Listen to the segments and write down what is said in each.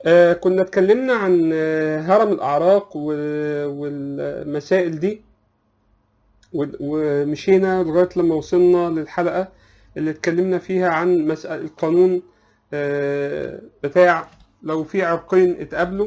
آه كنا اتكلمنا عن آه، هرم الأعراق و- والمسائل دي و- ومشينا لغاية لما وصلنا للحلقة اللي اتكلمنا فيها عن مسألة القانون آه، بتاع لو في عرقين اتقابلوا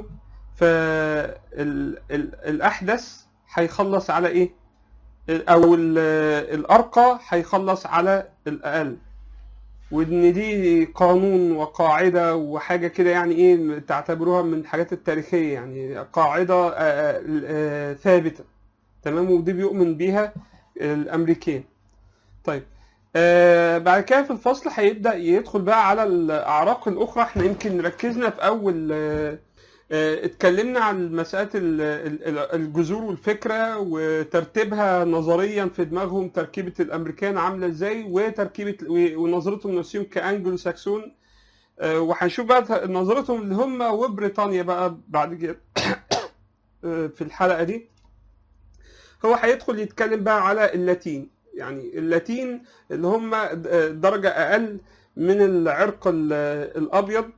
فالأحدث هيخلص على إيه؟ أو ال- الأرقى هيخلص على الأقل وان دي قانون وقاعده وحاجه كده يعني ايه تعتبروها من الحاجات التاريخيه يعني قاعده آه، آه، آه، ثابته تمام ودي بيؤمن بيها الامريكان طيب آه بعد كده في الفصل هيبدا يدخل بقى على الاعراق الاخرى احنا يمكن ركزنا في اول آه آه، اتكلمنا عن مسألة ال- ال- ال- الجذور والفكرة وترتيبها نظريا في دماغهم تركيبة الأمريكان عاملة ازاي وتركيبة و- ونظرتهم لنفسهم كأنجلو ساكسون آه، وهنشوف بقى نظرتهم اللي هم وبريطانيا بقى بعد كده آه، في الحلقة دي هو هيدخل يتكلم بقى على اللاتين يعني اللاتين اللي هم درجة أقل من العرق ال- الأبيض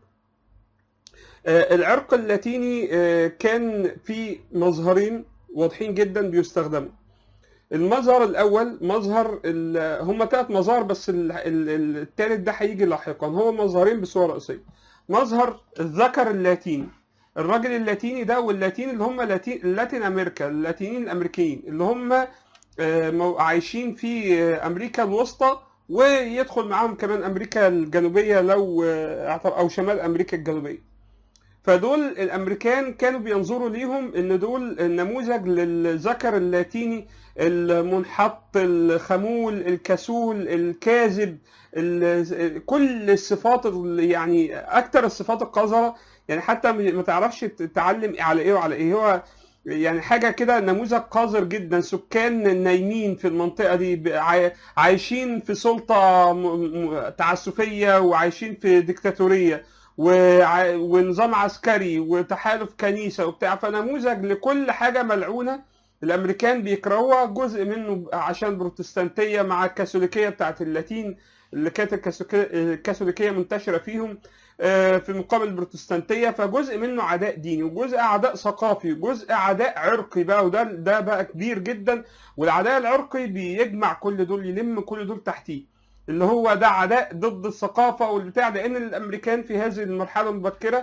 آه، العرق اللاتيني آه، كان فيه مظهرين واضحين جدا بيستخدموا المظهر الأول مظهر ال- هم ثلاث مظاهر بس ال- ال- ال- التالت ده هيجي لاحقا هو مظهرين بصورة رئيسية مظهر الذكر اللاتيني الراجل اللاتيني ده واللاتين اللي هم لاتين لاتين أمريكا اللاتينيين الأمريكيين اللي هم آه، مو- عايشين في آه، أمريكا الوسطى ويدخل معاهم كمان أمريكا الجنوبية لو آه، اعتبر- أو شمال أمريكا الجنوبية فدول الامريكان كانوا بينظروا ليهم ان دول نموذج للذكر اللاتيني المنحط الخمول الكسول الكاذب ال- كل الصفات ال- يعني اكتر الصفات القذره يعني حتى ما تعرفش تتعلم على ايه وعلى ايه هو يعني حاجه كده نموذج قذر جدا سكان نايمين في المنطقه دي ب- عاي- عايشين في سلطه م- م- تعسفيه وعايشين في ديكتاتوريه وع- ونظام عسكري وتحالف كنيسه وبتاع فنموذج لكل حاجه ملعونه الامريكان بيكرهوها جزء منه عشان البروتستانتيه مع الكاثوليكيه بتاعت اللاتين اللي كانت الكاثوليكية- الكاثوليكيه منتشره فيهم آه، في مقابل البروتستانتيه فجزء منه عداء ديني وجزء عداء ثقافي وجزء عداء عرقي بقى وده ده بقى كبير جدا والعداء العرقي بيجمع كل دول يلم كل دول تحتيه اللي هو ده عداء ضد الثقافه والبتاع لان الامريكان في هذه المرحله المبكره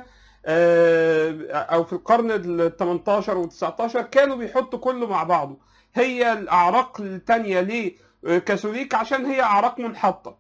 آه، او في القرن ال 18 وال 19 كانوا بيحطوا كله مع بعضه هي الاعراق الثانيه ليه آه، كاثوليك عشان هي اعراق منحطه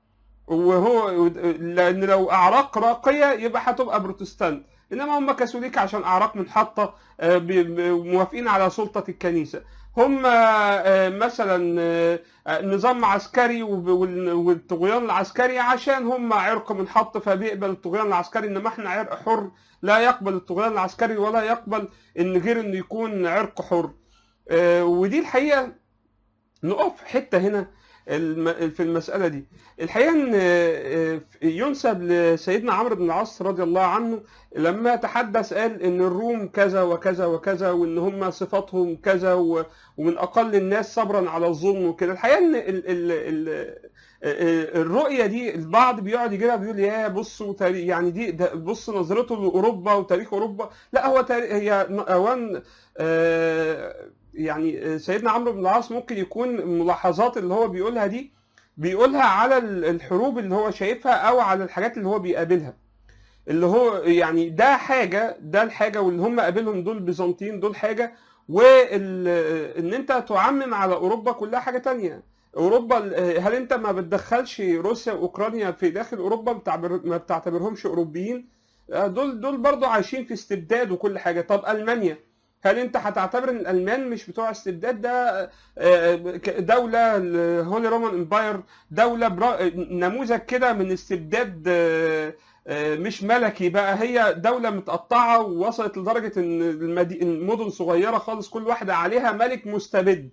وهو لان لو اعراق راقيه يبقى هتبقى بروتستانت انما هم كاثوليك عشان اعراق منحطه آه، ب- ب- موافقين على سلطه الكنيسه هم آه، مثلا آه، نظام عسكري وب- وال- والطغيان العسكري عشان هم عرق منحط فبيقبل الطغيان العسكري انما احنا عرق حر لا يقبل الطغيان العسكري ولا يقبل ان غير انه يكون عرق حر آه، ودي الحقيقه نقف حته هنا الم- في المساله دي الحقيقه ان آه، ينسب لسيدنا عمرو بن العاص رضي الله عنه لما تحدث قال ان الروم كذا وكذا وكذا وان هم صفاتهم كذا و- ومن اقل الناس صبرا على الظلم وكده الحقيقه ان ال ال ال الرؤيه دي البعض بيقعد يجيبها بيقول يا بصوا تاريخ يعني دي ده بص نظرته لاوروبا وتاريخ اوروبا لا هو تاريخ هي اوان آه، يعني سيدنا عمرو بن العاص ممكن يكون ملاحظات اللي هو بيقولها دي بيقولها على ال- الحروب اللي هو شايفها او على الحاجات اللي هو بيقابلها اللي هو يعني ده حاجه ده الحاجه واللي هم قابلهم دول البيزنطيين دول حاجه وان انت تعمم على اوروبا كلها حاجه تانية اوروبا هل انت ما بتدخلش روسيا واوكرانيا في داخل اوروبا بتعبر ما بتعتبرهمش اوروبيين دول دول برضو عايشين في استبداد وكل حاجه طب المانيا هل انت هتعتبر ان الالمان مش بتوع استبداد ده آه، دوله الهولي رومان امباير دوله برا... نموذج كده من استبداد آه، آه، مش ملكي بقى هي دولة متقطعة ووصلت لدرجة ان المدي... المدن صغيرة خالص كل واحدة عليها ملك مستبد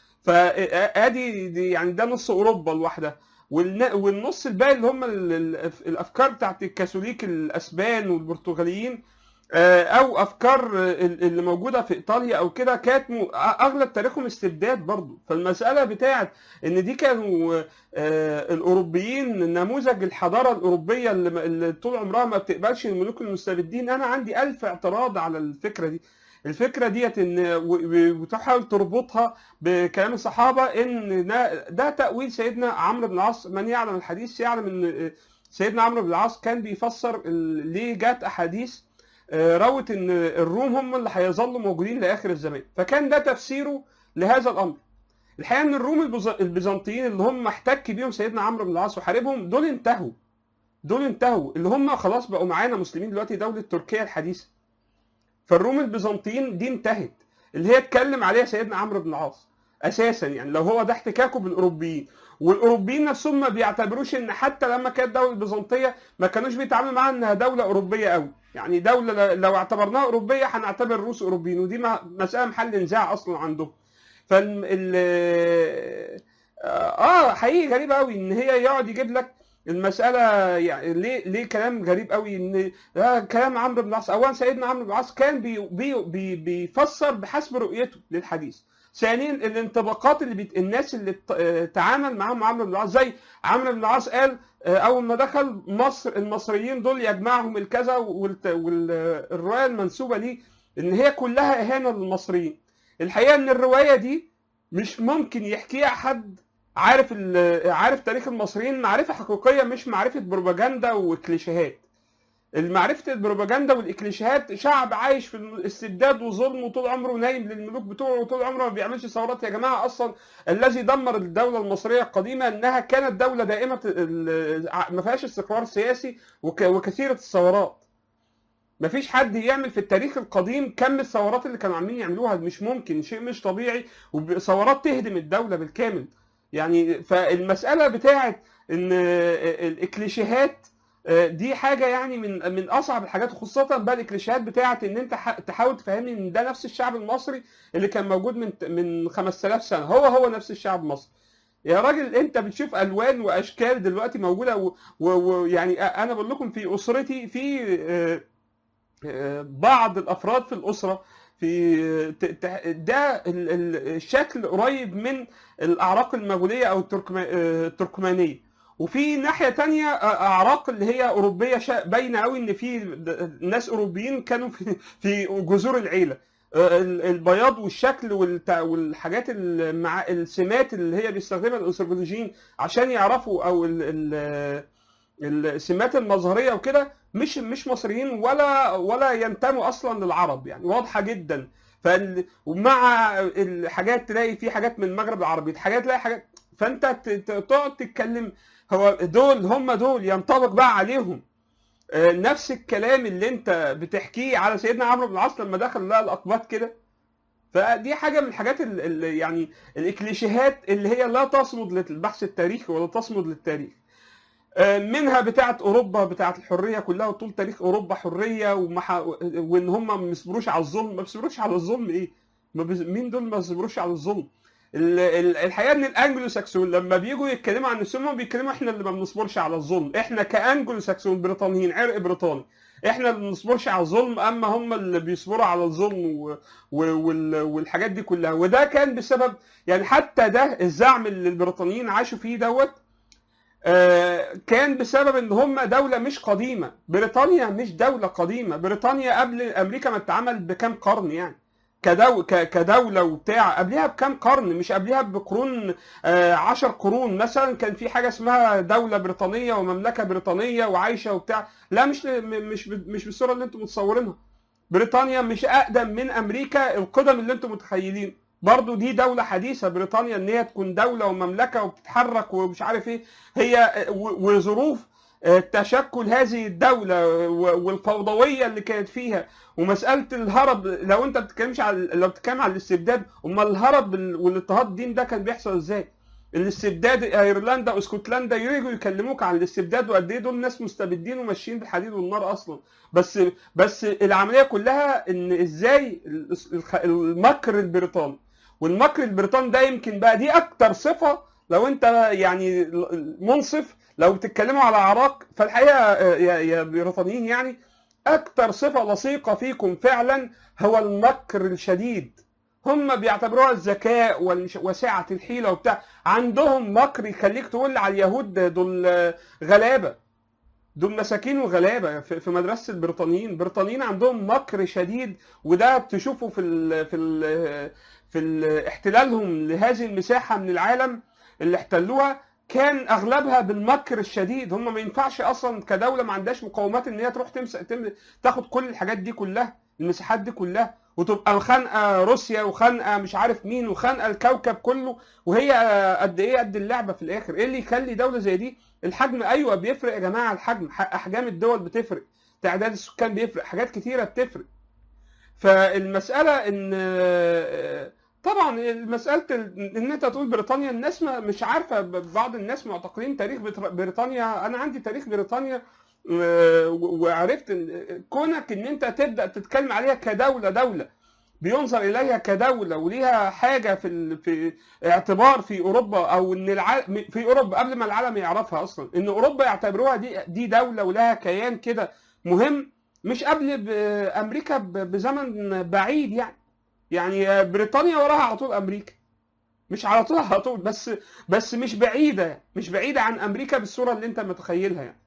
فادي دي يعني ده نص اوروبا لوحدها والن- والنص الباقي اللي هم ال- ال- الافكار بتاعت الكاثوليك الاسبان والبرتغاليين آه، او افكار آه، اللي موجوده في ايطاليا او كده كانت م- اغلب تاريخهم استبداد برضو فالمساله بتاعت ان دي كانوا آه، الاوروبيين نموذج الحضاره الاوروبيه اللي, اللي طول عمرها ما بتقبلش الملوك المستبدين انا عندي الف اعتراض على الفكره دي الفكره ديت ان و- و- وتحاول تربطها بكلام الصحابه ان ده, ده تاويل سيدنا عمرو بن العاص من يعلم الحديث يعلم ان سيدنا عمرو بن العاص كان بيفسر ال- ليه جات احاديث آه، روت ان الروم هم اللي هيظلوا موجودين لاخر الزمان فكان ده تفسيره لهذا الامر الحقيقه ان الروم البيز- البيزنطيين اللي هم احتك بيهم سيدنا عمرو بن العاص وحاربهم دول انتهوا دول انتهوا اللي هم خلاص بقوا معانا مسلمين دلوقتي دوله تركيا الحديثه فالروم البيزنطيين دي انتهت اللي هي اتكلم عليها سيدنا عمرو بن العاص اساسا يعني لو هو ده احتكاكه بالاوروبيين والاوروبيين نفسهم ما بيعتبروش ان حتى لما كانت الدوله البيزنطيه ما كانوش بيتعاملوا معاها انها دوله اوروبيه قوي يعني دوله لو اعتبرناها اوروبيه هنعتبر الروس اوروبيين ودي ما- مساله محل نزاع اصلا عندهم فال ال- اه حقيقي غريب قوي ان هي يقعد يجيب لك المساله يعني ليه ليه كلام غريب قوي ان ده كلام عمرو بن العاص اولا سيدنا عمرو بن العاص كان بي بي بي بيفسر بحسب رؤيته للحديث ثانيا الانطباقات اللي بيت... الناس اللي ت- آه، تعامل معاهم عمرو بن العاص زي عمرو بن العاص قال آه، اول ما دخل مصر المصريين دول يجمعهم الكذا والت... والروايه المنسوبه ليه ان هي كلها اهانه للمصريين الحقيقه ان الروايه دي مش ممكن يحكيها حد عارف ال- عارف تاريخ المصريين معرفه حقيقيه مش معرفه بروباجندا وكليشيهات المعرفة البروباجندا والإكليشيهات شعب عايش في الاستبداد وظلم وطول عمره نايم للملوك بتوعه وطول عمره ما بيعملش ثورات يا جماعة أصلا الذي دمر الدولة المصرية القديمة إنها كانت دولة دائمة ال- ما فيهاش استقرار سياسي وك- وكثيرة الثورات ما فيش حد يعمل في التاريخ القديم كم الثورات اللي كانوا عاملين يعملوها مش ممكن شيء مش طبيعي وثورات تهدم الدولة بالكامل يعني فالمسألة بتاعت إن الإكليشيهات دي حاجة يعني من من أصعب الحاجات خاصة بقى الكليشيهات بتاعت إن أنت ح- تحاول تفهمني إن ده نفس الشعب المصري اللي كان موجود من من 5000 سنة هو هو نفس الشعب المصري يا راجل أنت بتشوف ألوان وأشكال دلوقتي موجودة ويعني أنا بقول لكم في أسرتي في آه، آه، بعض الأفراد في الأسرة في ت- ت- ده ال- ال- الشكل قريب من الأعراق المغولية أو التركما- آه، التركمانية وفي ناحيه تانية اعراق اللي هي اوروبيه شا- باينه قوي ان في د- ناس اوروبيين كانوا في في جذور العيله ال- البياض والشكل والت- والحاجات المع... السمات اللي هي بيستخدمها الانثروبولوجيين عشان يعرفوا او ال... ال... السمات المظهريه وكده مش مش مصريين ولا ولا ينتموا اصلا للعرب يعني واضحه جدا فال... ومع الحاجات تلاقي في حاجات من المغرب العربي حاجات تلاقي حاجات فانت ت- ت- تقعد تتكلم هو دول هم دول ينطبق بقى عليهم آه، نفس الكلام اللي انت بتحكيه على سيدنا عمرو بن العاص لما دخل لقى الاقباط كده فدي حاجه من الحاجات اللي يعني الاكليشيهات اللي هي لا تصمد للبحث التاريخي ولا تصمد للتاريخ آه، منها بتاعه اوروبا بتاعه الحريه كلها وطول تاريخ اوروبا حريه ومح... وان هم ما بيصبروش على الظلم ما بيصبروش على الظلم ايه ما بيز... مين دول ما بيصبروش على الظلم ال- ال- الحقيقه ان الانجلو ساكسون لما بيجوا يتكلموا عن نفسهم هم بيتكلموا احنا اللي ما بنصبرش على الظلم احنا كانجلو ساكسون بريطانيين عرق بريطاني احنا اللي ما بنصبرش على الظلم اما هم اللي بيصبروا على الظلم و... و... وال... والحاجات دي كلها وده كان بسبب يعني حتى ده الزعم اللي البريطانيين عاشوا فيه دوت آه، كان بسبب ان هم دوله مش قديمه بريطانيا مش دوله قديمه بريطانيا قبل امريكا ما اتعمل بكام قرن يعني كدو ك- كدوله وبتاع قبلها بكام قرن مش قبلها بقرون آه، عشر قرون مثلا كان في حاجه اسمها دوله بريطانيه ومملكه بريطانيه وعايشه وبتاع لا مش م- مش ب- مش بالصوره اللي انتم متصورينها بريطانيا مش اقدم من امريكا القدم اللي انتم متخيلين برضو دي دولة حديثة بريطانيا ان هي تكون دولة ومملكة وبتتحرك ومش عارف ايه هي و- وظروف آه، تشكل هذه الدولة و- والفوضوية اللي كانت فيها ومسألة الهرب لو انت بتتكلمش على لو بتتكلم على الاستبداد امال الهرب وال- والاضطهاد الدين ده كان بيحصل ازاي؟ الاستبداد ايرلندا واسكتلندا يجوا يكلموك عن الاستبداد وقد ايه دول ناس مستبدين وماشيين بالحديد والنار اصلا بس بس العمليه كلها ان ازاي الخ- المكر البريطاني والمكر البريطاني ده يمكن بقى دي اكتر صفه لو انت يعني منصف لو بتتكلموا على عراق فالحقيقه يا يا بريطانيين يعني اكتر صفه لصيقه فيكم فعلا هو المكر الشديد هم بيعتبروها الذكاء والش- وسعه الحيله وبتاع عندهم مكر يخليك تقول على اليهود دول غلابه دول مساكين وغلابه في في مدرسه البريطانيين البريطانيين عندهم مكر شديد وده تشوفه في ال في ال في ال احتلالهم لهذه المساحه من العالم اللي احتلوها كان اغلبها بالمكر الشديد هم ما ينفعش اصلا كدوله ما عندهاش مقومات ان هي تروح تمسك تم تاخد كل الحاجات دي كلها المساحات دي كلها وتبقى خانقه روسيا وخانقه مش عارف مين وخانقه الكوكب كله وهي قد ايه قد اللعبه في الاخر ايه اللي يخلي دوله زي دي الحجم ايوه بيفرق يا جماعه الحجم ح- احجام الدول بتفرق تعداد السكان بيفرق حاجات كتيره بتفرق فالمساله ان طبعا مساله ال- ان انت تقول بريطانيا الناس ما مش عارفه ب- بعض الناس معتقدين تاريخ بتر- بريطانيا انا عندي تاريخ بريطانيا و- وعرفت إن كونك ان انت تبدا تتكلم عليها كدوله دوله بينظر اليها كدوله وليها حاجه في ال... في اعتبار في اوروبا او ان العالم في اوروبا قبل ما العالم يعرفها اصلا ان اوروبا يعتبروها دي دي دوله ولها كيان كده مهم مش قبل ب- امريكا ب- بزمن بعيد يعني يعني بريطانيا وراها على طول امريكا مش على طول على طول بس بس مش بعيده مش بعيده عن امريكا بالصوره اللي انت متخيلها يعني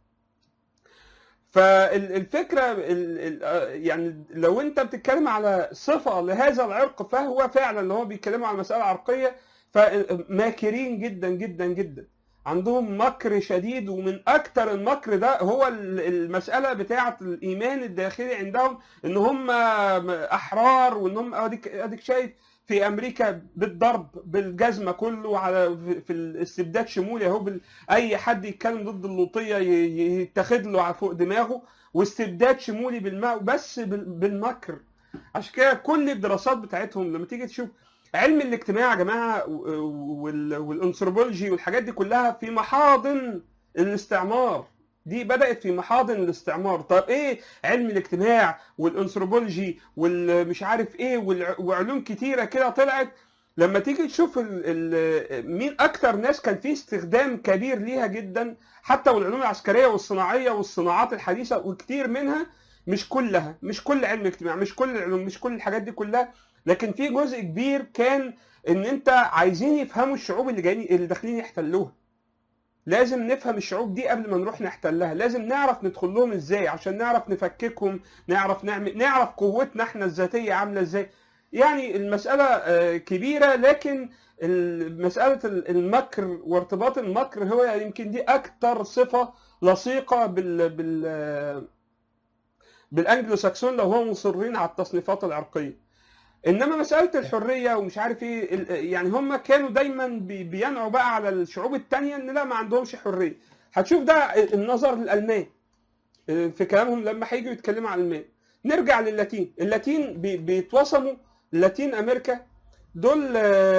فالفكره ال- ال- يعني لو انت بتتكلم على صفه لهذا العرق فهو فعلا اللي هو بيتكلموا على مساله عرقيه فماكرين جدا جدا جدا عندهم مكر شديد ومن اكتر المكر ده هو ال- المساله بتاعه الايمان الداخلي عندهم ان هم احرار وان هم اديك اديك شايف في امريكا بالضرب بالجزمه كله على في- في الاستبداد شمولي اهو بال- اي حد يتكلم ضد اللوطيه ي- ي- يتاخد له على فوق دماغه واستبداد شمولي بالماء بس بال- بالمكر عشان كده كل الدراسات بتاعتهم لما تيجي تشوف علم الاجتماع يا جماعه و- وال- والانثروبولوجي والحاجات دي كلها في محاضن الاستعمار دي بدات في محاضن الاستعمار طب ايه علم الاجتماع والانثروبولوجي والمش عارف ايه والع- وعلوم كتيره كده طلعت لما تيجي تشوف ال ال مين اكتر ناس كان فيه استخدام كبير ليها جدا حتى والعلوم العسكريه والصناعيه والصناعات الحديثه وكتير منها مش كلها مش كل علم الاجتماع مش كل العلوم مش كل الحاجات دي كلها لكن في جزء كبير كان ان انت عايزين يفهموا الشعوب اللي جايين اللي داخلين يحتلوها لازم نفهم الشعوب دي قبل ما نروح نحتلها لازم نعرف ندخل لهم ازاي عشان نعرف نفككهم نعرف نعمل نعرف قوتنا احنا الذاتيه عامله ازاي يعني المساله آه، كبيره لكن ال- مساله ال- المكر وارتباط المكر هو يمكن دي اكتر صفه لصيقه بال بال آه، بالانجلو ساكسون لو هم مصرين على التصنيفات العرقيه انما مساله الحريه ومش عارف ايه ال- يعني هم كانوا دايما بي- بينعوا بقى على الشعوب التانية ان لا ما عندهمش حريه هتشوف ده النظر للالمان في كلامهم لما هيجوا يتكلموا عن الالمان نرجع للاتين اللاتين بي- بيتوصموا لاتين امريكا دول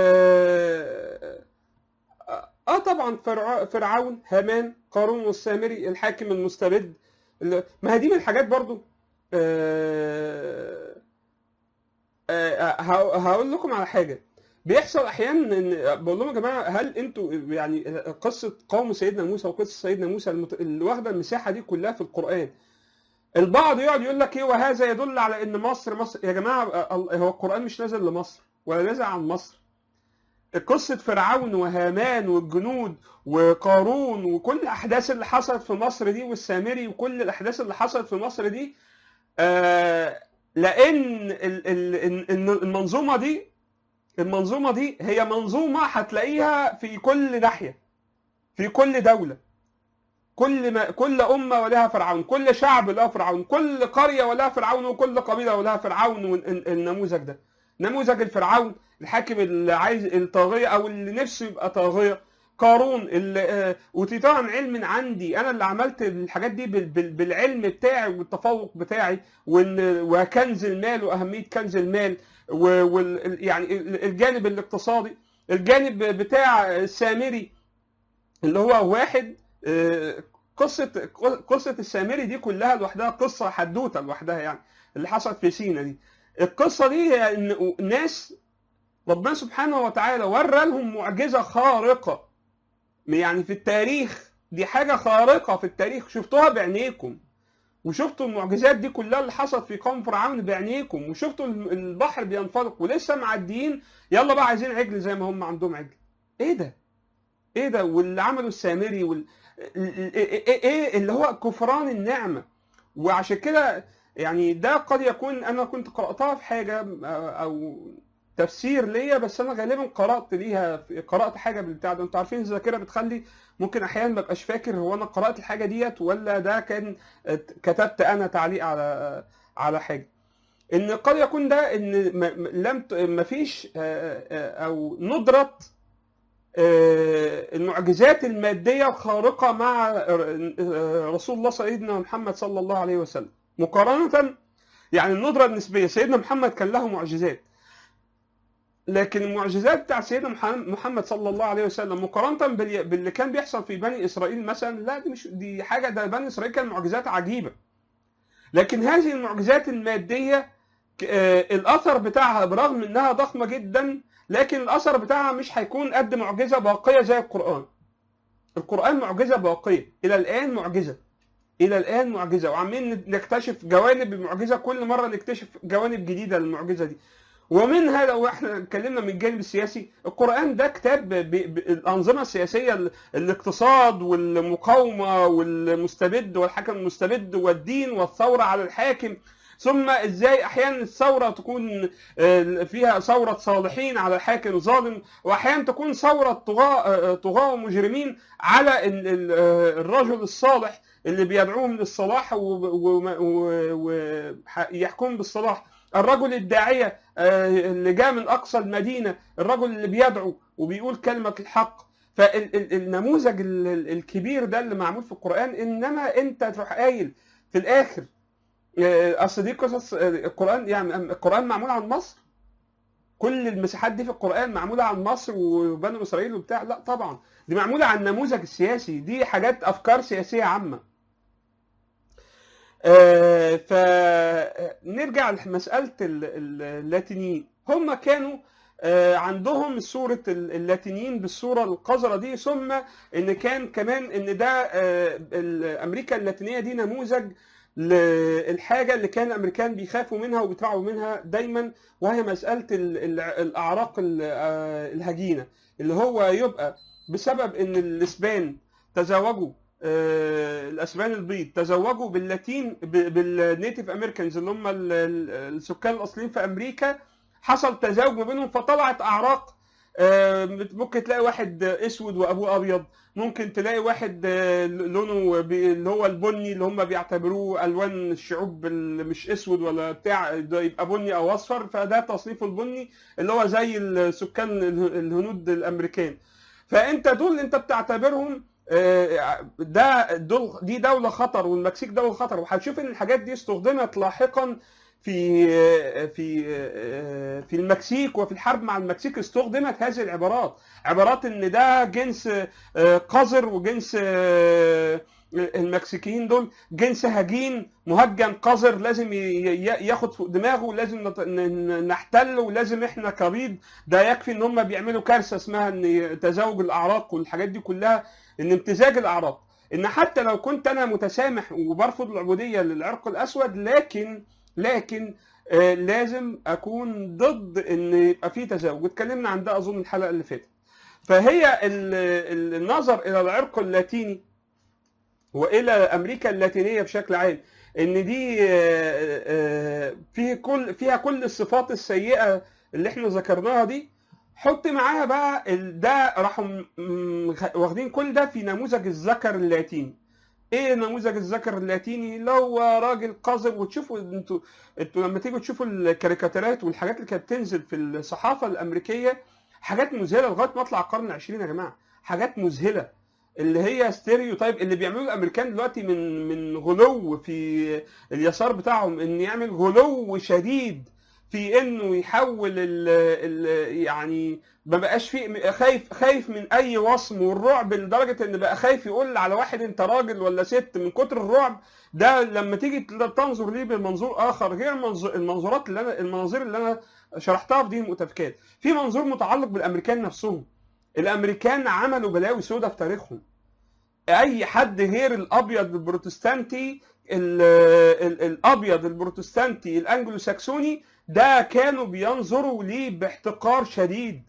اه آه طبعا فرع- فرعون هامان قارون والسامري الحاكم المستبد ال- ما هي دي من الحاجات برضو آه آه، ه- هقول لكم على حاجه بيحصل احيانا ان بقول لهم يا جماعه هل انتوا يعني قصه قوم سيدنا موسى وقصه سيدنا موسى المت- اللي واخده المساحه دي كلها في القران البعض يقعد يقول لك ايه وهذا يدل على ان مصر مصر يا جماعه آه، هو القران مش نازل لمصر ولا نازل عن مصر قصة فرعون وهامان والجنود وقارون وكل الأحداث اللي حصلت في مصر دي والسامري وكل الأحداث اللي حصلت في مصر دي آه لأن ال- ال- ال- المنظومة دي المنظومة دي هي منظومة هتلاقيها في كل ناحية في كل دولة كل ما كل أمة ولها فرعون كل شعب له فرعون كل قرية ولها فرعون وكل قبيلة ولها فرعون والنموذج ده نموذج الفرعون الحاكم اللي عايز الطاغية أو اللي نفسه يبقى طاغية قارون اللي آه، اوتيت عن علم عندي انا اللي عملت الحاجات دي بال- بال- بالعلم بتاعي والتفوق بتاعي وإن- وكنز المال واهميه كنز المال و- وال يعني ال- الجانب الاقتصادي الجانب بتاع السامري اللي هو واحد آه، قصه قصه السامري دي كلها لوحدها قصه حدوته لوحدها يعني اللي حصلت في سينا دي القصه دي هي ان ناس ربنا سبحانه وتعالى ورى لهم معجزه خارقه يعني في التاريخ دي حاجه خارقه في التاريخ شفتوها بعينيكم وشفتوا المعجزات دي كلها اللي حصلت في قوم فرعون بعينيكم وشفتوا البحر بينفلق ولسه معديين يلا بقى عايزين عجل زي ما هم عندهم عجل ايه ده ايه ده واللي عمله السامري وال ايه اللي هو كفران النعمه وعشان كده يعني ده قد يكون انا كنت قراتها في حاجه او تفسير ليا بس انا غالبا قرات ليها قرات حاجه بالبتاع ده انتوا عارفين الذاكره بتخلي ممكن احيانا ما ابقاش فاكر هو انا قرات الحاجه ديت ولا ده كان كتبت انا تعليق على على حاجه ان قد يكون ده ان لم ما فيش او ندره المعجزات الماديه الخارقه مع رسول الله سيدنا محمد صلى الله عليه وسلم مقارنه يعني الندره النسبيه سيدنا محمد كان له معجزات لكن المعجزات بتاع سيدنا محمد صلى الله عليه وسلم مقارنه باللي كان بيحصل في بني اسرائيل مثلا لا دي مش دي حاجه ده بني اسرائيل كان معجزات عجيبه لكن هذه المعجزات الماديه الاثر بتاعها برغم انها ضخمه جدا لكن الاثر بتاعها مش هيكون قد معجزه باقيه زي القران القران معجزه باقيه الى الان معجزه الى الان معجزه وعمالين نكتشف جوانب المعجزه كل مره نكتشف جوانب جديده للمعجزه دي ومن هذا واحنا اتكلمنا من الجانب السياسي القران ده كتاب بالانظمه السياسيه الاقتصاد والمقاومه والمستبد والحكم المستبد والدين والثوره على الحاكم ثم ازاي احيانا الثوره تكون فيها ثوره صالحين على حاكم ظالم واحيانا تكون ثوره طغاة طغاة ومجرمين على الرجل الصالح اللي بيدعوهم للصلاح ويحكم بالصلاح الرجل الداعيه اللي جاء من اقصى المدينه الرجل اللي بيدعو وبيقول كلمه الحق فالنموذج الكبير ده اللي معمول في القران انما انت تروح قايل في الاخر اصل دي قصص القران يعني القران معمول عن مصر كل المساحات دي في القران معموله عن مصر وبني اسرائيل وبتاع لا طبعا دي معموله عن النموذج السياسي دي حاجات افكار سياسيه عامه فنرجع لمساله اللاتينيين هم كانوا عندهم صورة اللاتينيين بالصورة القذرة دي ثم ان كان كمان ان ده امريكا اللاتينية دي نموذج للحاجة اللي كان الامريكان بيخافوا منها وبيترعوا منها دايما وهي مسألة الاعراق الهجينة اللي هو يبقى بسبب ان الاسبان تزوجوا الاسبان البيض تزوجوا باللاتين بالنيتيف امريكانز اللي هم السكان الاصليين في امريكا حصل تزاوج ما بينهم فطلعت اعراق ممكن تلاقي واحد اسود وابوه ابيض ممكن تلاقي واحد لونه اللي هو البني اللي هم بيعتبروه الوان الشعوب اللي مش اسود ولا بتاع ده يبقى بني او اصفر فده تصنيفه البني اللي هو زي السكان الهنود الامريكان فانت دول انت بتعتبرهم ده دول دي دوله خطر والمكسيك دوله خطر وهتشوف ان الحاجات دي استخدمت لاحقا في في في المكسيك وفي الحرب مع المكسيك استخدمت هذه العبارات عبارات ان ده جنس قذر وجنس المكسيكيين دول جنس هجين مهجن قذر لازم ياخد فوق دماغه لازم نحتله ولازم احنا كبيض ده يكفي ان هم بيعملوا كارثه اسمها ان تزاوج الاعراق والحاجات دي كلها ان امتزاج الاعراق ان حتى لو كنت انا متسامح وبرفض العبوديه للعرق الاسود لكن لكن آه لازم اكون ضد ان يبقى في تزاوج واتكلمنا عن ده اظن الحلقه اللي فاتت فهي النظر الى العرق اللاتيني والى امريكا اللاتينيه بشكل عام ان دي آه آه فيه كل فيها كل الصفات السيئه اللي احنا ذكرناها دي حط معاها بقى ده راحوا واخدين كل ده في نموذج الذكر اللاتيني ايه نموذج الذكر اللاتيني اللي هو راجل قذر وتشوفوا انتوا انتوا لما تيجوا تشوفوا الكاريكاتيرات والحاجات اللي كانت تنزل في الصحافه الامريكيه حاجات مذهله لغايه مطلع القرن العشرين يا جماعه حاجات مذهله اللي هي ستيريو تايب اللي بيعملوه الامريكان دلوقتي من من غلو في اليسار بتاعهم ان يعمل غلو شديد في انه يحول ال ال يعني ما بقاش في خايف خايف من اي وصم والرعب لدرجه ان بقى خايف يقول على واحد انت راجل ولا ست من كتر الرعب ده لما تيجي تنظر ليه بمنظور اخر غير المنظورات اللي انا المناظير اللي انا شرحتها في دي المؤتفكات في منظور متعلق بالامريكان نفسهم الامريكان عملوا بلاوي سودة في تاريخهم اي حد غير الابيض البروتستانتي ال ال الابيض البروتستانتي الانجلو ساكسوني ده كانوا بينظروا ليه باحتقار شديد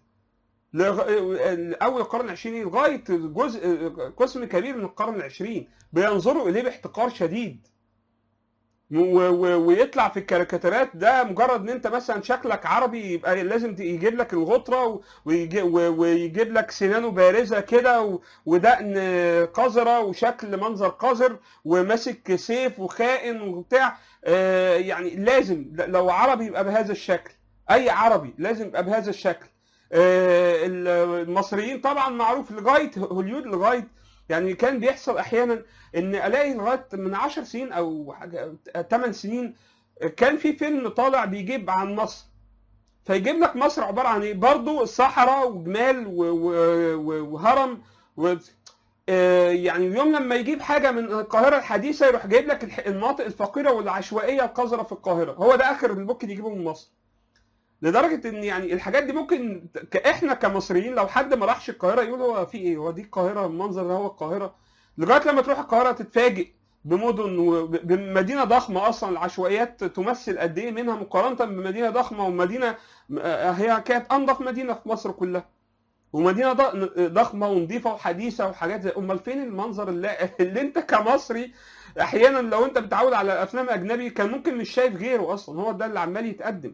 لغ- اول القرن العشريني لغايه جزء قسم كبير من القرن العشرين بينظروا اليه باحتقار شديد و- و- ويطلع في الكاريكاتيرات ده مجرد ان انت مثلا شكلك عربي يبقى لازم يجيب لك الغطره و- ويجي- و- ويجيب لك سنانه بارزه كده و- ودقن قذره وشكل منظر قذر وماسك سيف وخائن وبتاع آه، يعني لازم لو عربي يبقى بهذا الشكل اي عربي لازم يبقى بهذا الشكل آه، المصريين طبعا معروف لغايه هوليود لغايه يعني كان بيحصل احيانا ان الاقي لغايه من 10 سنين او حاجه 8 سنين كان في فيلم طالع بيجيب عن مصر فيجيب لك مصر عباره عن ايه؟ برضه صحراء وجمال و- و- و- وهرم و آه، يعني يوم لما يجيب حاجه من القاهره الحديثه يروح جايب لك الح- المناطق الفقيره والعشوائيه القذره في القاهره هو ده اخر اللي ممكن يجيبه من مصر لدرجه ان يعني الحاجات دي ممكن ك- احنا كمصريين لو حد ما راحش القاهره يقول هو في ايه هو دي القاهره المنظر ده هو القاهره لغايه لما تروح القاهره تتفاجئ بمدن وبمدينه ضخمه اصلا العشوائيات تمثل قد ايه منها مقارنه بمدينه ضخمه ومدينه آه، هي كانت انظف مدينه في مصر كلها ومدينه ض- ضخمه ونظيفه وحديثه وحاجات زي امال فين المنظر اللي, اللي انت كمصري احيانا لو انت متعود على افلام اجنبي كان ممكن مش شايف غيره اصلا هو ده اللي عمال يتقدم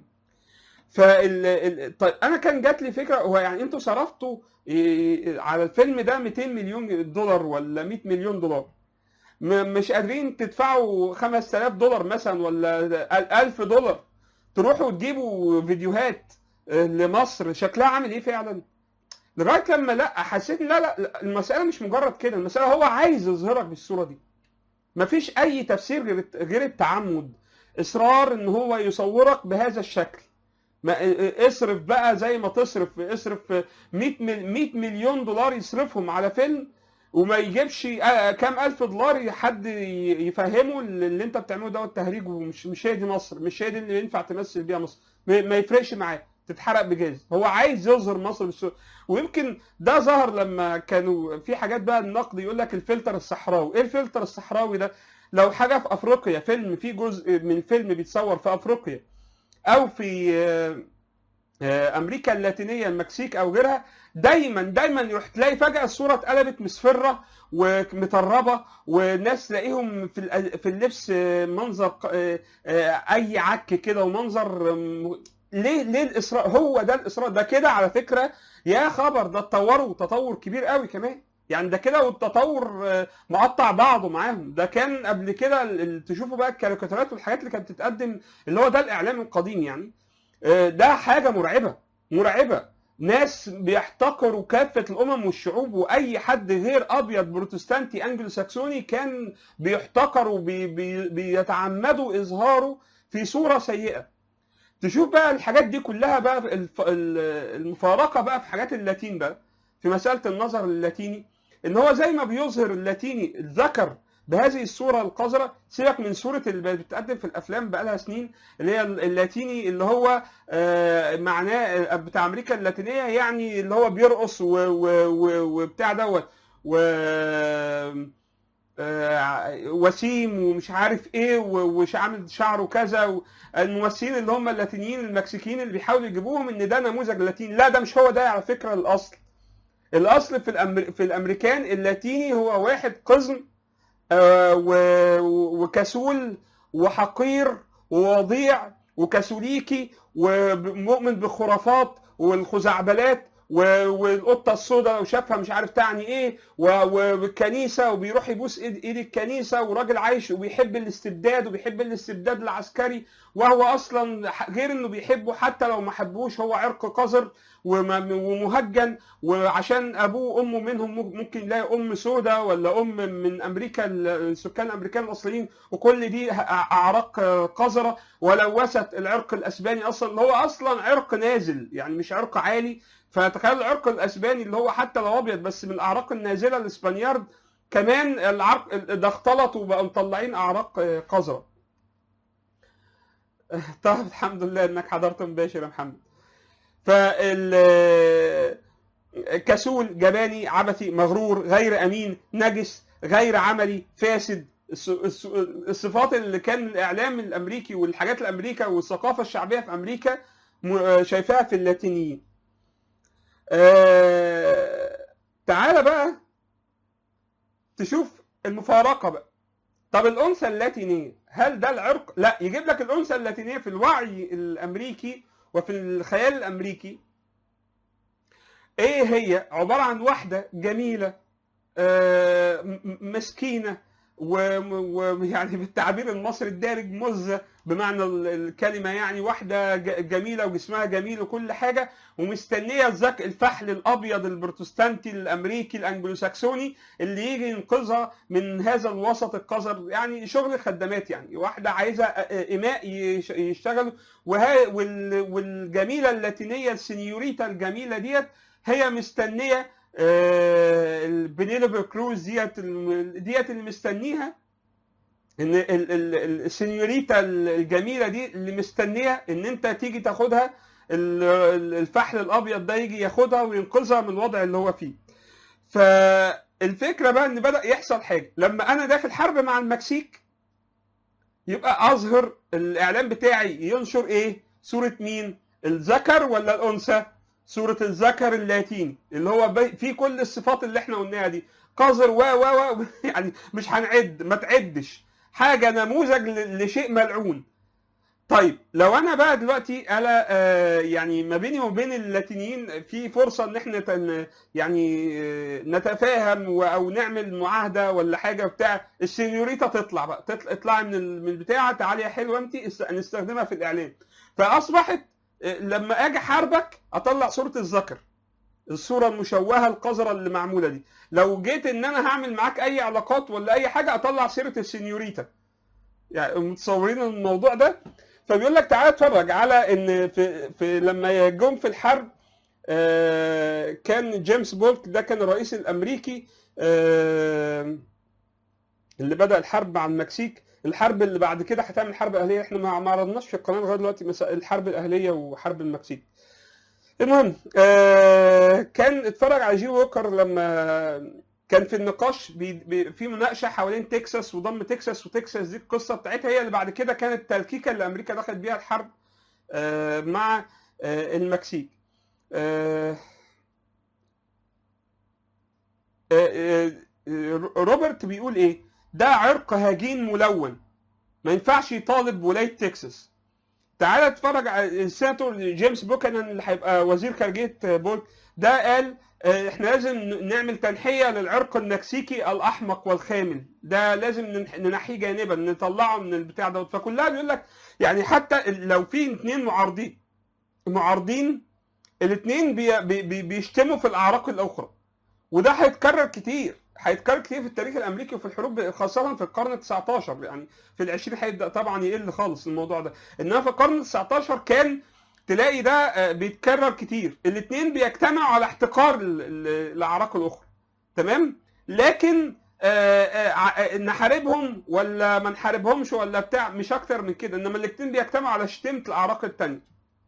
فال ال... طيب انا كان جات لي فكره هو يعني انتوا صرفتوا إيه على الفيلم ده 200 مليون دولار ولا 100 مليون دولار م... مش قادرين تدفعوا 5000 دولار مثلا ولا 1000 دولار تروحوا تجيبوا فيديوهات آه، لمصر شكلها عامل ايه فعلا لغايه لما لا حسيت لا لا لا، المساله مش مجرد كده المساله هو عايز يظهرك بالصوره دي مفيش اي تفسير غير غير التعمد اصرار ان هو يصورك بهذا الشكل ما اصرف بقى زي ما تصرف اصرف 100 مل- 100 مليون دولار يصرفهم على فيلم وما يجيبش آه، كام الف دولار حد ي- يفهمه اللي انت بتعمله ده التهريج ومش مش هي دي مصر مش هي دي اللي ينفع تمثل بيها مصر ما ما يفرقش معاه تتحرق بجاز هو عايز يظهر مصر بالسوق ويمكن ده ظهر لما كانوا في حاجات بقى النقد يقول لك الفلتر الصحراوي ايه الفلتر الصحراوي ده لو حاجه في افريقيا فيلم في جزء من فيلم بيتصور في افريقيا او في آه، آه، امريكا اللاتينيه المكسيك او غيرها دايما دايما يروح تلاقي فجاه الصوره اتقلبت مصفره ومطربه والناس تلاقيهم في ال- في اللبس آه، منظر ق- آه، آه، اي عك كده ومنظر آم، ليه ليه الاصرار هو ده الاصرار ده كده على فكره يا خبر ده اتطوروا تطور كبير قوي كمان يعني ده كده والتطور آه، مقطع بعضه معاهم ده كان قبل كده ال- ال- تشوفوا بقى الكاريكاتيرات والحاجات اللي كانت بتتقدم اللي هو ده الاعلام القديم يعني آه، ده حاجه مرعبه مرعبه ناس بيحتقروا كافه الامم والشعوب واي حد غير ابيض بروتستانتي انجلو ساكسوني كان بيحتقر وبيتعمدوا اظهاره في صوره سيئه تشوف بقى الحاجات دي كلها بقى الف- ال- المفارقه بقى في حاجات اللاتين بقى في مساله النظر اللاتيني ان هو زي ما بيظهر اللاتيني الذكر بهذه الصوره القذره سيبك من صوره اللي بتتقدم في الافلام بقى لها سنين اللي هي اللاتيني اللي هو آه، معناه بتاع امريكا اللاتينيه يعني اللي هو بيرقص و- و- و- وبتاع دوت و آه، وسيم ومش عارف ايه و- وش عامل شعره كذا الممثلين اللي هم اللاتينيين المكسيكيين اللي بيحاولوا يجيبوهم ان ده نموذج لاتيني لا ده مش هو ده على فكره الاصل الاصل في الأمر... في الامريكان اللاتيني هو واحد قزم آه، و- و- وكسول وحقير ووضيع وكاثوليكي ومؤمن بالخرافات والخزعبلات و- والقطه السوداء لو شافها مش عارف تعني ايه و- والكنيسه وبيروح يبوس ايد ايد الكنيسه وراجل عايش وبيحب الاستبداد وبيحب الاستبداد العسكري وهو اصلا ح- غير انه بيحبه حتى لو ما حبوش هو عرق قذر وم- ومهجن وعشان ابوه وامه منهم ممكن يلاقي ام سوداء ولا ام من امريكا السكان الامريكان الاصليين وكل دي اعراق قذره ولوثت العرق الاسباني اصلا اللي هو اصلا عرق نازل يعني مش عرق عالي فتخيل العرق الاسباني اللي هو حتى لو ابيض بس من الاعراق النازله الاسبانيارد كمان العرق ده اختلطوا وبقوا مطلعين اعراق قذره طب الحمد لله انك حضرت مباشر يا محمد فال كسول جباني عبثي مغرور غير امين نجس غير عملي فاسد الص- الص- الصفات اللي كان الاعلام الامريكي والحاجات الامريكا والثقافه الشعبيه في امريكا م- شايفاها في اللاتينيين آه، تعالى بقى تشوف المفارقه بقى طب الانثى اللاتينيه هل ده العرق لا يجيب لك الانثى اللاتينيه في الوعي الامريكي وفي الخيال الامريكي ايه هي عباره عن واحده جميله آه، م- م- مسكينه ويعني بالتعبير المصري الدارج مزه بمعنى ال- الكلمه يعني واحده ج- جميله وجسمها جميل وكل حاجه ومستنيه الذك الفحل الابيض البروتستانتي الامريكي الانجلوساكسوني اللي يجي ينقذها من هذا الوسط القذر يعني شغل خدامات يعني واحده عايزه اماء يش- يشتغلوا وهي وال- والجميله اللاتينيه السنيوريتا الجميله ديت هي مستنيه آه، البنيلوبي كروز ديت الم- ديت اللي مستنيها ان ال- ال- ال- السنيوريتا الجميله دي اللي مستنيه ان انت تيجي تاخدها ال- ال- الفحل الابيض ده يجي ياخدها وينقذها من الوضع اللي هو فيه. فالفكره بقى ان بدا يحصل حاجه لما انا داخل حرب مع المكسيك يبقى اظهر الاعلام بتاعي ينشر ايه؟ صوره مين؟ الذكر ولا الانثى؟ صوره الذكر اللاتيني اللي هو بي- فيه كل الصفات اللي احنا قلناها دي قذر و و و يعني مش هنعد ما تعدش حاجه نموذج ل- لشيء ملعون طيب لو انا بقى دلوقتي انا آه، يعني ما بيني وبين اللاتينيين في فرصه ان احنا تن يعني آه، نتفاهم و- او نعمل معاهده ولا حاجه بتاع السينيوريتا تطلع بقى تطلع اطلعي من ال- من البتاعه تعالي يا حلوه انت است- نستخدمها في الاعلام فاصبحت آه، لما اجي حاربك اطلع صوره الذكر الصوره المشوهه القذره اللي معموله دي لو جيت ان انا هعمل معاك اي علاقات ولا اي حاجه اطلع سيره السينيوريتا يعني متصورين الموضوع ده فبيقول لك تعالى اتفرج على ان في, في لما جم في الحرب آه، كان جيمس بولك ده كان الرئيس الامريكي آه، اللي بدا الحرب مع المكسيك الحرب اللي بعد كده هتعمل حرب اهليه احنا ما ما عرضناش في القناه لغايه دلوقتي مسا- الحرب الاهليه وحرب المكسيك المهم آه، كان اتفرج على جي ووكر لما كان في النقاش بي بي في مناقشه حوالين تكساس وضم تكساس وتكساس دي القصه بتاعتها هي اللي بعد كده كانت التلكيكه اللي امريكا دخلت بيها الحرب آه، مع آه، المكسيك آه، آه، آه، روبرت بيقول ايه ده عرق هجين ملون ما ينفعش يطالب بولايه تكساس تعال اتفرج على السيناتور جيمس بوكانان اللي هيبقى وزير خارجيه بولك ده قال آه، احنا لازم نعمل تنحيه للعرق المكسيكي الاحمق والخامل ده لازم ننح- ننحيه جانبا نطلعه من البتاع دوت فكلها بيقول لك يعني حتى لو في اثنين معارضين معارضين الاثنين بي بي بي بيشتموا في الاعراق الاخرى وده هيتكرر كتير هيتكرر كتير في التاريخ الامريكي وفي الحروب خاصه في القرن ال 19 يعني في العشرين هيبدا طبعا يقل خالص الموضوع ده انما في القرن ال 19 كان تلاقي ده آه، بيتكرر كتير الاثنين بيجتمعوا على احتقار ال- ال- الاعراق الاخرى تمام لكن آه، آه، ع- نحاربهم ولا ما نحاربهمش ولا بتاع مش اكتر من كده انما الاثنين بيجتمعوا على شتيمه الاعراق الثانيه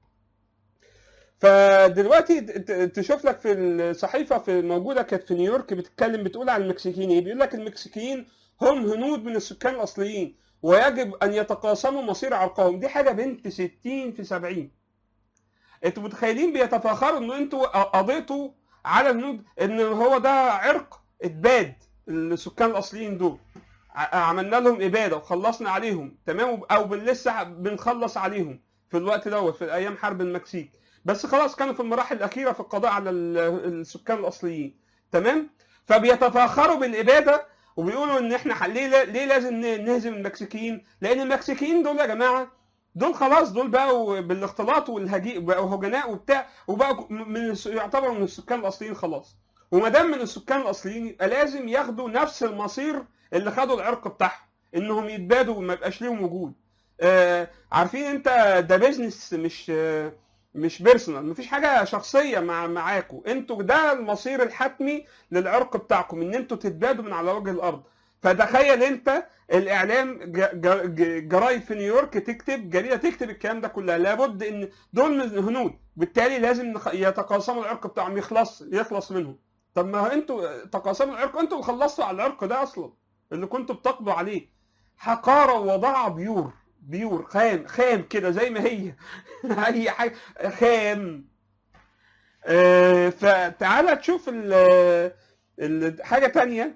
فدلوقتي ت- ت- تشوف لك في الصحيفه في موجوده كانت في نيويورك بتتكلم بتقول عن المكسيكيين ايه بيقول لك المكسيكيين هم هنود من السكان الاصليين ويجب ان يتقاسموا مصير عرقهم دي حاجه بنت 60 في 70 انتوا متخيلين بيتفاخروا ان انتوا قضيتوا على الهنود ان هو ده عرق اتباد السكان الاصليين دول ع- عملنا لهم اباده وخلصنا عليهم تمام او بن لسه بنخلص عليهم في الوقت دوت في ايام حرب المكسيك بس خلاص كانوا في المراحل الاخيره في القضاء على ال- السكان الاصليين تمام فبيتفاخروا بالاباده وبيقولوا ان احنا ح- ليه ليه لازم ن- نهزم المكسيكيين لان المكسيكيين دول يا جماعه دول خلاص دول بقوا بالاختلاط والهجي بقوا هجناء وبتاع وبقوا من الس- يعتبروا من السكان الاصليين خلاص وما دام من السكان الاصليين يبقى لازم ياخدوا نفس المصير اللي خدوا العرق بتاعهم انهم يتبادوا وما يبقاش ليهم وجود آه عارفين انت ده بيزنس مش آه مش بيرسونال مفيش حاجه شخصيه مع معاكم انتوا ده المصير الحتمي للعرق بتاعكم ان انتوا تتبادوا من على وجه الارض فتخيل انت الاعلام ج- ج- ج- جرايد في نيويورك تكتب جريده تكتب الكلام ده كلها لابد ان دول من الهنود بالتالي لازم نخ- يتقاسموا العرق بتاعهم يخلص يخلص منهم طب ما انتوا تقاسموا العرق انتوا اللي خلصتوا على العرق ده اصلا اللي كنتوا بتقضوا عليه حقاره ووضعها بيور بيور خام خام كده زي ما هي اي حاجه خام آه، فتعالى تشوف ال- ال- حاجه تانية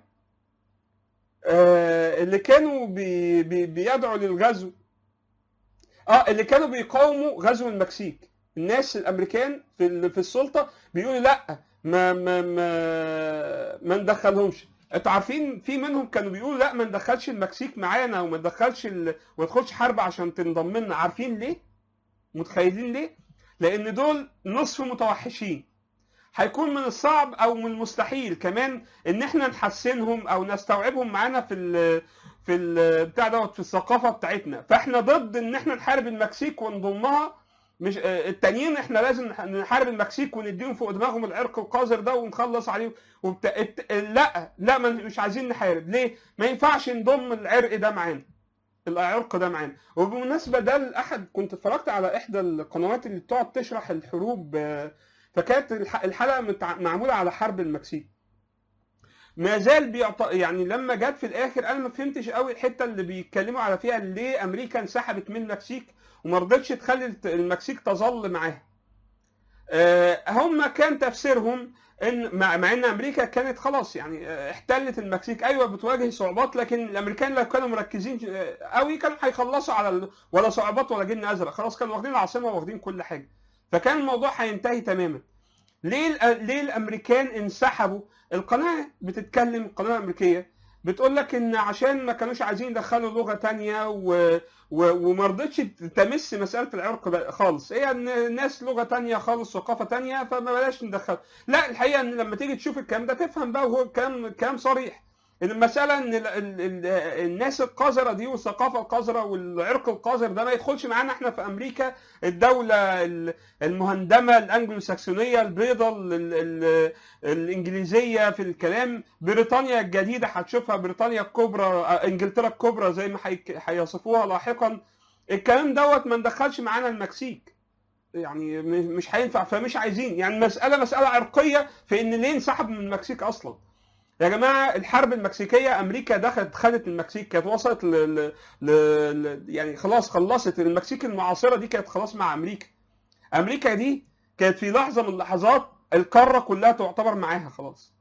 آه، اللي كانوا بي بي بيدعوا للغزو اه اللي كانوا بيقاوموا غزو المكسيك الناس الامريكان في ال- في السلطه بيقولوا لا ما ما ما ما ندخلهمش انتوا عارفين في منهم كانوا بيقولوا لا ما ندخلش المكسيك معانا وما ندخلش ال... وما تدخلش حرب عشان تنضم لنا عارفين ليه؟ متخيلين ليه؟ لان دول نصف متوحشين هيكون من الصعب او من المستحيل كمان ان احنا نحسنهم او نستوعبهم معانا في ال في ال بتاع دوت في الثقافه بتاعتنا فاحنا ضد ان احنا نحارب المكسيك ونضمها مش آه، التانيين احنا لازم نح- نحارب المكسيك ونديهم فوق دماغهم العرق القذر ده ونخلص عليهم وبتا... الت- لا لا ما- مش عايزين نحارب ليه؟ ما ينفعش نضم العرق ده معانا العرق ده معانا وبالمناسبه ده الاحد كنت اتفرجت على احدى القنوات اللي بتقعد تشرح الحروب آه، فكانت الح- الحلقه متع- معموله على حرب المكسيك ما زال بيعط... يعني لما جت في الاخر انا ما فهمتش قوي الحته اللي بيتكلموا على فيها ليه امريكا انسحبت من المكسيك وما رضتش تخلي الت- المكسيك تظل معاها آه، هم كان تفسيرهم ان مع, مع ان امريكا كانت خلاص يعني آه، احتلت المكسيك ايوه بتواجه صعوبات لكن الامريكان لو كانوا مركزين آه، قوي كانوا هيخلصوا على ال... ولا صعوبات ولا جن ازرق خلاص كانوا واخدين العاصمه واخدين كل حاجه فكان الموضوع هينتهي تماما ليه الأ- ليه الامريكان انسحبوا القناه بتتكلم القناه الامريكيه بتقول لك ان عشان ما كانوش عايزين يدخلوا لغه تانية و... و... وما رضتش تمس مساله العرق بقى خالص هي ان الناس لغه تانية خالص ثقافه تانية فما بلاش ندخل لا الحقيقه ان لما تيجي تشوف الكلام ده تفهم بقى وهو كلام كلام صريح ان المساله ان ال... ال... ال... الناس القذره دي والثقافه القذره والعرق القذر ده ما يدخلش معانا احنا في امريكا الدوله ال- المهندمه الانجلو ساكسونيه البيضاء ال- ال- الانجليزيه في الكلام بريطانيا الجديده هتشوفها بريطانيا الكبرى آه، انجلترا الكبرى زي ما هيك- هيصفوها لاحقا الكلام دوت ما ندخلش معانا المكسيك يعني م- مش هينفع فمش عايزين يعني المساله مساله عرقيه في ان ليه انسحب من المكسيك اصلا يا جماعه الحرب المكسيكيه امريكا دخلت خدت المكسيك كانت وصلت ل... ل... ل... ل... يعني خلاص خلصت المكسيك المعاصره دي كانت خلاص مع امريكا امريكا دي كانت في لحظه من اللحظات القاره كلها تعتبر معاها خلاص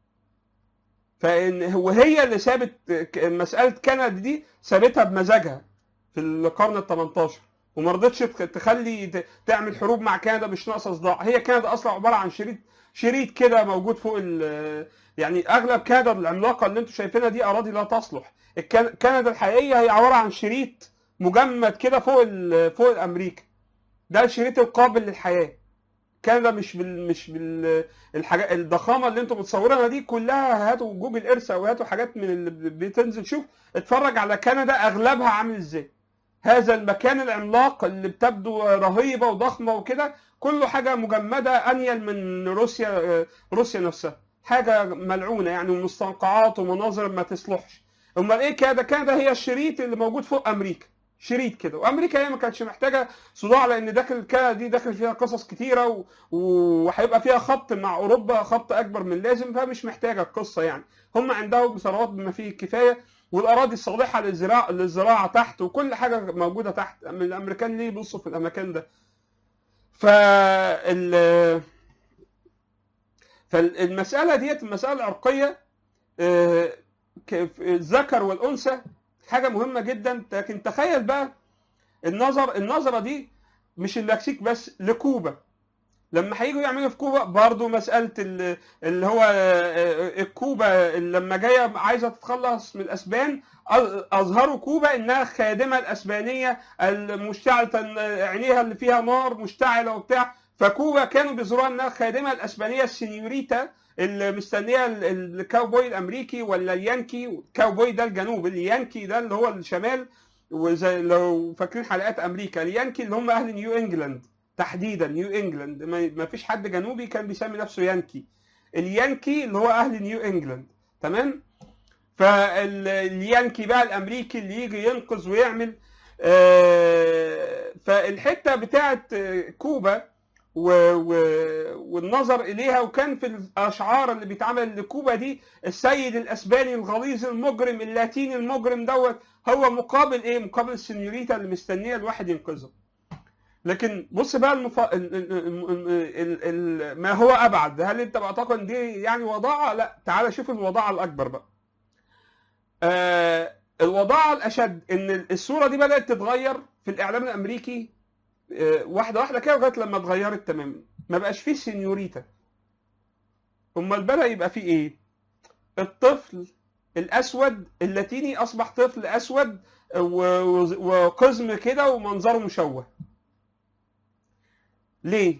فان وهي اللي سابت ك- مساله كندا دي سابتها بمزاجها في القرن ال 18 وما رضتش تخ- تخلي ت- تعمل حروب مع كندا مش ناقصه صداع هي كندا اصلا عباره عن شريط شريط كده موجود فوق ال يعني اغلب كندا العملاقه اللي انتم شايفينها دي اراضي لا تصلح الكن- كندا الحقيقيه هي عباره عن شريط مجمد كده فوق ال- فوق امريكا ده الشريط القابل للحياه كندا مش بال مش بال الحاجات الضخامه اللي انتم متصورينها دي كلها هاتوا جوجل ايرث او هاتوا حاجات من اللي بتنزل شوف اتفرج على كندا اغلبها عامل ازاي هذا المكان العملاق اللي بتبدو رهيبه وضخمه وكده كله حاجه مجمده انيل من روسيا روسيا نفسها حاجه ملعونه يعني مستنقعات ومناظر ما تصلحش امال ايه كندا كندا هي الشريط اللي موجود فوق امريكا شريط كده وامريكا هي ما كانتش محتاجه صداع لان داخل كندا دي داخل فيها قصص كتيره و... وهيبقى فيها خط مع اوروبا خط اكبر من اللازم فمش محتاجه القصه يعني هم عندهم ثروات بما فيه الكفايه والاراضي الصالحه للزراعه للزراعه تحت وكل حاجه موجوده تحت أما الامريكان ليه يبصوا في المكان ده فال فالمساله ديت المساله العرقيه آه، ك- الذكر والانثى حاجه مهمه جدا لكن تخيل بقى النظر النظره دي مش المكسيك بس لكوبا لما هيجوا يعملوا في كوبا برضو مسألة ال- اللي هو آه، الكوبا اللي لما جاية عايزة تتخلص من الأسبان أ- أظهروا كوبا إنها خادمة الأسبانية المشتعلة عينيها اللي فيها نار مشتعلة وبتاع فكوبا كانوا بيظهروها إنها خادمة الأسبانية السينيوريتا اللي مستنية ال- ال- الكاوبوي الأمريكي ولا اليانكي الكاوبوي ده الجنوب اليانكي ده اللي هو الشمال وزي لو فاكرين حلقات أمريكا اليانكي اللي هم أهل نيو إنجلاند تحديدا نيو انجلاند ما ما فيش حد جنوبي كان بيسمي نفسه يانكي اليانكي اللي هو اهل نيو انجلاند تمام فاليانكي بقى الامريكي اللي يجي ينقذ ويعمل آه، فالحته بتاعت آه، كوبا و... و... والنظر اليها وكان في الاشعار اللي بيتعمل لكوبا دي السيد الاسباني الغليظ المجرم اللاتيني المجرم دوت هو مقابل ايه؟ مقابل السنيوريتا اللي مستنيه الواحد ينقذها. لكن بص بقى المف... ال... ال... ال... ال... ما هو ابعد هل انت معتقد ان دي يعني وضاعه؟ لا تعال شوف الوضاعه الاكبر بقى. آه الوضاعه الاشد ان الصوره دي بدات تتغير في الاعلام الامريكي آه واحده واحده كده لغايه لما اتغيرت تماما ما بقاش فيه سينيوريتا امال بدا يبقى فيه ايه الطفل الاسود اللاتيني اصبح طفل اسود وقزم كده ومنظره مشوه ليه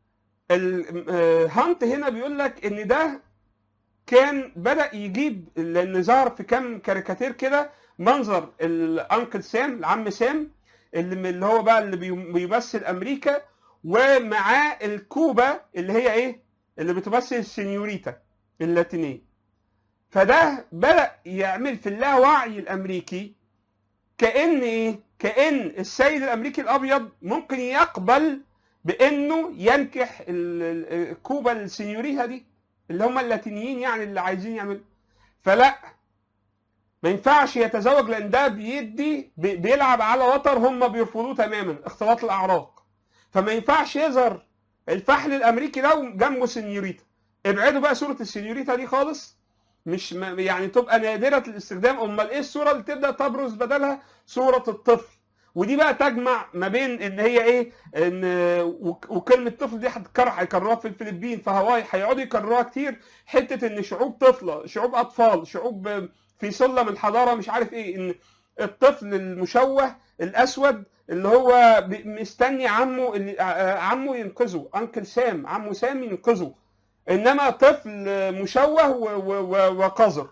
هانت هنا بيقول لك ان ده كان بدا يجيب لان ظهر في كام كاريكاتير كده منظر الانكل سام العم سام اللي اللي هو بقى اللي بيمثل امريكا ومعاه الكوبا اللي هي ايه اللي بتمثل السنيوريتا اللاتينيه فده بدا يعمل في اللاوعي الامريكي كان ايه كان السيد الامريكي الابيض ممكن يقبل بانه ينكح كوبا السنيوريتا دي اللي هم اللاتينيين يعني اللي عايزين يعملوا فلا ما ينفعش يتزوج لان ده بيدي بيلعب على وتر هم بيرفضوه تماما اختلاط الاعراق فما ينفعش يظهر الفحل الامريكي ده جنبه سنيوريتا ابعدوا بقى صوره السنيوريتا دي خالص مش يعني تبقى نادره الاستخدام امال ايه الصوره اللي تبدا تبرز بدلها صوره الطفل ودي بقى تجمع ما بين ان هي ايه ان وكلمه طفل دي هتتكرر هيكرروها في الفلبين في هاواي هيقعدوا يكرروها كتير حته ان شعوب طفله شعوب اطفال شعوب في سلم الحضاره مش عارف ايه ان الطفل المشوه الاسود اللي هو مستني عمه اللي عمه ينقذه انكل سام عمه سام ينقذه انما طفل مشوه وقذر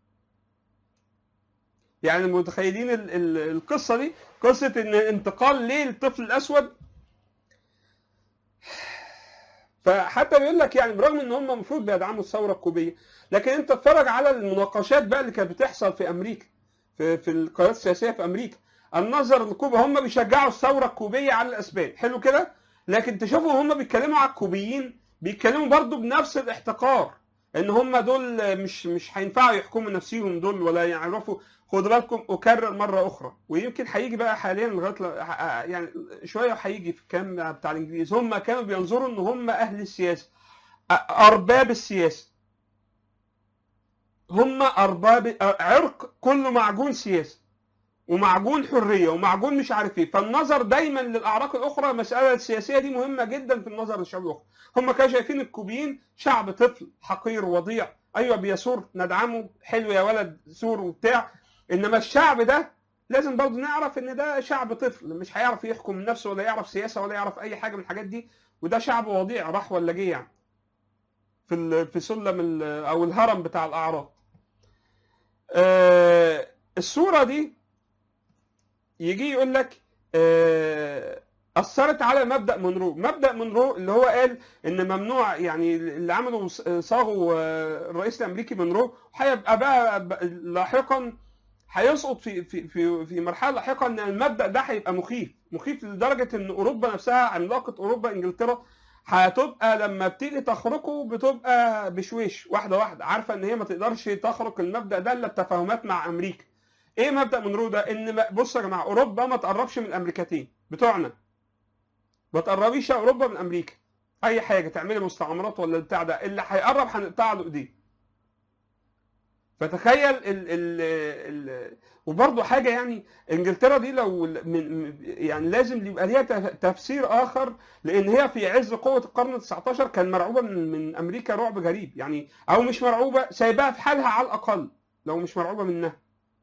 يعني متخيلين القصه دي قصه ان انتقال ليه للطفل الاسود فحتى بيقول لك يعني برغم ان هم المفروض بيدعموا الثوره الكوبيه لكن انت اتفرج على المناقشات بقى اللي كانت بتحصل في امريكا في في القرارات السياسيه في امريكا النظر لكوبا هم بيشجعوا الثوره الكوبيه على الاسبان حلو كده لكن تشوفوا هم بيتكلموا على الكوبيين بيتكلموا برضو بنفس الاحتقار ان هم دول مش مش هينفعوا يحكموا نفسيهم دول ولا يعرفوا خدوا بالكم اكرر مره اخرى ويمكن هيجي بقى حاليا لغايه يعني شويه هيجي في الكلام بتاع الانجليز هم كانوا بينظروا ان هم اهل السياسه ارباب السياسه هم ارباب عرق كله معجون سياسه ومعجون حريه ومعجون مش عارف ايه فالنظر دايما للاعراق الاخرى المساله السياسيه دي مهمه جدا في النظر للشعوب الاخرى هم كانوا شايفين الكوبيين شعب طفل حقير وضيع ايوه بيسور ندعمه حلو يا ولد سور وبتاع انما الشعب ده لازم برضه نعرف ان ده شعب طفل مش هيعرف يحكم نفسه ولا يعرف سياسه ولا يعرف اي حاجه من الحاجات دي وده شعب وضيع راح ولا جه يعني في في سلم او الهرم بتاع الاعراق آه الصوره دي يجي يقول لك آه اثرت على مبدا مونرو مبدا مونرو اللي هو قال ان ممنوع يعني اللي عمله صاغه الرئيس الامريكي مونرو هيبقى بقى لاحقا هيسقط في في في في مرحله لاحقه ان المبدا ده هيبقى مخيف مخيف لدرجه ان اوروبا نفسها عملاقه اوروبا انجلترا هتبقى لما بتيجي تخرقه بتبقى بشويش واحده واحده عارفه ان هي ما تقدرش تخرق المبدا ده الا بتفاهمات مع امريكا ايه مبدا مونرو ده ان بصوا يا جماعه اوروبا ما تقربش من الامريكتين بتوعنا ما تقربيش يا اوروبا من امريكا اي حاجه تعملي مستعمرات ولا بتاع ده اللي هيقرب هنقطع له ايديه فتخيل ال ال ال وبرضه حاجه يعني انجلترا دي لو من يعني لازم يبقى ليها تفسير اخر لان هي في عز قوه القرن ال19 كان مرعوبه من, من امريكا رعب غريب يعني او مش مرعوبه سايباها في حالها على الاقل لو مش مرعوبه منها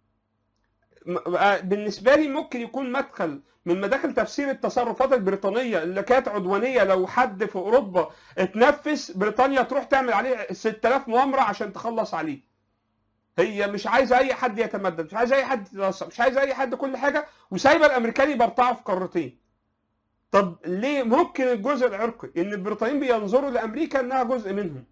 بالنسبه لي ممكن يكون مدخل من مداخل تفسير التصرفات البريطانيه اللي كانت عدوانيه لو حد في اوروبا اتنفس بريطانيا تروح تعمل عليه 6000 مؤامره عشان تخلص عليه هي مش عايزه اي حد يتمدد مش عايزه اي حد يتوسع مش عايزه اي حد كل حاجه وسايبه الامريكان يبرطعوا في قارتين طب ليه ممكن الجزء العرقي ان البريطانيين بينظروا لامريكا انها جزء منهم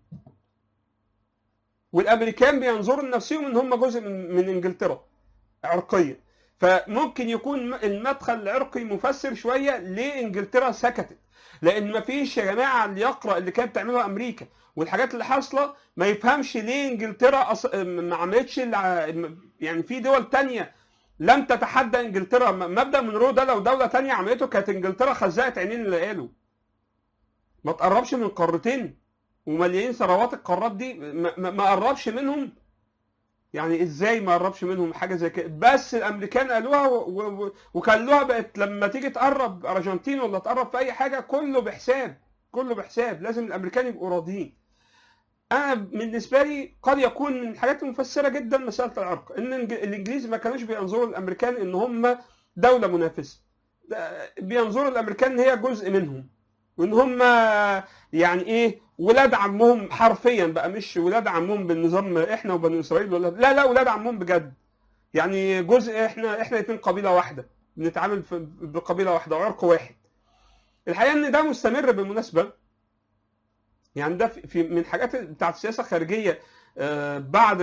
والامريكان بينظروا لنفسهم ان هم جزء من, من انجلترا عرقيا فممكن يكون المدخل العرقي مفسر شويه ليه انجلترا سكتت لان ما فيش يا جماعه اللي يقرا اللي كانت بتعمله امريكا والحاجات اللي حاصله ما يفهمش ليه انجلترا أص... ما عملتش الع... يعني في دول تانية لم تتحدى انجلترا مبدا من رو ده لو دوله تانية عملته كانت انجلترا خزقت عينين اللي قالوا ما تقربش من قارتين ومليانين ثروات القارات دي ما, ما قربش منهم يعني ازاي ما قربش منهم حاجه زي كده بس الامريكان قالوها وخلوها بقت لما تيجي تقرب ارجنتين ولا تقرب في اي حاجه كله بحساب كله بحساب لازم الامريكان يبقوا راضيين انا بالنسبه لي قد يكون من الحاجات المفسره جدا مساله العرق ان الانجليز ما كانوش بينظروا للامريكان ان هم دوله منافسه بينظروا للامريكان ان هي جزء منهم وان هم يعني ايه ولاد عمهم حرفيا بقى مش ولاد عمهم بالنظام احنا وبني اسرائيل ولا لا لا ولاد عمهم بجد يعني جزء احنا احنا الاثنين قبيله واحده بنتعامل بقبيله واحده وعرق واحد الحقيقه ان ده مستمر بالمناسبه يعني ده في من الحاجات بتاعت السياسه الخارجيه بعد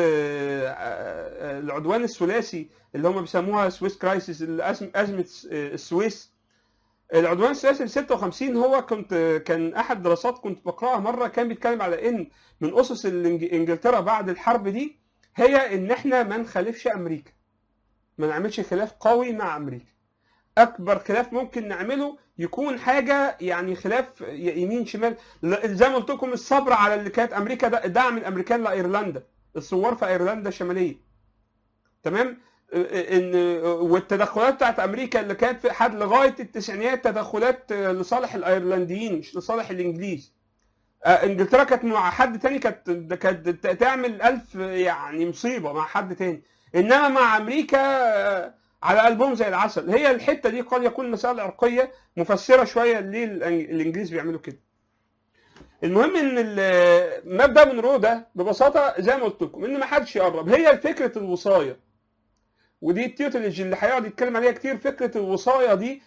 العدوان الثلاثي اللي هم بيسموها سويس كرايسيس ازمه السويس العدوان الثلاثي في 56 هو كنت كان احد دراسات كنت بقراها مره كان بيتكلم على ان من اسس انجلترا بعد الحرب دي هي ان احنا ما نخالفش امريكا ما نعملش خلاف قوي مع امريكا اكبر خلاف ممكن نعمله يكون حاجه يعني خلاف يمين شمال زي ما قلت لكم الصبر على اللي كانت امريكا دعم الامريكان لايرلندا الثوار في ايرلندا الشماليه تمام ان والتدخلات بتاعت امريكا اللي كانت في حد لغايه التسعينيات تدخلات لصالح الايرلنديين مش لصالح الانجليز انجلترا كانت مع حد تاني كانت كانت تعمل الف يعني مصيبه مع حد تاني انما مع امريكا على قلبهم زي العسل هي الحته دي قد يكون مساله عرقيه مفسره شويه ليه الانجليز بيعملوا كده المهم ان مبدا من رو ده ببساطه زي ما قلت لكم ان ما حدش يقرب هي فكره الوصايه ودي التيوتولوجي اللي هيقعد يتكلم عليها كتير فكره الوصايه دي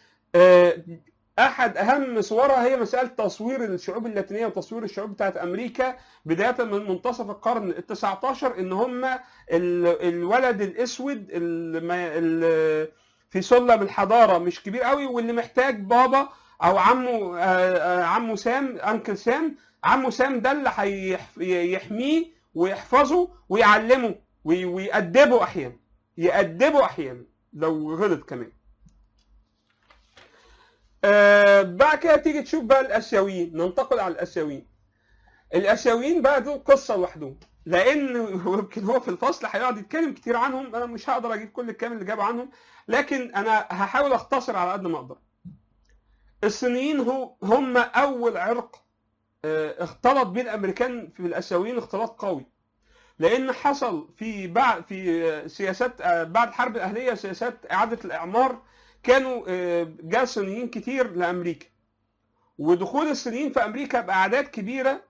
احد اهم صورها هي مساله تصوير الشعوب اللاتينيه وتصوير الشعوب بتاعت امريكا بدايه من منتصف القرن ال 19 ان هم الولد الاسود اللي في سلم الحضاره مش كبير قوي واللي محتاج بابا او عمه عمه سام انكل سام عمه سام ده اللي هيحميه ويحفظه ويعلمه ويأدبه احيانا يأدبه احيانا لو غلط كمان آه بعد كده تيجي تشوف بقى الاسيويين ننتقل على الاسيويين الاسيويين بقى دول قصه لوحدهم لان يمكن هو في الفصل هيقعد يتكلم كتير عنهم انا مش هقدر اجيب كل الكلام اللي جابه عنهم لكن انا هحاول اختصر على قد ما اقدر الصينيين هو هم اول عرق آه اختلط بين الامريكان في الاسيويين اختلاط قوي لان حصل في بعد في سياسات بعد الحرب الاهليه سياسات اعاده الاعمار كانوا جاء صينيين كتير لامريكا ودخول الصينيين في امريكا باعداد كبيره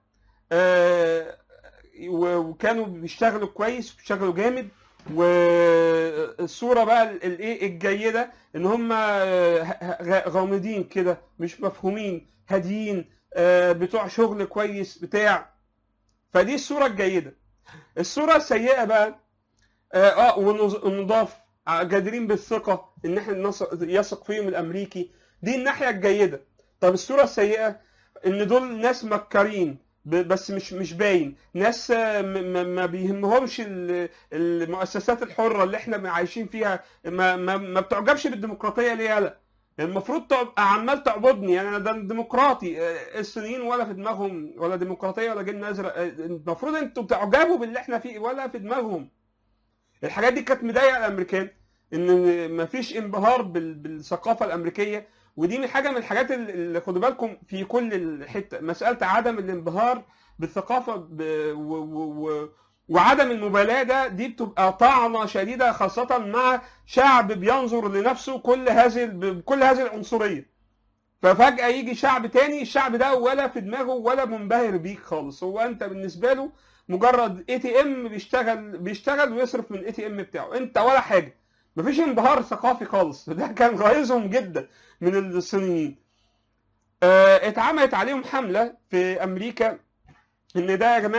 وكانوا بيشتغلوا كويس بيشتغلوا جامد والصوره بقى الايه الجيده ان هم غامضين كده مش مفهومين هاديين بتوع شغل كويس بتاع فدي الصوره الجيده الصوره السيئه بقى اه والنضاف جادرين بالثقه ان احنا يثق فيهم الامريكي دي الناحيه الجيده طب الصوره السيئه ان دول ناس مكارين بس مش مش باين ناس ما بيهمهمش المؤسسات الحره اللي احنا عايشين فيها ما, ما, ما بتعجبش بالديمقراطيه ليه يالا المفروض تبقى عمال تعبدني يعني انا ده ديمقراطي الصينيين ولا في دماغهم ولا ديمقراطيه ولا جن ازرق المفروض انتوا تعجبوا باللي احنا فيه ولا في دماغهم الحاجات دي كانت مضايقه الامريكان ان مفيش انبهار بالثقافه الامريكيه ودي من حاجه من الحاجات اللي خدوا بالكم في كل الحته مساله عدم الانبهار بالثقافه ب... و... و... وعدم المبالاه ده دي بتبقى طعنه شديده خاصه مع شعب بينظر لنفسه كل هذه بكل هذه العنصريه ففجاه يجي شعب تاني الشعب ده ولا في دماغه ولا منبهر بيك خالص هو انت بالنسبه له مجرد اي تي ام بيشتغل بيشتغل ويصرف من الاي تي ام بتاعه انت ولا حاجه مفيش انبهار ثقافي خالص ده كان غايظهم جدا من الصينيين اه اتعملت عليهم حمله في امريكا ان ده يا جماعه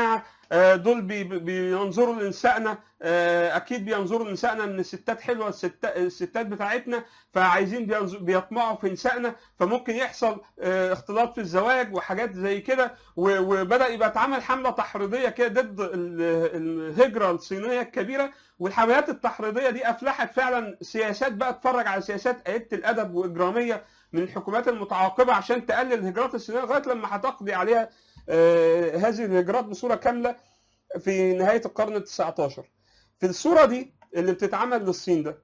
آه، دول بي- بي- بينظروا لنسائنا آه، اكيد بينظروا لنسائنا ان الستات حلوه الستات الستات بتاعتنا فعايزين بينظ- بيطمعوا في نسائنا فممكن يحصل آه، اختلاط في الزواج وحاجات زي كده و- وبدا يبقى اتعمل حمله تحريضيه كده ضد ال- الهجره الصينيه الكبيره والحملات التحريضيه دي افلحت فعلا سياسات بقى اتفرج على سياسات قليله الادب واجراميه من الحكومات المتعاقبه عشان تقلل الهجرات الصينيه لغايه لما هتقضي عليها آه، هذه الهجرات بصوره كامله في نهايه القرن ال 19 في الصوره دي اللي بتتعمل للصين ده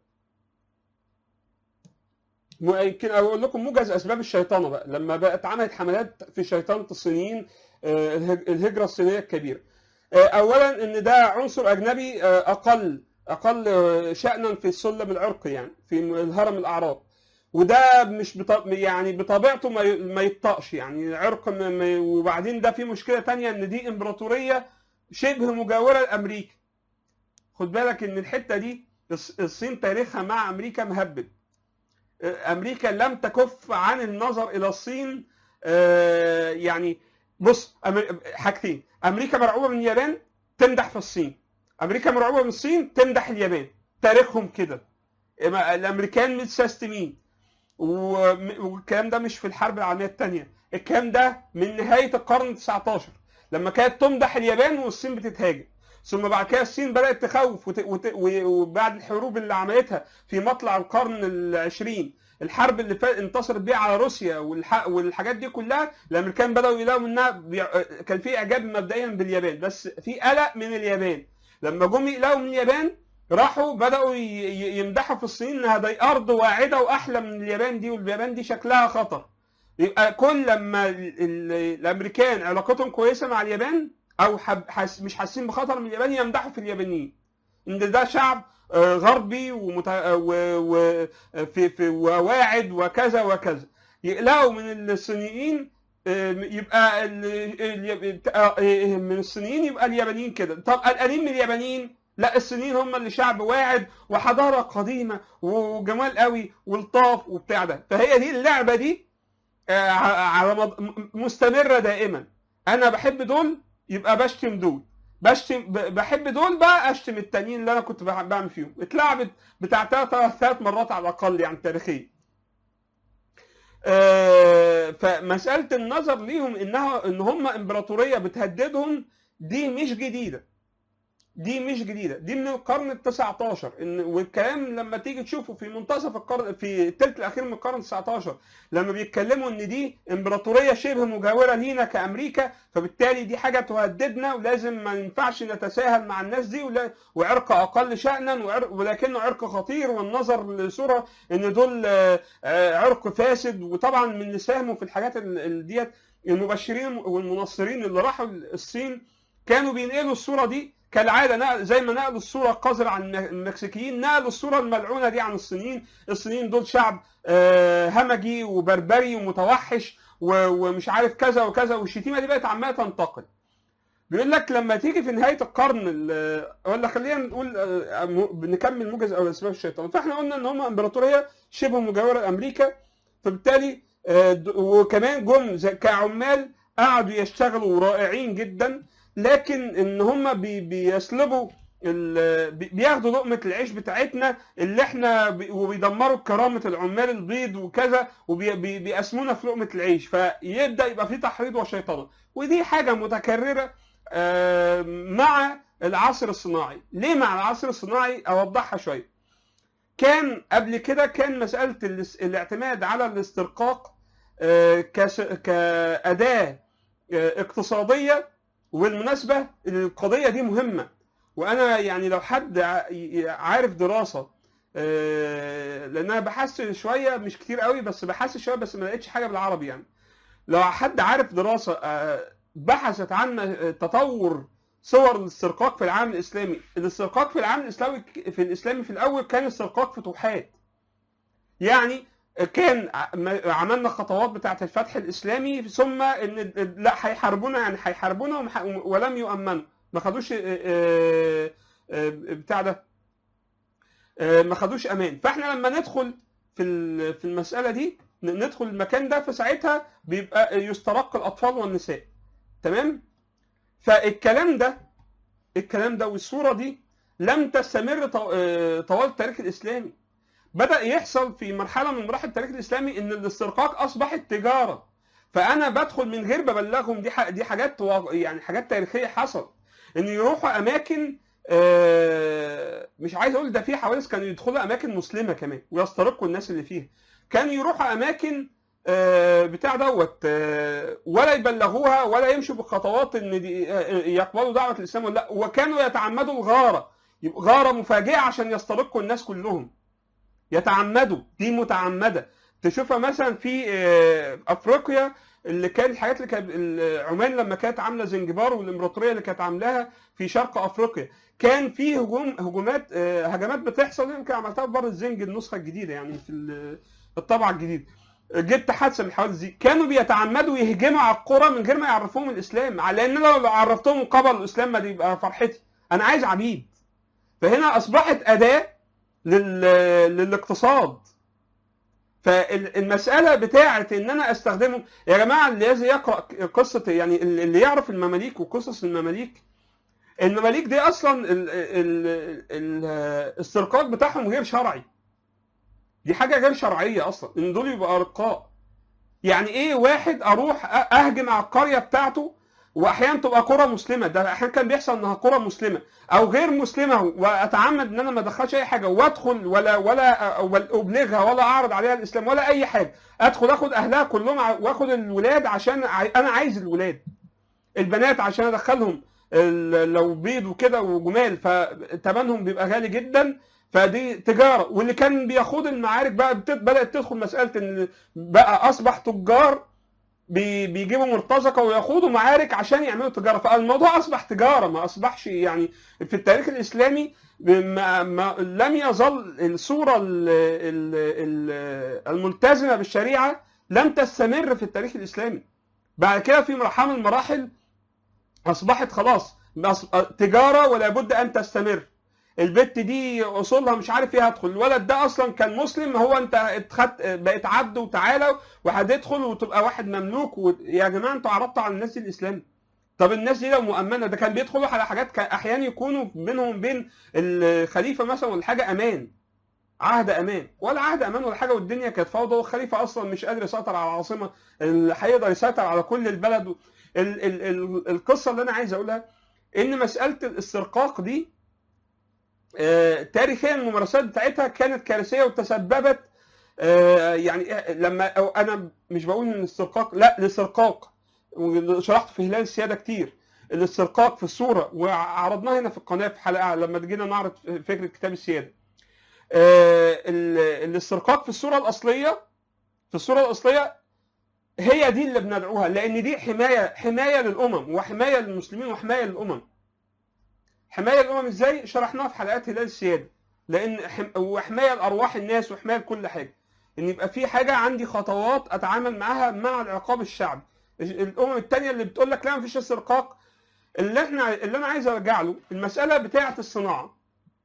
م- يمكن اقول لكم موجز اسباب الشيطنه بقى لما بقت عملت حملات في شيطنه الصينيين آه، الهج- الهجره الصينيه الكبيره آه، اولا ان ده عنصر اجنبي آه، اقل اقل آه، شانا في السلم العرقي يعني في الهرم الاعراق وده مش بط... يعني بطبيعته ما, ي... ما يطقش يعني عرق ما... ما... وبعدين ده في مشكله تانية ان دي امبراطوريه شبه مجاوره لامريكا خد بالك ان الحته دي الص- الصين تاريخها مع امريكا مهبب امريكا لم تكف عن النظر الى الصين آه، يعني بص أمر- حاجتين امريكا مرعوبه من اليابان تمدح في الصين امريكا مرعوبه من الصين تمدح اليابان تاريخهم كده إما الامريكان متسيستمين وم- والكلام ده مش في الحرب العالميه الثانيه الكلام ده من نهايه القرن ال 19 لما كانت تمدح اليابان والصين بتتهاجم ثم بعد كده الصين بدات تخوف وت... وت... و- وبعد الحروب اللي عملتها في مطلع القرن العشرين الحرب اللي فا... انتصرت بيها على روسيا والح... والحاجات دي كلها الامريكان بداوا يلاقوا منها بي... كان في اعجاب مبدئيا باليابان بس في قلق من اليابان لما جم يقلقوا من اليابان راحوا بداوا ي... ي- يمدحوا في الصين انها دي ارض واعده واحلى من اليابان دي واليابان دي شكلها خطر يبقى كل لما ال... ال... الامريكان علاقتهم كويسه مع اليابان او حب... حس... مش حاسين بخطر من اليابان يمدحوا في اليابانيين ان ده شعب آه، غربي ومت... آه، و... و... في... في وواعد وكذا وكذا يقلقوا من الصينيين آه، يبقى ال... ال... آه، آه، من الصينيين يبقى اليابانيين كده طب قلقانين من اليابانيين لا الصينيين هم اللي شعب واعد وحضاره قديمه وجمال قوي ولطاف وبتاع ده فهي دي اللعبه دي آه، على مد... م- مستمره دائما انا بحب دول يبقى بشتم دول بشتم ب- بحب دول بقى اشتم التانيين اللي انا كنت بع- بعمل فيهم اتلعبت بتاع ثلاث ثلاث مرات على الاقل يعني تاريخيا آه، فمساله النظر ليهم انها ان هم امبراطوريه بتهددهم دي مش جديده دي مش جديده دي من القرن ال 19 ان والكلام لما تيجي تشوفه في منتصف القرن في الثلث الاخير من القرن ال 19 لما بيتكلموا ان دي امبراطوريه شبه مجاوره لينا كامريكا فبالتالي دي حاجه تهددنا ولازم ما ينفعش نتساهل مع الناس دي ولا وعرق اقل شانا وعرق ولكنه عرق خطير والنظر لصوره ان دول آه، آه، عرق فاسد وطبعا من اللي ساهموا في الحاجات ال- ال- ديت المبشرين والمنصرين اللي راحوا الصين كانوا بينقلوا الصوره دي كالعاده نقل زي ما نقلوا الصوره القذره عن المكسيكيين نقلوا الصوره الملعونه دي عن الصينيين الصينيين دول شعب آه، همجي وبربري ومتوحش و- ومش عارف كذا وكذا والشتيمه دي بقت عماله تنتقل بيقول لك لما تيجي في نهايه القرن ال- ولا خلينا نقول آه، م- نكمل موجز او اسباب الشيطان فاحنا قلنا ان هم امبراطوريه شبه مجاوره لامريكا فبالتالي آه، د- وكمان جم زي- كعمال قعدوا يشتغلوا رائعين جدا لكن ان هم بي بيسلبوا ال- بي- بياخدوا لقمه العيش بتاعتنا اللي احنا بي- وبيدمروا كرامه العمال البيض وكذا وبيقسمونا في لقمه العيش فيبدا يبقى في تحريض وشيطنه ودي حاجه متكرره آه، مع العصر الصناعي ليه مع العصر الصناعي اوضحها شويه كان قبل كده كان مساله الاس- الاعتماد على الاسترقاق آه، كس- كاداه آه، اقتصاديه وبالمناسبه القضيه دي مهمه وانا يعني لو حد ع- ي- عارف دراسه آه، لان انا بحث شويه مش كتير قوي بس بحث شويه بس ما لقيتش حاجه بالعربي يعني لو حد عارف دراسه آه، بحثت عن آه، تطور صور الاسترقاق في العالم الاسلامي الاسترقاق في العالم الاسلامي في الاسلامي في الاول كان استرقاق فتوحات يعني كان ع- م- عملنا خطوات بتاعه الفتح الاسلامي ثم ان لا هيحاربونا يعني هيحاربونا ومح- ولم يؤمنوا ما خدوش آه، آه، آه، بتاع ده آه، ما خدوش امان فاحنا لما ندخل في ال- في المساله دي ن- ندخل المكان ده فساعتها بيبقى يسترق الاطفال والنساء تمام فالكلام ده الكلام ده والصوره دي لم تستمر طو- آه، طوال التاريخ الاسلامي بدا يحصل في مرحله من مراحل التاريخ الاسلامي ان الاسترقاق اصبحت تجاره فانا بدخل من غير ببلغهم دي ح- دي حاجات واقع- يعني حاجات تاريخيه حصل ان يروحوا اماكن آه، مش عايز اقول ده في حوادث كانوا يدخلوا اماكن مسلمه كمان ويسترقوا الناس اللي فيها كانوا يروحوا اماكن آه، بتاع دوت آه، ولا يبلغوها ولا يمشوا بخطوات ان دي آه، يقبلوا دعوه الاسلام ولا لا وكانوا يتعمدوا الغاره يبقى غاره مفاجئه عشان يسترقوا الناس كلهم يتعمدوا دي متعمده تشوفها مثلا في آه، افريقيا اللي كان الحاجات اللي كانت ال- عمان لما كانت عامله زنجبار والامبراطوريه اللي كانت عاملاها في شرق افريقيا كان في هجوم هجومات آه، هجمات بتحصل يمكن عملتها في بر الزنج النسخه الجديده يعني في ال- الطبعه الجديده جبت حادثه من الحوادث دي كانوا بيتعمدوا يهجموا على القرى من غير ما يعرفوهم الاسلام لان لو لو عرفتهم قبل الاسلام ما دي يبقى فرحتي انا عايز عبيد فهنا اصبحت اداه لل... للاقتصاد فالمساله بتاعه ان انا استخدمه يا جماعه اللي لازم يقرا قصه يعني اللي يعرف المماليك وقصص المماليك المماليك دي اصلا ال... ال... ال... الاسترقاق بتاعهم غير شرعي دي حاجه غير شرعيه اصلا ان دول يبقى ارقاء يعني ايه واحد اروح أ- اهجم على القريه بتاعته واحيانا تبقى قرى مسلمه ده احيانا كان بيحصل انها قرى مسلمه او غير مسلمه واتعمد ان انا ما ادخلش اي حاجه وادخل ولا ولا ولا ابلغها ولا اعرض عليها الاسلام ولا اي حاجه ادخل اخد اهلها كلهم ع- واخد الولاد عشان ع- انا عايز الولاد البنات عشان ادخلهم ال- لو بيض وكده وجمال فتمنهم بيبقى غالي جدا فدي تجاره واللي كان بيخوض المعارك بقى بت- بدات تدخل مساله ان بقى اصبح تجار بي- بيجيبوا مرتزقه ويخوضوا معارك عشان يعملوا تجاره فالموضوع اصبح تجاره ما اصبحش يعني في التاريخ الاسلامي ما ما لم يظل الصوره ال- ال- ال- الملتزمه بالشريعه لم تستمر في التاريخ الاسلامي بعد كده في مرحله من المراحل اصبحت خلاص أص- تجاره ولا بد ان تستمر البت دي اصولها مش عارف ايه هدخل الولد ده اصلا كان مسلم هو انت اتخدت بقيت عبد وتعالى وهتدخل وتبقى واحد مملوك و... يا جماعه انتوا عرضتوا على الناس دي الاسلام طب الناس دي لو مؤمنه ده كان بيدخلوا على حاجات كان احيانا يكونوا بينهم بين الخليفه مثلا ولا حاجه امان عهد امان ولا عهد امان ولا حاجه والدنيا كانت فوضى والخليفه اصلا مش قادر يسيطر على العاصمه اللي هيقدر يسيطر على كل البلد ال... ال... ال... القصه اللي انا عايز اقولها ان مساله الاسترقاق دي آه، تاريخيا الممارسات بتاعتها كانت كارثيه وتسببت آه، يعني آه، لما أو انا مش بقول ان الاسترقاق لا الاسترقاق وشرحت في هلال السياده كتير الاسترقاق في الصوره وعرضناها هنا في القناه في حلقه لما جينا نعرض فكره كتاب السياده آه، ال- الاسترقاق في الصوره الاصليه في الصوره الاصليه هي دي اللي بندعوها لان دي حمايه حمايه للامم وحمايه للمسلمين وحمايه للامم حمايه الامم ازاي شرحناها في حلقات هلال السياده لان حم... وحمايه لارواح الناس وحمايه لكل حاجه ان يبقى في حاجه عندي خطوات اتعامل معاها مع العقاب الشعبي الامم الثانيه اللي بتقول لك لا مفيش استرقاق اللي احنا اللي انا عايز ارجع له المساله بتاعه الصناعه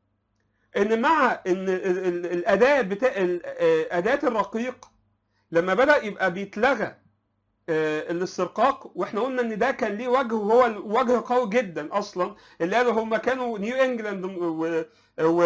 ان مع ان ال- ال- الاداه بتاع ال- آه، اداه الرقيق لما بدا يبقى بيتلغى آه، الاسترقاق واحنا قلنا ان ده كان ليه وجه وهو وجه قوي جدا اصلا اللي قالوا هم كانوا نيو انجلاند و, و...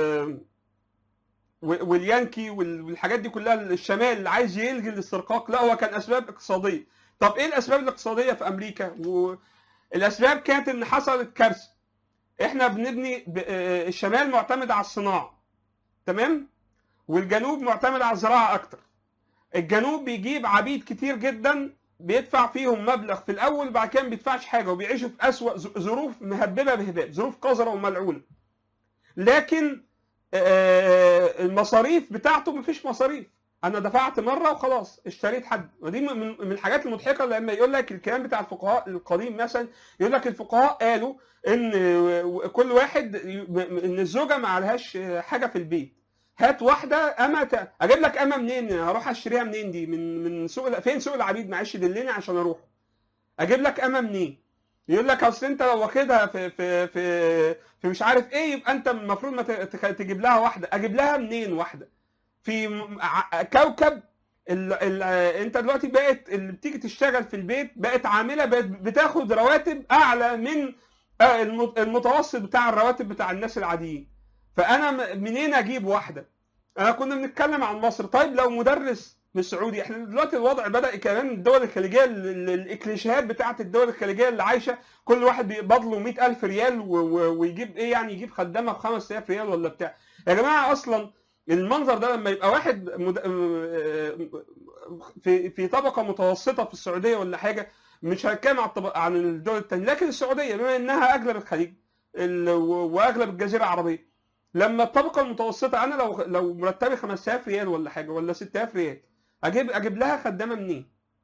و- واليانكي وال- والحاجات دي كلها الشمال اللي عايز يلغي الاسترقاق لا هو كان اسباب اقتصاديه طب ايه الاسباب الاقتصاديه في امريكا والاسباب كانت ان حصلت كارثه احنا بنبني ب... آه، الشمال معتمد على الصناعه تمام والجنوب معتمد على الزراعه اكتر الجنوب بيجيب عبيد كتير جدا بيدفع فيهم مبلغ في الاول بعد كده ما بيدفعش حاجه وبيعيشوا في اسوأ ظ- ظروف مهببه بهباب ظروف قذره وملعونه لكن آه، المصاريف بتاعته مفيش مصاريف انا دفعت مره وخلاص اشتريت حد ودي من من الحاجات المضحكه لما يقول لك الكلام بتاع الفقهاء القديم مثلا يقول لك الفقهاء قالوا ان كل واحد ان الزوجه ما عليهاش حاجه في البيت هات واحده اما ت... اجيب لك اما منين هروح اشتريها منين دي من من سوق ال- فين سوق العبيد معلش دلني عشان اروح اجيب لك اما منين يقول لك اصل انت لو واخدها في في في في مش عارف ايه يبقى انت المفروض ما ت- تخ- تجيب لها واحده اجيب لها منين واحده في م- ع- كوكب ال ال انت دلوقتي بقت اللي بتيجي تشتغل في البيت بقت عامله بقت بتاخد رواتب اعلى من آه، الم- المتوسط بتاع الرواتب بتاع الناس العاديين فانا م- منين اجيب واحده انا كنا بنتكلم عن مصر طيب لو مدرس مش سعودي احنا دلوقتي الوضع بدا كمان الدول الخليجيه ال- ال- الاكليشيهات بتاعت الدول الخليجيه اللي عايشه كل واحد بيقبض له 100000 ريال و- و- ويجيب ايه يعني يجيب خدامه ب 5000 ريال ولا بتاع يا جماعه اصلا المنظر ده لما يبقى واحد مد... في في طبقه متوسطه في السعوديه ولا حاجه مش هنتكلم عن الطبق... عن الدول الثانيه لكن السعوديه بما انها اغلب الخليج ال... و- واغلب الجزيره العربيه لما الطبقه المتوسطه انا لو لو مرتبي 5000 ريال ولا حاجه ولا 6000 ريال اجيب اجيب لها خدامه منين؟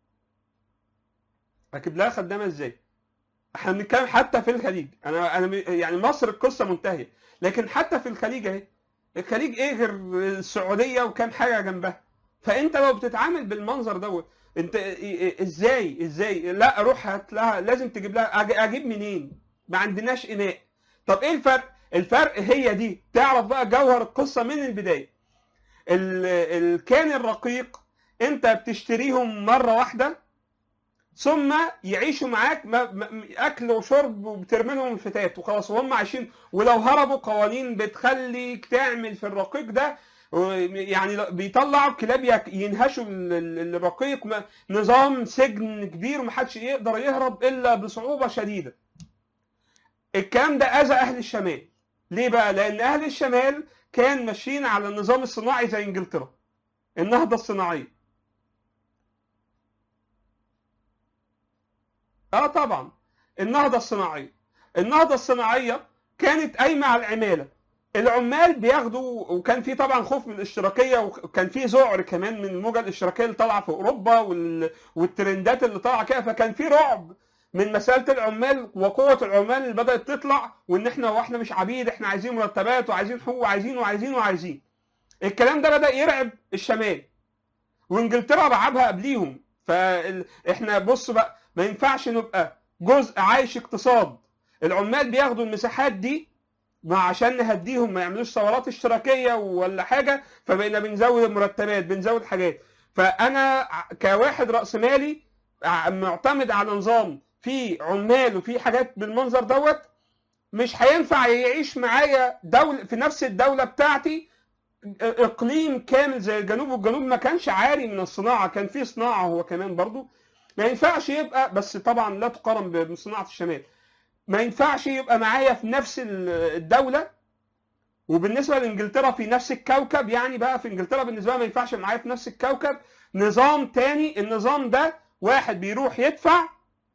اجيب لها خدامه ازاي؟ احنا بنتكلم حتى في الخليج انا انا م- يعني مصر القصه منتهيه لكن حتى في الخليج اهي الخليج ايه غير السعوديه وكام حاجه جنبها فانت لو بتتعامل بالمنظر دوت انت إيه- إيه- ازاي ازاي لا اروح هات لها لازم تجيب لها أج- اجيب منين ما عندناش اناء طب ايه الفرق الفرق هي دي تعرف بقى جوهر القصه من البدايه ال- الكان الرقيق انت بتشتريهم مره واحده ثم يعيشوا معاك ما- ما- اكل وشرب وبترمي لهم الفتات وخلاص وهم عايشين ولو هربوا قوانين بتخليك تعمل في الرقيق ده و- يعني لا- بيطلعوا كلاب يك- ينهشوا ال- ال- الرقيق ما- نظام سجن كبير ومحدش يقدر يهرب الا بصعوبه شديده. الكلام ده اذى اهل الشمال. ليه بقى؟ لان اهل الشمال كان ماشيين على النظام الصناعي زي انجلترا. النهضه الصناعيه. اه طبعا النهضه الصناعيه النهضه الصناعيه كانت قايمه على العماله العمال بياخدوا وكان في طبعا خوف من الاشتراكيه وكان في ذعر كمان من الموجه الاشتراكيه اللي طالعه في اوروبا وال... والترندات اللي طالعه كده فكان في رعب من مساله العمال وقوه العمال اللي بدات تطلع وان احنا واحنا مش عبيد احنا عايزين مرتبات وعايزين حقوق وعايزين وعايزين وعايزين الكلام ده بدا يرعب الشمال وانجلترا رعبها قبليهم فاحنا بص بقى ما ينفعش نبقى جزء عايش اقتصاد العمال بياخدوا المساحات دي ما عشان نهديهم ما يعملوش ثورات اشتراكيه ولا حاجه فبقينا بنزود المرتبات بنزود حاجات فانا ع- كواحد راس مالي ع- معتمد على نظام فيه عمال وفيه حاجات بالمنظر دوت مش هينفع يعيش معايا دولة في نفس الدولة بتاعتي اقليم كامل زي الجنوب والجنوب ما كانش عاري من الصناعة كان فيه صناعة هو كمان برضو ما ينفعش يبقى بس طبعا لا تقارن بصناعة الشمال ما ينفعش يبقى معايا في نفس ال- الدولة وبالنسبة لإنجلترا في نفس الكوكب يعني بقى في إنجلترا بالنسبة لها ما ينفعش معايا في نفس الكوكب نظام تاني النظام ده واحد بيروح يدفع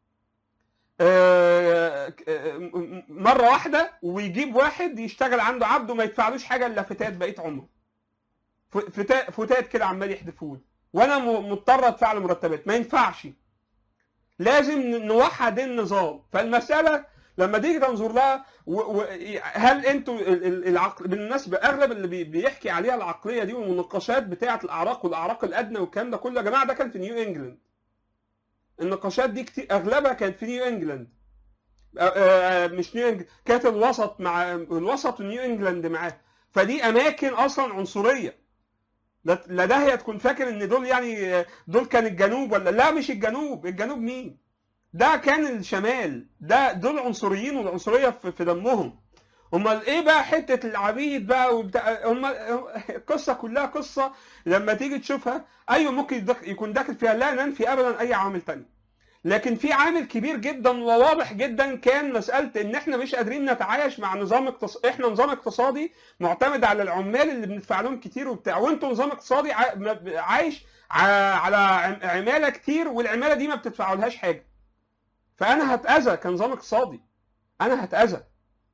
آه، آه، م- مرة واحدة ويجيب واحد يشتغل عنده عبد وما يدفعلوش حاجة إلا فتات بقية عمره ف- فتا- فتات كده عمال يحدفوه وانا م- مضطر ادفع له مرتبات ما ينفعش لازم ن- نوحد النظام فالمساله لما تيجي تنظر لها و... و... هل انتوا ال- ال- العقل بالمناسبه اغلب اللي بي... بيحكي عليها العقليه دي والنقاشات بتاعه الاعراق والاعراق الادنى والكلام ده كله يا جماعه ده كان في نيو انجلاند النقاشات دي كتير اغلبها كانت في نيو انجلاند آه، آه، مش نيو انجلاند كانت الوسط مع الوسط ونيو انجلاند معاه فدي اماكن اصلا عنصريه لا لا ده هي تكون فاكر ان دول يعني دول كان الجنوب ولا لا مش الجنوب الجنوب مين ده كان الشمال ده دول عنصريين والعنصريه في في دمهم امال ايه بقى حته العبيد بقى وبتاع هم القصه كلها قصه لما تيجي تشوفها ايوه ممكن يدخ- يكون داخل فيها لا ننفي ابدا اي عامل تاني لكن في عامل كبير جدا وواضح جدا كان مساله ان احنا مش قادرين نتعايش مع نظام اقتصادي احنا نظام اقتصادي معتمد على العمال اللي بندفع لهم كتير وبتاع وانتوا نظام اقتصادي ع- م- عايش ع- على عم- عماله كتير والعماله دي ما بتدفعولهاش حاجه فانا هتاذى كنظام اقتصادي انا هتاذى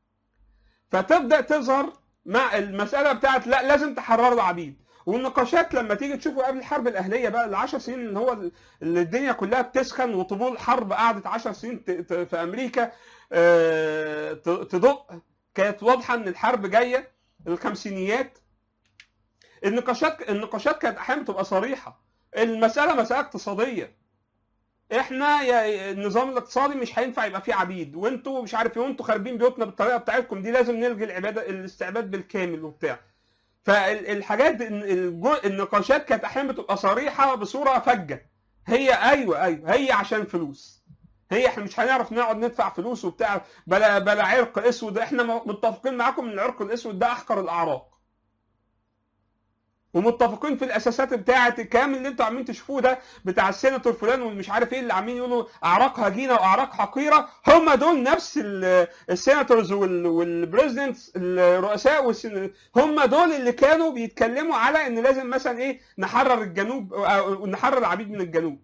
فتبدا تظهر مع المساله بتاعت لا لازم تحرروا العبيد والنقاشات لما تيجي تشوفوا قبل الحرب الاهليه بقى العشر سنين اللي هو اللي الدنيا كلها بتسخن وطبول الحرب قعدت 10 سنين ت- ت- في امريكا آه، ت- تدق كانت واضحه ان الحرب جايه الخمسينيات النقاشات النقاشات كانت احيانا بتبقى صريحه المساله مساله اقتصاديه احنا يا النظام الاقتصادي مش هينفع يبقى فيه عبيد وانتوا مش عارف ايه وانتوا خاربين بيوتنا بالطريقه بتاعتكم دي لازم نلغي العباده الاستعباد بالكامل وبتاع فالحاجات الجو- النقاشات كانت احيانا بتبقى صريحه بصوره فجه هي ايوه ايوه هي عشان فلوس هي احنا مش هنعرف نقعد ندفع فلوس وبتاع بلا بلا عرق اسود احنا متفقين معاكم ان العرق الاسود ده احقر الاعراق ومتفقين في الاساسات بتاعه الكلام اللي انتوا عاملين تشوفوه ده بتاع السيناتور فلان والمش عارف ايه اللي عاملين يقولوا اعراق هجينه واعراق حقيره هم دول نفس السيناتورز والبريزيدنتس الرؤساء هم دول اللي كانوا بيتكلموا على ان لازم مثلا ايه نحرر الجنوب او نحرر العبيد من الجنوب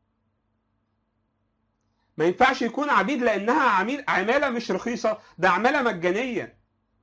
ما ينفعش يكون عبيد لانها عميل عماله مش رخيصه ده عماله مجانيه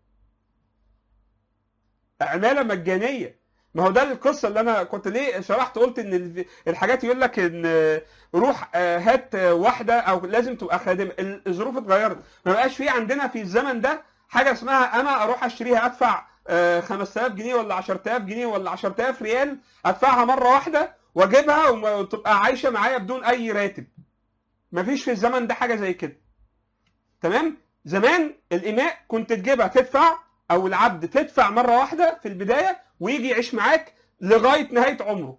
عماله مجانيه ما هو ده القصه اللي انا كنت ليه شرحت قلت ان الحاجات يقول لك ان روح هات واحده او لازم تبقى خادمه الظروف اتغيرت ما بقاش في عندنا في الزمن ده حاجه اسمها انا اروح اشتريها ادفع 5000 جنيه ولا 10000 جنيه ولا 10000 ريال ادفعها مره واحده واجيبها وتبقى عايشه معايا بدون اي راتب مفيش في الزمن ده حاجه زي كده تمام زمان الاماء كنت تجيبها تدفع او العبد تدفع مره واحده في البدايه ويجي يعيش معاك لغايه نهايه عمره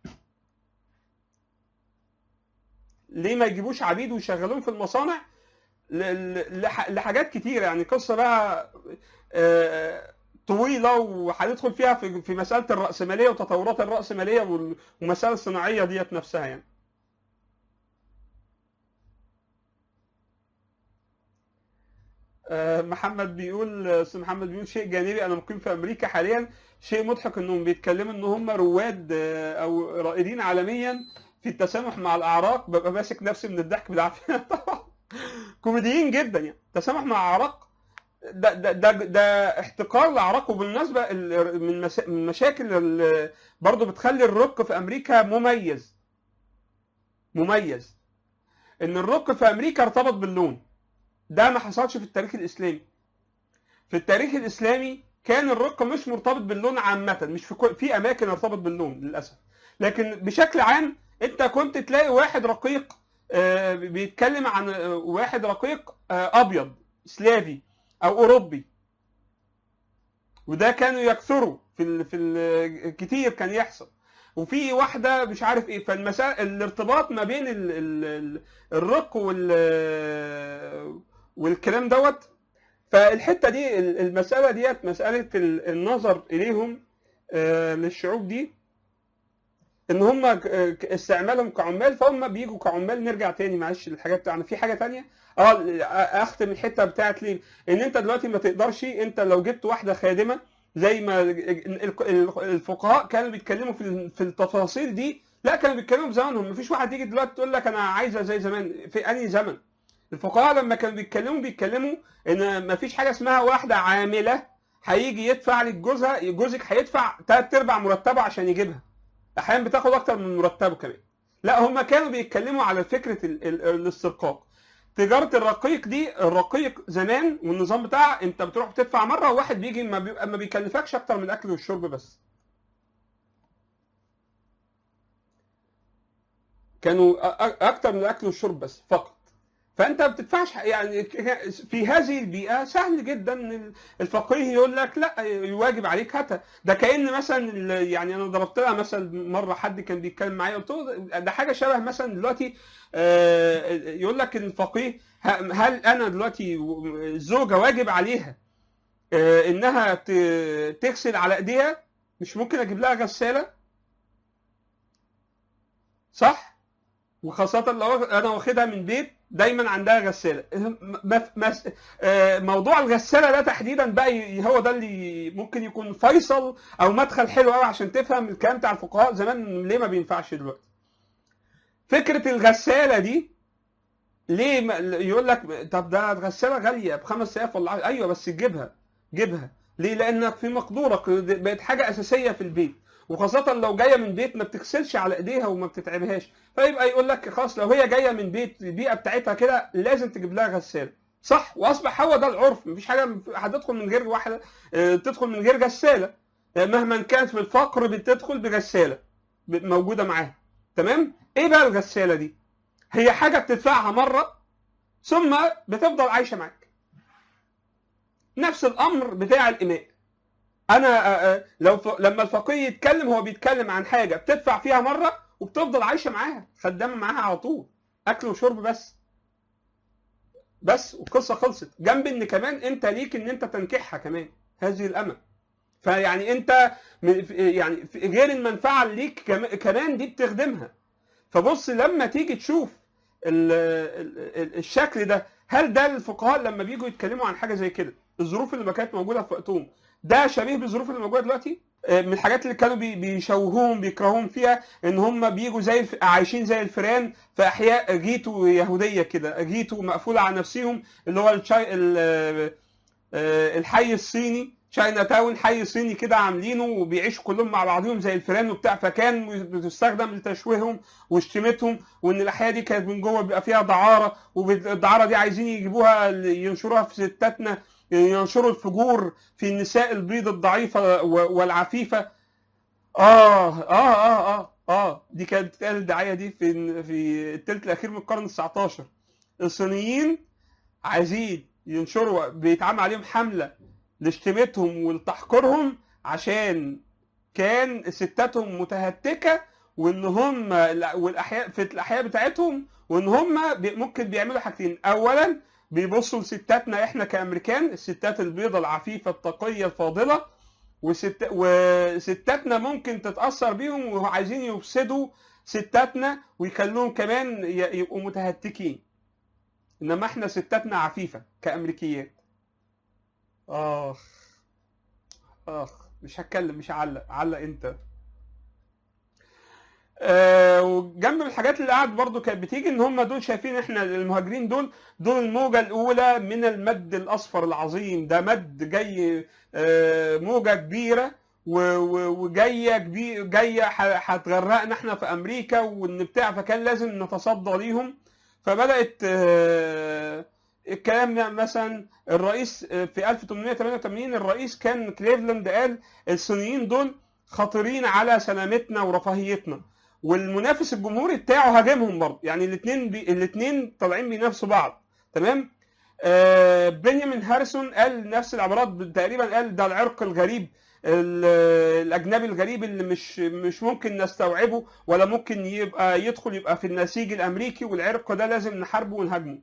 ليه ما يجيبوش عبيد ويشغلوهم في المصانع لحاجات كتير يعني قصه بقى طويله وهندخل فيها في مساله الراسماليه وتطورات الراسماليه والمساله الصناعيه ديت نفسها يعني محمد بيقول استاذ محمد بيقول شيء جانبي انا مقيم في امريكا حاليا شيء مضحك انهم بيتكلموا ان هم رواد او رائدين عالميا في التسامح مع الاعراق ببقى ماسك نفسي من الضحك بالعافيه طبعا كوميديين جدا يعني التسامح مع الاعراق ده ده ده, ده احتقار الاعراق وبالمناسبه من المشاكل برضه بتخلي الرق في امريكا مميز مميز ان الرق في امريكا ارتبط باللون ده ما حصلش في التاريخ الاسلامي في التاريخ الاسلامي كان الرق مش مرتبط باللون عامه مش في كل... في اماكن ارتبط باللون للاسف لكن بشكل عام انت كنت تلاقي واحد رقيق آه بيتكلم عن واحد رقيق آه ابيض سلافي او اوروبي وده كانوا يكثروا في ال... في ال... كتير كان يحصل وفي واحده مش عارف ايه فالمسا... الارتباط ما بين ال... ال... الرق وال والكلام دوت فالحته دي المساله ديت مساله النظر اليهم للشعوب دي ان هم استعمالهم كعمال فهم بيجوا كعمال نرجع تاني معلش الحاجات بتاعنا في حاجه تانية اه اختم الحته بتاعت ليه ان انت دلوقتي ما تقدرش انت لو جبت واحده خادمه زي ما الفقهاء كانوا بيتكلموا في في التفاصيل دي لا كانوا بيتكلموا بزمانهم مفيش واحد يجي دلوقتي تقول لك انا عايزه زي زمان في انهي زمن الفقهاء لما كانوا بيتكلموا بيتكلموا ان مفيش حاجه اسمها واحده عامله هيجي يدفع لك جوزها جوزك هيدفع ثلاث ارباع مرتبه عشان يجيبها احيانا بتاخد اكتر من مرتبه كمان لا هم كانوا بيتكلموا على فكره الاسترقاق تجاره الرقيق دي الرقيق زمان والنظام بتاعها انت بتروح تدفع مره وواحد بيجي ما, بي... ما بيكلفكش اكتر من الاكل والشرب بس كانوا اكتر من الاكل والشرب بس فقط فانت ما بتدفعش يعني في هذه البيئه سهل جدا ان الفقيه يقول لك لا يواجب عليك هاتها ده كان مثلا يعني انا ضربت لها مثل مره حد كان بيتكلم معايا قلت له ده حاجه شبه مثلا دلوقتي يقول لك الفقيه هل انا دلوقتي الزوجه واجب عليها انها تغسل على ايديها مش ممكن اجيب لها غساله صح وخاصه لو انا واخدها من بيت دايما عندها غساله موضوع الغساله ده تحديدا بقى هو ده اللي ممكن يكون فيصل او مدخل حلو قوي عشان تفهم الكلام بتاع الفقهاء زمان ليه ما بينفعش دلوقتي فكره الغساله دي ليه يقول لك طب ده غساله غاليه ب 5000 ولا ايوه بس تجيبها جيبها ليه لانك في مقدورك بقت حاجه اساسيه في البيت وخاصة لو جاية من بيت ما بتغسلش على ايديها وما بتتعبهاش فيبقى يقول لك خلاص لو هي جاية من بيت البيئة بتاعتها كده لازم تجيب لها غسالة صح واصبح هو ده العرف مفيش حاجة هتدخل من غير واحدة تدخل من غير غسالة مهما كانت في الفقر بتدخل بغسالة موجودة معاها تمام ايه بقى الغسالة دي هي حاجة بتدفعها مرة ثم بتفضل عايشة معاك نفس الامر بتاع الاماء انا لو ف... لما الفقيه يتكلم هو بيتكلم عن حاجه بتدفع فيها مره وبتفضل عايشه معاها خدامه معاها على طول اكل وشرب بس بس والقصه خلصت جنب ان كمان انت ليك ان انت تنكحها كمان هذه الامه فيعني انت م- يعني غير المنفعه اللي ليك كم- كمان دي بتخدمها فبص لما تيجي تشوف ال ال ال الشكل ده هل ده الفقهاء لما بيجوا يتكلموا عن حاجه زي كده الظروف اللي ما كانت موجوده في وقتهم ده شبيه بالظروف اللي موجوده دلوقتي آه، من الحاجات اللي كانوا بي- بيشوهوهم بيكرهوهم فيها ان هم بيجوا زي الف- عايشين زي الفئران في احياء جيتو يهوديه كده جيتو مقفوله على نفسهم اللي هو الشاي ال- آه، الحي الصيني تشاينا تاون حي صيني كده عاملينه وبيعيشوا كلهم مع بعضهم زي الفئران وبتاع فكان بتستخدم لتشويههم وشتمتهم وان الاحياء دي كانت من جوه بيبقى فيها دعاره والدعاره دي عايزين يجيبوها ينشروها في ستاتنا ينشروا الفجور في النساء البيض الضعيفه و- والعفيفه اه اه اه اه اه دي كانت بتتقال الدعايه دي في في الثلث الاخير من القرن ال 19 الصينيين عايزين ينشروا بيتعمل عليهم حمله لشتمتهم ولتحقيرهم عشان كان ستاتهم متهتكه وان هم والاحياء في الاحياء بتاعتهم وان هم بي- ممكن بيعملوا حاجتين اولا بيبصوا لستاتنا احنا كامريكان الستات البيضاء العفيفه التقيه الفاضله وست... وستاتنا ممكن تتاثر بيهم وعايزين يفسدوا ستاتنا ويخلوهم كمان ي- يبقوا متهتكين انما احنا ستاتنا عفيفه كامريكيات اخ اخ مش هتكلم مش هعلق علق انت آه وجنب الحاجات اللي قاعد برضو كانت بتيجي ان هم دول شايفين احنا المهاجرين دول دول الموجه الاولى من المد الاصفر العظيم ده مد جاي آه موجه كبيره و- و- وجايه كبير جايه ح- هتغرقنا احنا في امريكا وان بتاع فكان لازم نتصدى ليهم فبدات آه الكلام ده مثلا الرئيس آه، في 1888 الرئيس كان كليفلاند قال الصينيين دول خطيرين على سلامتنا ورفاهيتنا والمنافس الجمهوري بتاعه هاجمهم برضه يعني الاثنين بي... الاثنين طالعين بينافسوا بعض تمام آه بنيامين هاريسون قال نفس العبارات تقريبا قال ده العرق الغريب ال- الاجنبي الغريب اللي مش مش ممكن نستوعبه ولا ممكن يبقى يدخل يبقى في النسيج الامريكي والعرق ده لازم نحاربه ونهاجمه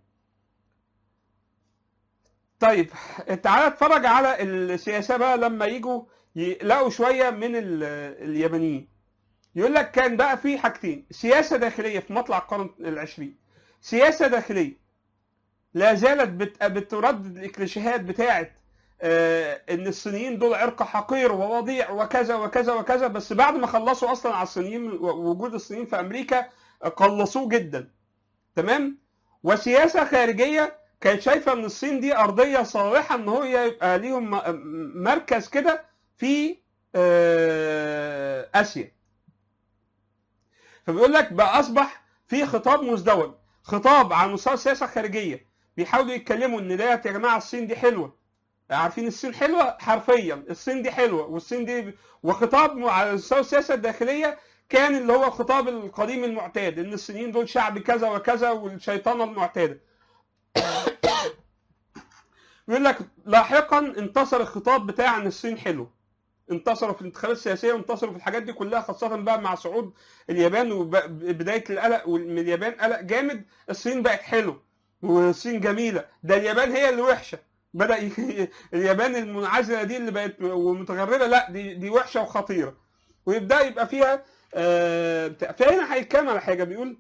طيب تعالى اتفرج على السياسه بقى لما يجوا يلاقوا شويه من ال- اليابانيين يقول لك كان بقى في حاجتين سياسه داخليه في مطلع القرن العشرين سياسه داخليه لا زالت بت- بتردد الكليشيهات بتاعه آه، ان الصينيين دول عرق حقير ووضيع وكذا وكذا وكذا بس بعد ما خلصوا اصلا على الصينيين ووجود الصينيين في امريكا آه، قلصوه جدا تمام وسياسه خارجيه كانت شايفه ان الصين دي ارضيه صالحه ان هو يبقى ليهم م- مركز كده في آه، اسيا فبيقول لك بقى اصبح في خطاب مزدوج خطاب على مستوى السياسه الخارجيه بيحاولوا يتكلموا ان ده يا جماعه الصين دي حلوه عارفين الصين حلوه حرفيا الصين دي حلوه والصين دي وخطاب على مستوى السياسه الداخليه كان اللي هو الخطاب القديم المعتاد ان الصينيين دول شعب كذا وكذا والشيطانه المعتاده بيقول لك لاحقا انتصر الخطاب بتاع ان الصين حلو انتصروا في الانتخابات السياسيه وانتصروا في الحاجات دي كلها خاصه بقى مع صعود اليابان وبدايه القلق من اليابان قلق جامد الصين بقت حلو والصين جميله ده اليابان هي اللي وحشه بدا ي... اليابان المنعزله دي اللي بقت ومتغربه لا دي دي وحشه وخطيره ويبدا يبقى فيها آه بتاع. فهنا هيتكلم على حاجه بيقول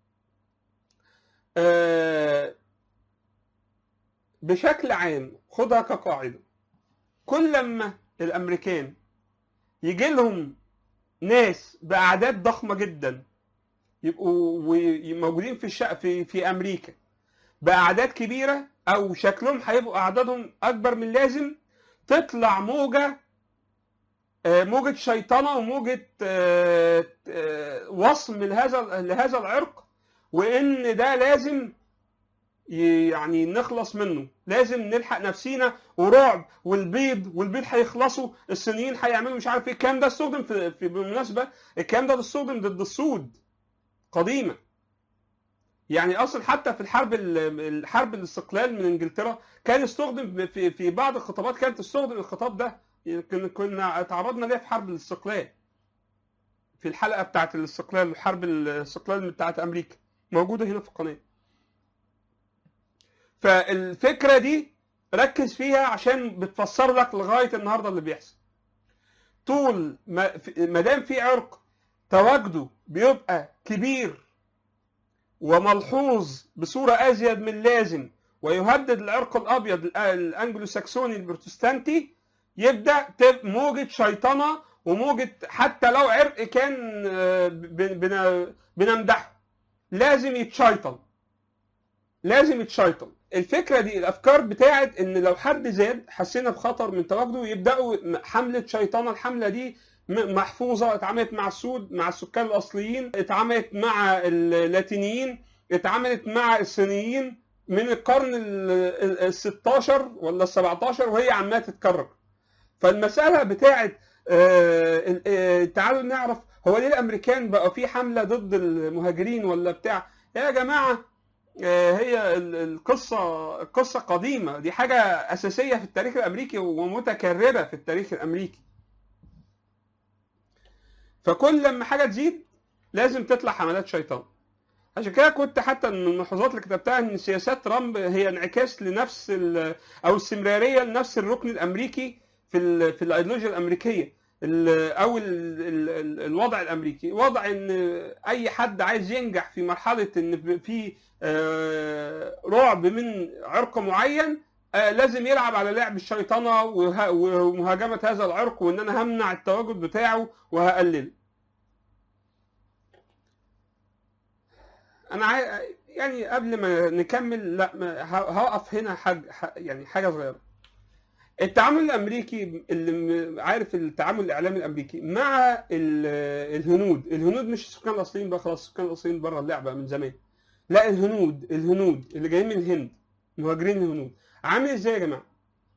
آه بشكل عام خدها كقاعده كل لما الامريكان يجي لهم ناس باعداد ضخمه جدا يبقوا موجودين في الشق في في امريكا باعداد كبيره او شكلهم هيبقوا اعدادهم اكبر من اللازم تطلع موجه موجة شيطنة وموجة وصم لهذا لهذا العرق وإن ده لازم يعني نخلص منه لازم نلحق نفسينا ورعب والبيض والبيض هيخلصوا الصينيين هيعملوا مش عارف ايه الكلام ده استخدم في, في بالمناسبه الكلام ده استخدم ضد السود قديما يعني اصلا حتى في الحرب الحرب الاستقلال من انجلترا كان استخدم في في بعض الخطابات كانت تستخدم الخطاب ده كنا تعرضنا ليه في حرب الاستقلال في الحلقه بتاعت الاستقلال حرب الاستقلال بتاعت امريكا موجوده هنا في القناه فالفكره دي ركز فيها عشان بتفسر لك لغايه النهارده اللي بيحصل طول ما ما دام في عرق تواجده بيبقى كبير وملحوظ بصوره ازيد من اللازم ويهدد العرق الابيض الانجلو ساكسوني البروتستانتي يبدا تب- موجه شيطنه وموجه حتى لو عرق كان آه، بن- بن- بنمدحه لازم يتشيطن لازم يتشيطن الفكره دي الافكار بتاعت ان لو حد زاد حسينا بخطر من تواجده يبداوا حمله شيطنه الحمله دي م- محفوظه اتعملت مع السود مع السكان الاصليين اتعملت مع اللاتينيين اتعملت مع الصينيين من القرن ال 16 ولا ال 17 وهي عماله تتكرر فالمساله بتاعت آه، آه، تعالوا نعرف هو ليه الامريكان بقى في حمله ضد المهاجرين ولا بتاع يا جماعه آه، هي ال- القصه القصه قديمه دي حاجه اساسيه في التاريخ الامريكي ومتكرره في التاريخ الامريكي فكل لما حاجه تزيد لازم تطلع حملات شيطان عشان كده كنت حتى من الملحوظات اللي كتبتها ان سياسات ترامب هي انعكاس لنفس ال- او استمراريه لنفس الركن الامريكي في ال في الايديولوجيا الامريكيه ال- او ال ال ال الوضع الامريكي وضع ان اي حد عايز ينجح في مرحله ان في آه، رعب من عرق معين آه، لازم يلعب على لعب الشيطنه وه- ومهاجمه هذا العرق وان انا همنع التواجد بتاعه وهقلله انا عاي... يعني قبل ما نكمل لا ما ه- هقف هنا حاجة يعني حاجه صغيره التعامل الامريكي اللي م- عارف التعامل الاعلامي الامريكي مع ال- الهنود الهنود مش السكان الاصليين بقى خلاص السكان الاصليين بره اللعبه من زمان لا الهنود الهنود اللي جايين من الهند مهاجرين الهنود عامل ازاي يا جماعه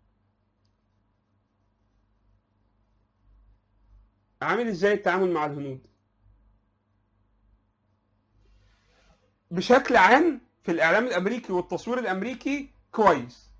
عامل ازاي التعامل مع الهنود بشكل عام في الاعلام الامريكي والتصوير الامريكي كويس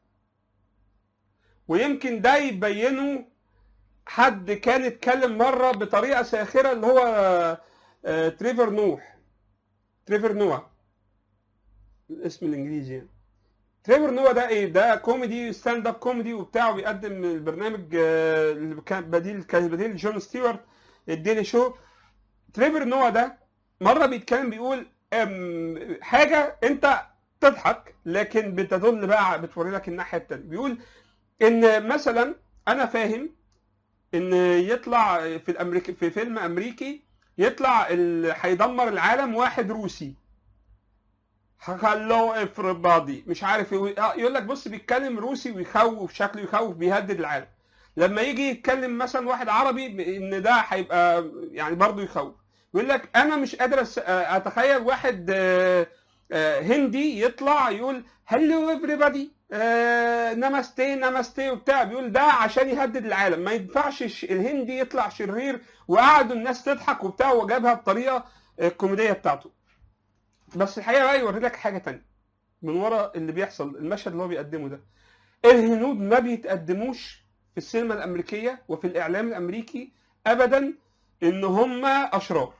ويمكن ده يبينه حد كان اتكلم مره بطريقه ساخره اللي هو آه، تريفر نوح تريفر نوح الاسم الانجليزي يعني تريفر نوح ده ايه ده كوميدي ستاند اب كوميدي وبتاع بيقدم البرنامج آه، اللي كان بديل كان بديل جون ستيوارت الديلي شو تريفر نوح ده مره بيتكلم بيقول أم، حاجه انت تضحك لكن بتدل بقى بتوري لك الناحيه التانيه بيقول ان مثلا انا فاهم ان يطلع في الامريكي في فيلم امريكي يطلع ال- هيدمر العالم واحد روسي هلو everybody مش عارف إيه. آه، يقول لك بص بيتكلم روسي ويخوف شكله يخوف بيهدد العالم لما يجي يتكلم مثلا واحد عربي ان ده هيبقى يعني برضه يخوف يقول لك انا مش قادر أس- آه، اتخيل واحد آه، آه، هندي يطلع يقول هلو everybody آه، نمستي نمستي وبتاع بيقول ده عشان يهدد العالم ما ينفعش الش- الهندي يطلع شرير وقعدوا الناس تضحك وبتاع وجابها بطريقه آه، الكوميديه بتاعته بس الحقيقه بقى يوري لك حاجه تانية من ورا اللي بيحصل المشهد اللي هو بيقدمه ده الهنود ما بيتقدموش في السينما الامريكيه وفي الاعلام الامريكي ابدا ان هم اشرار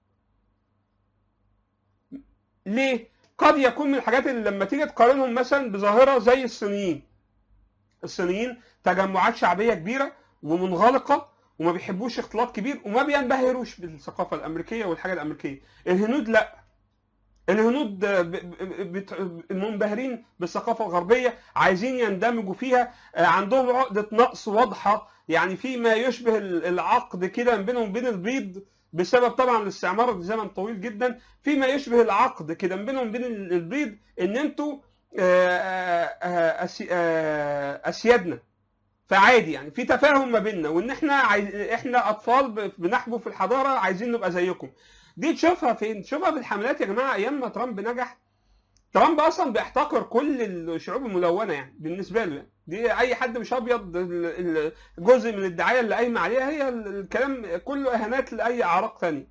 ليه قد يكون من الحاجات اللي لما تيجي تقارنهم مثلا بظاهره زي الصينيين الصينيين تجمعات شعبيه كبيره ومنغلقه وما بيحبوش اختلاط كبير وما بينبهروش بالثقافه الامريكيه والحاجه الامريكيه الهنود لا الهنود ب- ب- بت- منبهرين بالثقافه الغربيه عايزين يندمجوا فيها آه، عندهم عقده نقص واضحه يعني في ما يشبه ال- العقد كده ما بينهم وبين البيض بسبب طبعا الاستعمار زمن طويل جدا في ما يشبه العقد كده ما بينهم وبين ال- البيض ان انتوا آه، آه، أسي- آه، اسيادنا فعادي يعني في تفاهم ما بيننا وان احنا عايز احنا اطفال ب- بنحبو في الحضاره عايزين نبقى زيكم دي تشوفها فين تشوفها في الحملات يا جماعه ايام ما ترامب نجح ترامب اصلا بيحتقر كل الشعوب الملونه يعني بالنسبه له يعني دي اي حد مش ابيض ال- ال- جزء من الدعايه اللي قايمه عليها هي ال- الكلام كله اهانات لاي اعراق ثانيه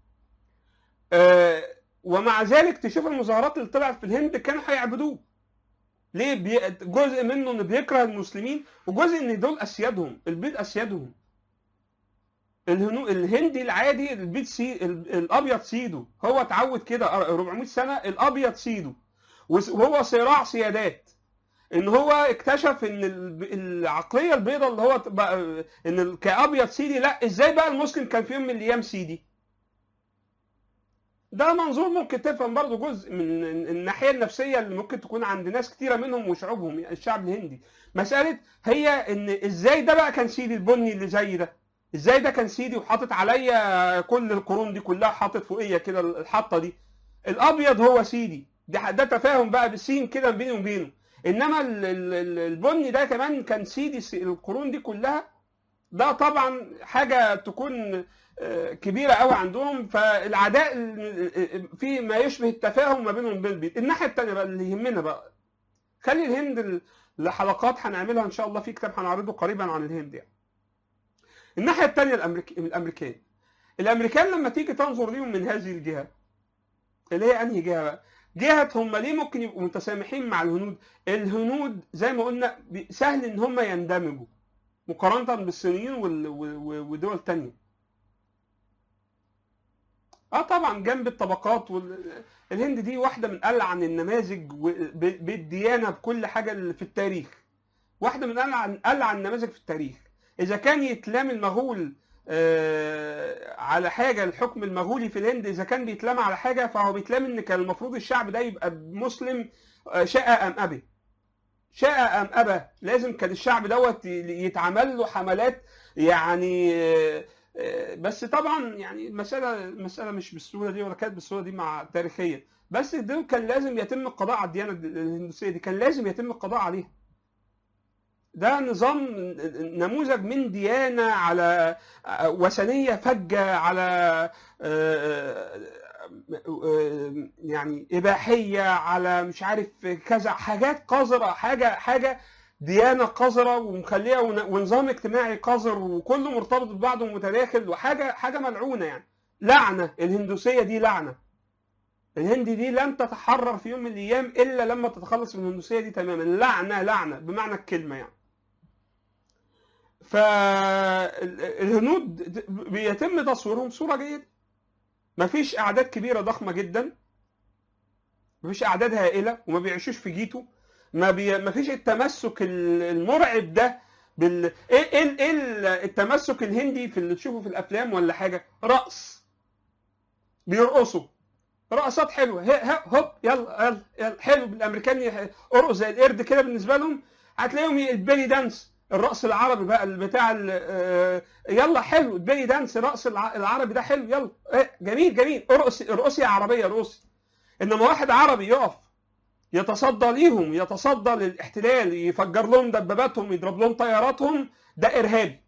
آه، ومع ذلك تشوف المظاهرات اللي طلعت في الهند كانوا هيعبدوه ليه بي... جزء منه انه بيكره المسلمين وجزء ان دول اسيادهم البيض اسيادهم الهنو... الهندي العادي البيض سي... ال- الابيض سيده هو اتعود كده 400 سنه الابيض سيده وهو صراع سيادات ان هو اكتشف ان ال- العقليه البيضاء اللي هو بقى ان ال- كابيض سيدي لا ازاي بقى المسلم كان في يوم من الايام سيدي ده منظور ممكن تفهم برضه جزء من الناحيه النفسيه اللي ممكن تكون عند ناس كتيره منهم وشعوبهم الشعب الهندي مساله هي ان ازاي ده بقى كان سيدي البني اللي زي ده ازاي ده كان سيدي وحاطط عليا كل القرون دي كلها حاطط فوقيه كده الحطه دي الابيض هو سيدي ده ده تفاهم بقى بالسين كده بيني وبينه انما ال- ال- ال- البني ده كمان كان سيدي س- القرون دي كلها ده طبعا حاجه تكون آه، كبيره قوي عندهم فالعداء ال- في ما يشبه التفاهم ما بينهم وبين البيت الناحيه الثانيه بقى اللي يهمنا بقى خلي الهند ال- لحلقات هنعملها ان شاء الله في كتاب هنعرضه قريبا عن الهند يعني الناحيه الثانيه الأمريك... الامريكان الامريكان لما تيجي تنظر ليهم من هذه الجهه اللي هي انهي جهه بقى جهه هم ليه ممكن يبقوا متسامحين مع الهنود الهنود زي ما قلنا بي- سهل ان هم يندمجوا مقارنه بالصينيين وال... و- و- ودول تانية اه طبعا جنب الطبقات وال... الهند دي واحده من ألعن النماذج و... ب... بالديانه بكل حاجه اللي في التاريخ واحده من ألعن ألعن النماذج في التاريخ اذا كان يتلام المغول آه، على حاجه الحكم المغولي في الهند اذا كان بيتلام على حاجه فهو بيتلام ان كان المفروض الشعب ده يبقى مسلم آه، شاء ام ابى شاء ام ابى لازم كان الشعب دوت يتعمل له حملات يعني آه، آه، بس طبعا يعني المساله المساله مش بالسهوله دي ولا كانت بالسهوله دي مع تاريخيا بس ده كان لازم يتم القضاء على الديانه الهندوسيه دي كان لازم يتم القضاء عليها ده نظام نموذج من ديانة على وثنية فجة على يعني إباحية على مش عارف كذا حاجات قذرة حاجة حاجة ديانة قذرة ومخليها ونظام اجتماعي قذر وكله مرتبط ببعضه ومتداخل وحاجة حاجة ملعونة يعني لعنة الهندوسية دي لعنة الهند دي لن تتحرر في يوم من الأيام إلا لما تتخلص من الهندوسية دي تماما لعنة لعنة بمعنى الكلمة يعني فالهنود بيتم تصويرهم بصوره جيده مفيش اعداد كبيره ضخمه جدا مفيش اعداد هائله وما بيعيشوش في جيتو ما بي... مفيش التمسك المرعب ده بال ايه ايه ايه التمسك الهندي في اللي تشوفه في الافلام ولا حاجه رقص بيرقصوا رقصات حلوه هوب يلا يلا, يلا. حلو بالامريكان ارقص زي القرد كده بالنسبه لهم هتلاقيهم البيلي دانس الرقص العربي بقى بتاع يلا حلو البيلي دانس الرقص العربي ده حلو يلا جميل جميل ارقص ارقصي يا عربيه ارقصي انما واحد عربي يقف يتصدى ليهم يتصدى للاحتلال يفجر لهم دباباتهم يضرب لهم طياراتهم ده ارهابي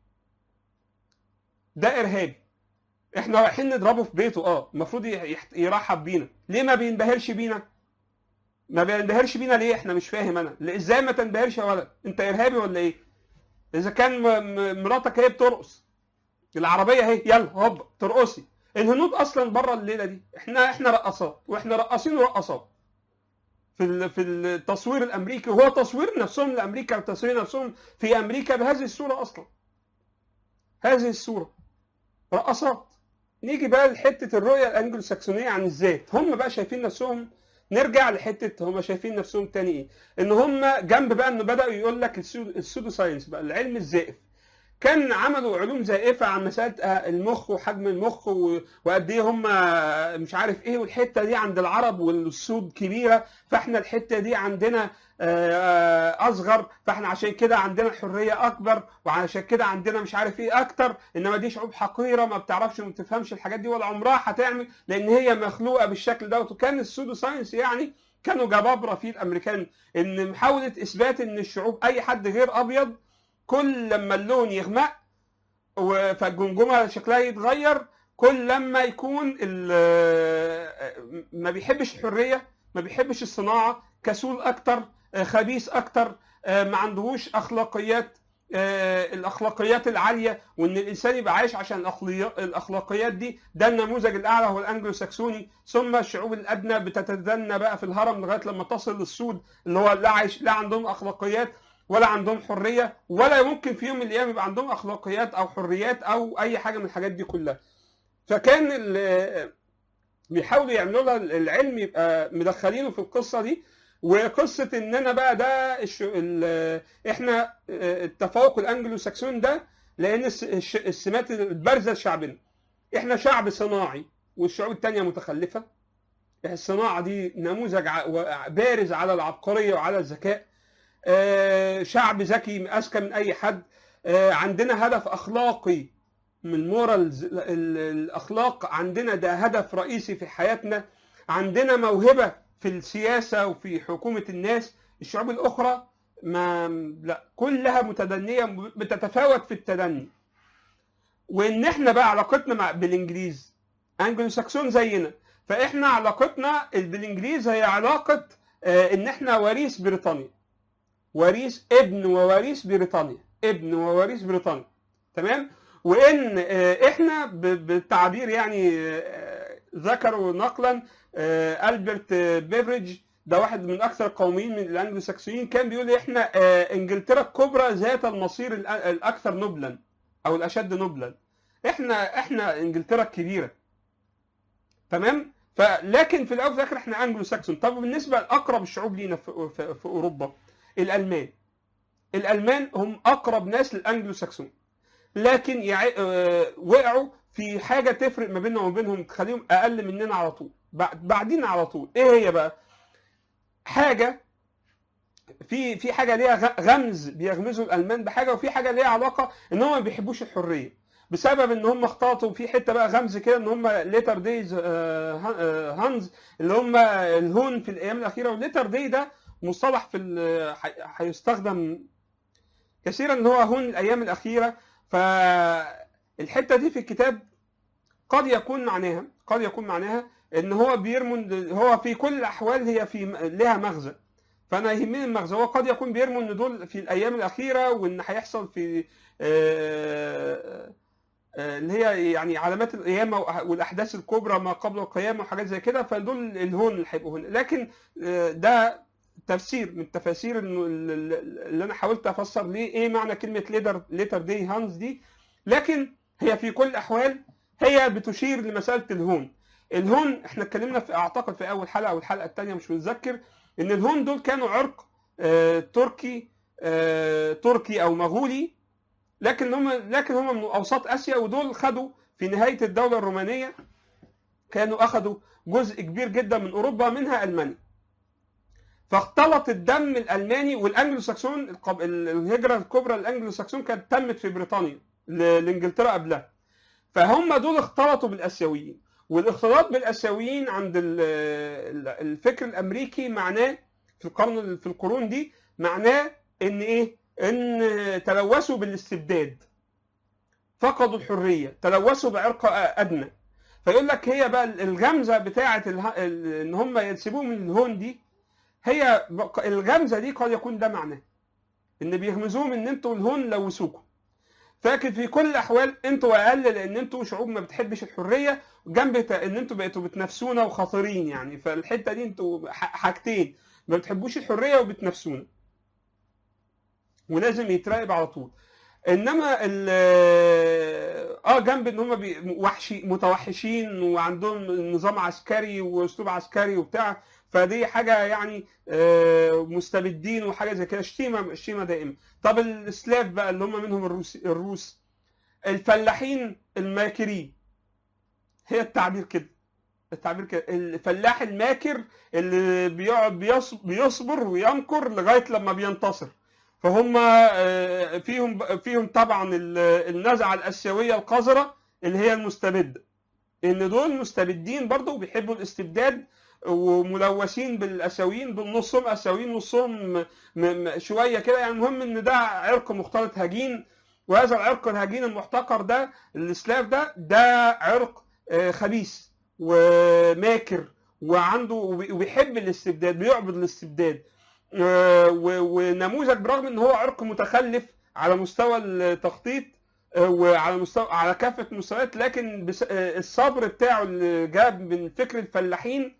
ده ارهابي احنا رايحين نضربه في بيته اه المفروض يرحب بينا ليه ما بينبهرش بينا ما بينبهرش بينا ليه احنا مش فاهم انا ازاي ما تنبهرش يا ولد انت ارهابي ولا ايه اذا كان مراتك هي بترقص العربيه اهي يلا هوب ترقصي الهنود اصلا بره الليله دي احنا احنا رقصات واحنا رقاصين ورقصات في في التصوير الامريكي وهو تصوير نفسهم لامريكا وتصوير نفسهم في امريكا بهذه الصوره اصلا هذه الصوره رقصات نيجي بقى لحته الرؤيه الانجلو ساكسونيه عن الذات هم بقى شايفين نفسهم نرجع لحته هم شايفين نفسهم تاني ايه ان هم جنب بقى انه بداوا يقول لك السودو ساينس بقى العلم الزائف كان عملوا علوم زائفه عن مساله المخ وحجم المخ وقد ايه هم مش عارف ايه والحته دي عند العرب والسود كبيره فاحنا الحته دي عندنا اصغر فاحنا عشان كده عندنا حريه اكبر وعشان كده عندنا مش عارف ايه اكتر انما دي شعوب حقيره ما بتعرفش وما بتفهمش الحاجات دي ولا عمرها هتعمل لان هي مخلوقه بالشكل دوت وكان السودو ساينس يعني كانوا جبابره فيه الامريكان ان محاوله اثبات ان الشعوب اي حد غير ابيض كل لما اللون يغمق فالجمجمه شكلها يتغير كل لما يكون ما بيحبش الحريه ما بيحبش الصناعه كسول اكتر خبيث اكتر ما عندهوش اخلاقيات الاخلاقيات العاليه وان الانسان يبقى عايش عشان الاخلاقيات دي ده النموذج الاعلى هو الانجلو ساكسوني ثم الشعوب الادنى بتتدنى بقى في الهرم لغايه لما تصل للسود اللي هو لا عايش لا عندهم اخلاقيات ولا عندهم حريه ولا يمكن في يوم من الايام يبقى عندهم اخلاقيات او حريات او اي حاجه من الحاجات دي كلها فكان بيحاولوا يعملوا لها العلم يبقى مدخلينه في القصه دي وقصه ان انا بقى ده الش... ال... احنا آه، التفوق الانجلو ساكسون ده لان الس- الش- السمات البارزه لشعبنا احنا شعب صناعي والشعوب التانية متخلفه الصناعه دي نموذج ع- و- بارز على العبقريه وعلى الذكاء آه، شعب ذكي اذكى من اي حد آه، عندنا هدف اخلاقي من المورالز ال- ال- الاخلاق عندنا ده هدف رئيسي في حياتنا عندنا موهبه في السياسه وفي حكومه الناس الشعوب الاخرى ما لا كلها متدنيه بتتفاوت في التدني وان احنا بقى علاقتنا مع بالانجليز انجلو ساكسون زينا فاحنا علاقتنا بالانجليز هي علاقه آه، ان احنا وريث بريطانيا وريث ابن ووريث بريطانيا ابن ووريث بريطانيا تمام وان آه، احنا ب- بالتعبير يعني آه، ذكروا نقلا آه، البرت آه، بيفريدج ده واحد من اكثر القوميين من الانجلو ساكسونيين كان بيقول احنا آه، انجلترا الكبرى ذات المصير الأ- الاكثر نبلا او الاشد نبلا احنا احنا انجلترا الكبيره تمام فلكن في الاول وفي الاخر احنا انجلو ساكسون طب بالنسبه لاقرب الشعوب لينا في, في, في اوروبا الالمان الالمان هم اقرب ناس للانجلو ساكسون لكن يع... آه، وقعوا في حاجه تفرق ما بيننا وما بينهم تخليهم اقل مننا على طول بعد- بعدين على طول ايه هي بقى حاجه في في حاجه ليها غ- غمز بيغمزوا الالمان بحاجه وفي حاجه ليها علاقه ان هم ما بيحبوش الحريه بسبب ان هم اختلطوا في حته بقى غمز كده ان هم ليتر دايز هانز اللي هم الهون في الايام الاخيره والليتر داي ده مصطلح في ال- ح- هيستخدم كثيرا ان هو هون الايام الاخيره فالحته دي في الكتاب قد يكون معناها قد يكون معناها ان هو بيرمن هو في كل الاحوال هي في لها مغزى فانا يهمني المغزى هو قد يكون بيرموا ان دول في الايام الاخيره وان هيحصل في آه، آه، اللي هي يعني علامات القيامه والاحداث الكبرى ما قبل القيامه وحاجات زي كده فدول الهون اللي هيبقوا هنا لكن آه، ده تفسير من تفاسير انه ال- ال- اللي انا حاولت افسر ليه ايه معنى كلمه ليدر ليتر دي هانز دي لكن هي في كل الاحوال هي بتشير لمساله الهون الهون احنا اتكلمنا في اعتقد في اول حلقه او الحلقه الثانيه مش متذكر ان الهون دول كانوا عرق آه، تركي آه، تركي او مغولي لكن هم لكن هم من اوساط اسيا ودول خدوا في نهايه الدوله الرومانيه كانوا اخذوا جزء كبير جدا من اوروبا منها المانيا فاختلط الدم الالماني والانجلو ساكسون القب- الهجره الكبرى الانجلو ساكسون كانت تمت في بريطانيا ل- لانجلترا قبلها فهم دول اختلطوا بالاسيويين والاختلاط بالاسيويين عند ال- ال- الفكر الامريكي معناه في القرن في القرون دي معناه ان ايه ان تلوثوا بالاستبداد فقدوا الحريه تلوثوا بعرق ادنى فيقول لك هي بقى الغمزه بتاعه اله... ال- ان هم ينسبوهم من الهون دي هي بق- الغمزه دي قد يكون ده معناه ان بيغمزوهم ان انتوا الهون لوثوكم لكن في كل الاحوال انتوا اقل لان انتوا شعوب ما بتحبش الحريه جنب ت- ان انتوا بقيتوا بتنافسونا وخطيرين يعني فالحته دي انتوا ح- حاجتين ما بتحبوش الحريه وبتنافسونا ولازم يتراقب على طول انما ال اه جنب ان هم بي- وحشي متوحشين وعندهم نظام عسكري واسلوب عسكري وبتاع فدي حاجه يعني آه، مستبدين وحاجه زي كده شتيمه شتيمه دائمه طب السلاف بقى اللي هم منهم الروس الروس الفلاحين الماكرين هي التعبير كده التعبير كده الفلاح الماكر اللي بيقعد بيص- بيصبر ويمكر لغايه لما بينتصر فهم آه، فيهم فيهم طبعا ال- النزعه الاسيويه القذره اللي هي المستبده ان دول مستبدين برضه وبيحبوا الاستبداد وملوثين بالاسيويين دول نصهم اسيويين نصهم م- م- شويه كده يعني المهم ان ده عرق مختلط هجين وهذا العرق الهجين المحتقر ده السلاف ده ده عرق آه، خبيث وماكر وعنده وبي- وبيحب الاستبداد بيعبد الاستبداد آه، و- ونموذج برغم ان هو عرق متخلف على مستوى التخطيط آه، وعلى مستوى على كافه المستويات لكن بس- آه، الصبر بتاعه اللي جاب من فكر الفلاحين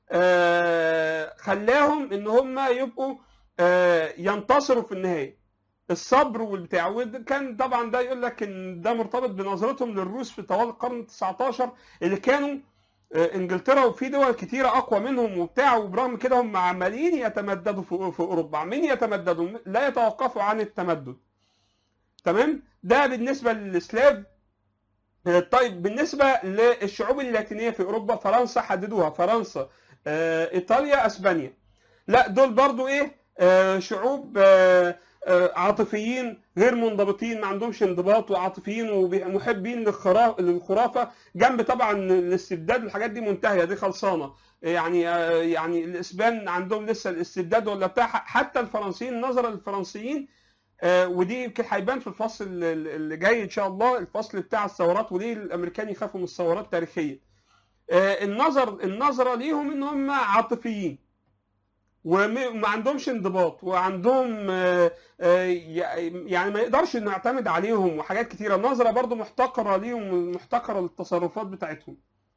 آه، خلاهم ان هم يبقوا آه، ينتصروا في النهايه الصبر والبتاع وكان طبعا ده يقول لك ان ده مرتبط بنظرتهم للروس في طوال القرن ال 19 اللي كانوا آه، انجلترا وفي دول كتيره اقوى منهم وبتاع وبرغم كده هم عمالين يتمددوا في في اوروبا عمالين يتمددوا لا يتوقفوا عن التمدد تمام ده بالنسبه للسلاف آه، طيب بالنسبه للشعوب اللاتينيه في اوروبا فرنسا حددوها فرنسا آه، ايطاليا اسبانيا لا دول برضو ايه آه، شعوب آه، آه، عاطفيين غير منضبطين ما عندهمش انضباط وعاطفيين ومحبين للخرا- للخرافه جنب طبعا الاستبداد والحاجات دي منتهيه دي خلصانه يعني آه، يعني الاسبان عندهم لسه الاستبداد ولا بتاع حتى الفرنسيين نظرا للفرنسيين آه، ودي يمكن هيبان في الفصل اللي اللي جاي ان شاء الله الفصل بتاع الثورات وليه الامريكان يخافوا من الثورات التاريخيه آه، النظر النظره ليهم ان هم عاطفيين وما وما عندهمش انضباط وعندهم آه، آه، يعني ما يقدرش انه يعتمد عليهم وحاجات كتيره نظره برضو محتقره ليهم محتقره للتصرفات بتاعتهم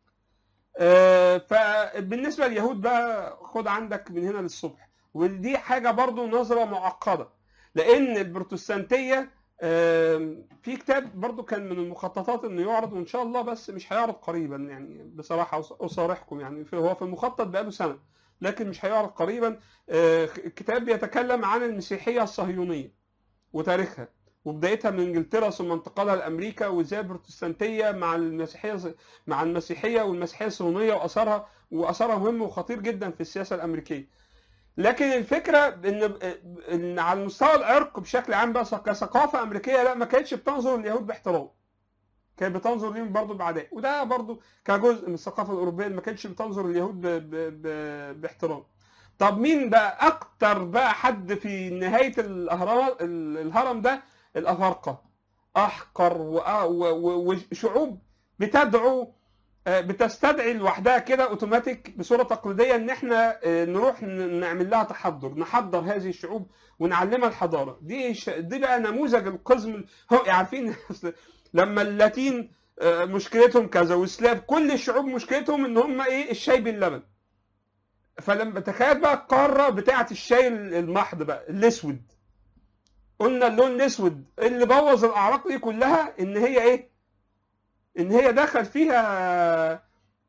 آه، فبالنسبه لليهود بقى خد عندك من هنا للصبح ودي حاجه برضو نظره معقده لان البروتستانتيه آم، في كتاب برضو كان من المخططات انه يعرض وان شاء الله بس مش هيعرض قريبا يعني بصراحه أص- اصارحكم يعني في- هو في المخطط بقاله سنه لكن مش هيعرض قريبا آه، كتاب بيتكلم عن المسيحيه الصهيونيه وتاريخها وبدايتها من انجلترا ثم انتقالها لامريكا وازاي البروتستانتيه مع المسيحيه مع المسيحيه والمسيحيه الصهيونيه واثرها واثرها مهم وخطير جدا في السياسه الامريكيه. لكن الفكره ان ان على المستوى العرق بشكل عام بقى كثقافه امريكيه لا ما كانتش بتنظر لليهود باحترام. كانت بتنظر ليهم برضه بعداء وده برضه كجزء من الثقافه الاوروبيه اللي ما كانتش بتنظر لليهود ب... ب... ب... باحترام. طب مين بقى اكتر بقى حد في نهايه الاهرام الهرم ده الافارقه احقر وأ- و- و- وشعوب بتدعو آه، بتستدعي لوحدها كده اوتوماتيك بصوره تقليديه ان احنا آه، نروح ن- نعمل لها تحضر نحضر هذه الشعوب ونعلمها الحضاره دي ش- دي بقى نموذج القزم هو عارفين أصل لما اللاتين آه، مشكلتهم كذا والسلاف كل الشعوب مشكلتهم ان هم ايه الشاي باللبن فلما تخيل بقى القاره بتاعه الشاي المحض بقى الاسود قلنا اللون الاسود اللي بوظ الاعراق دي كلها ان هي ايه ان هي دخل فيها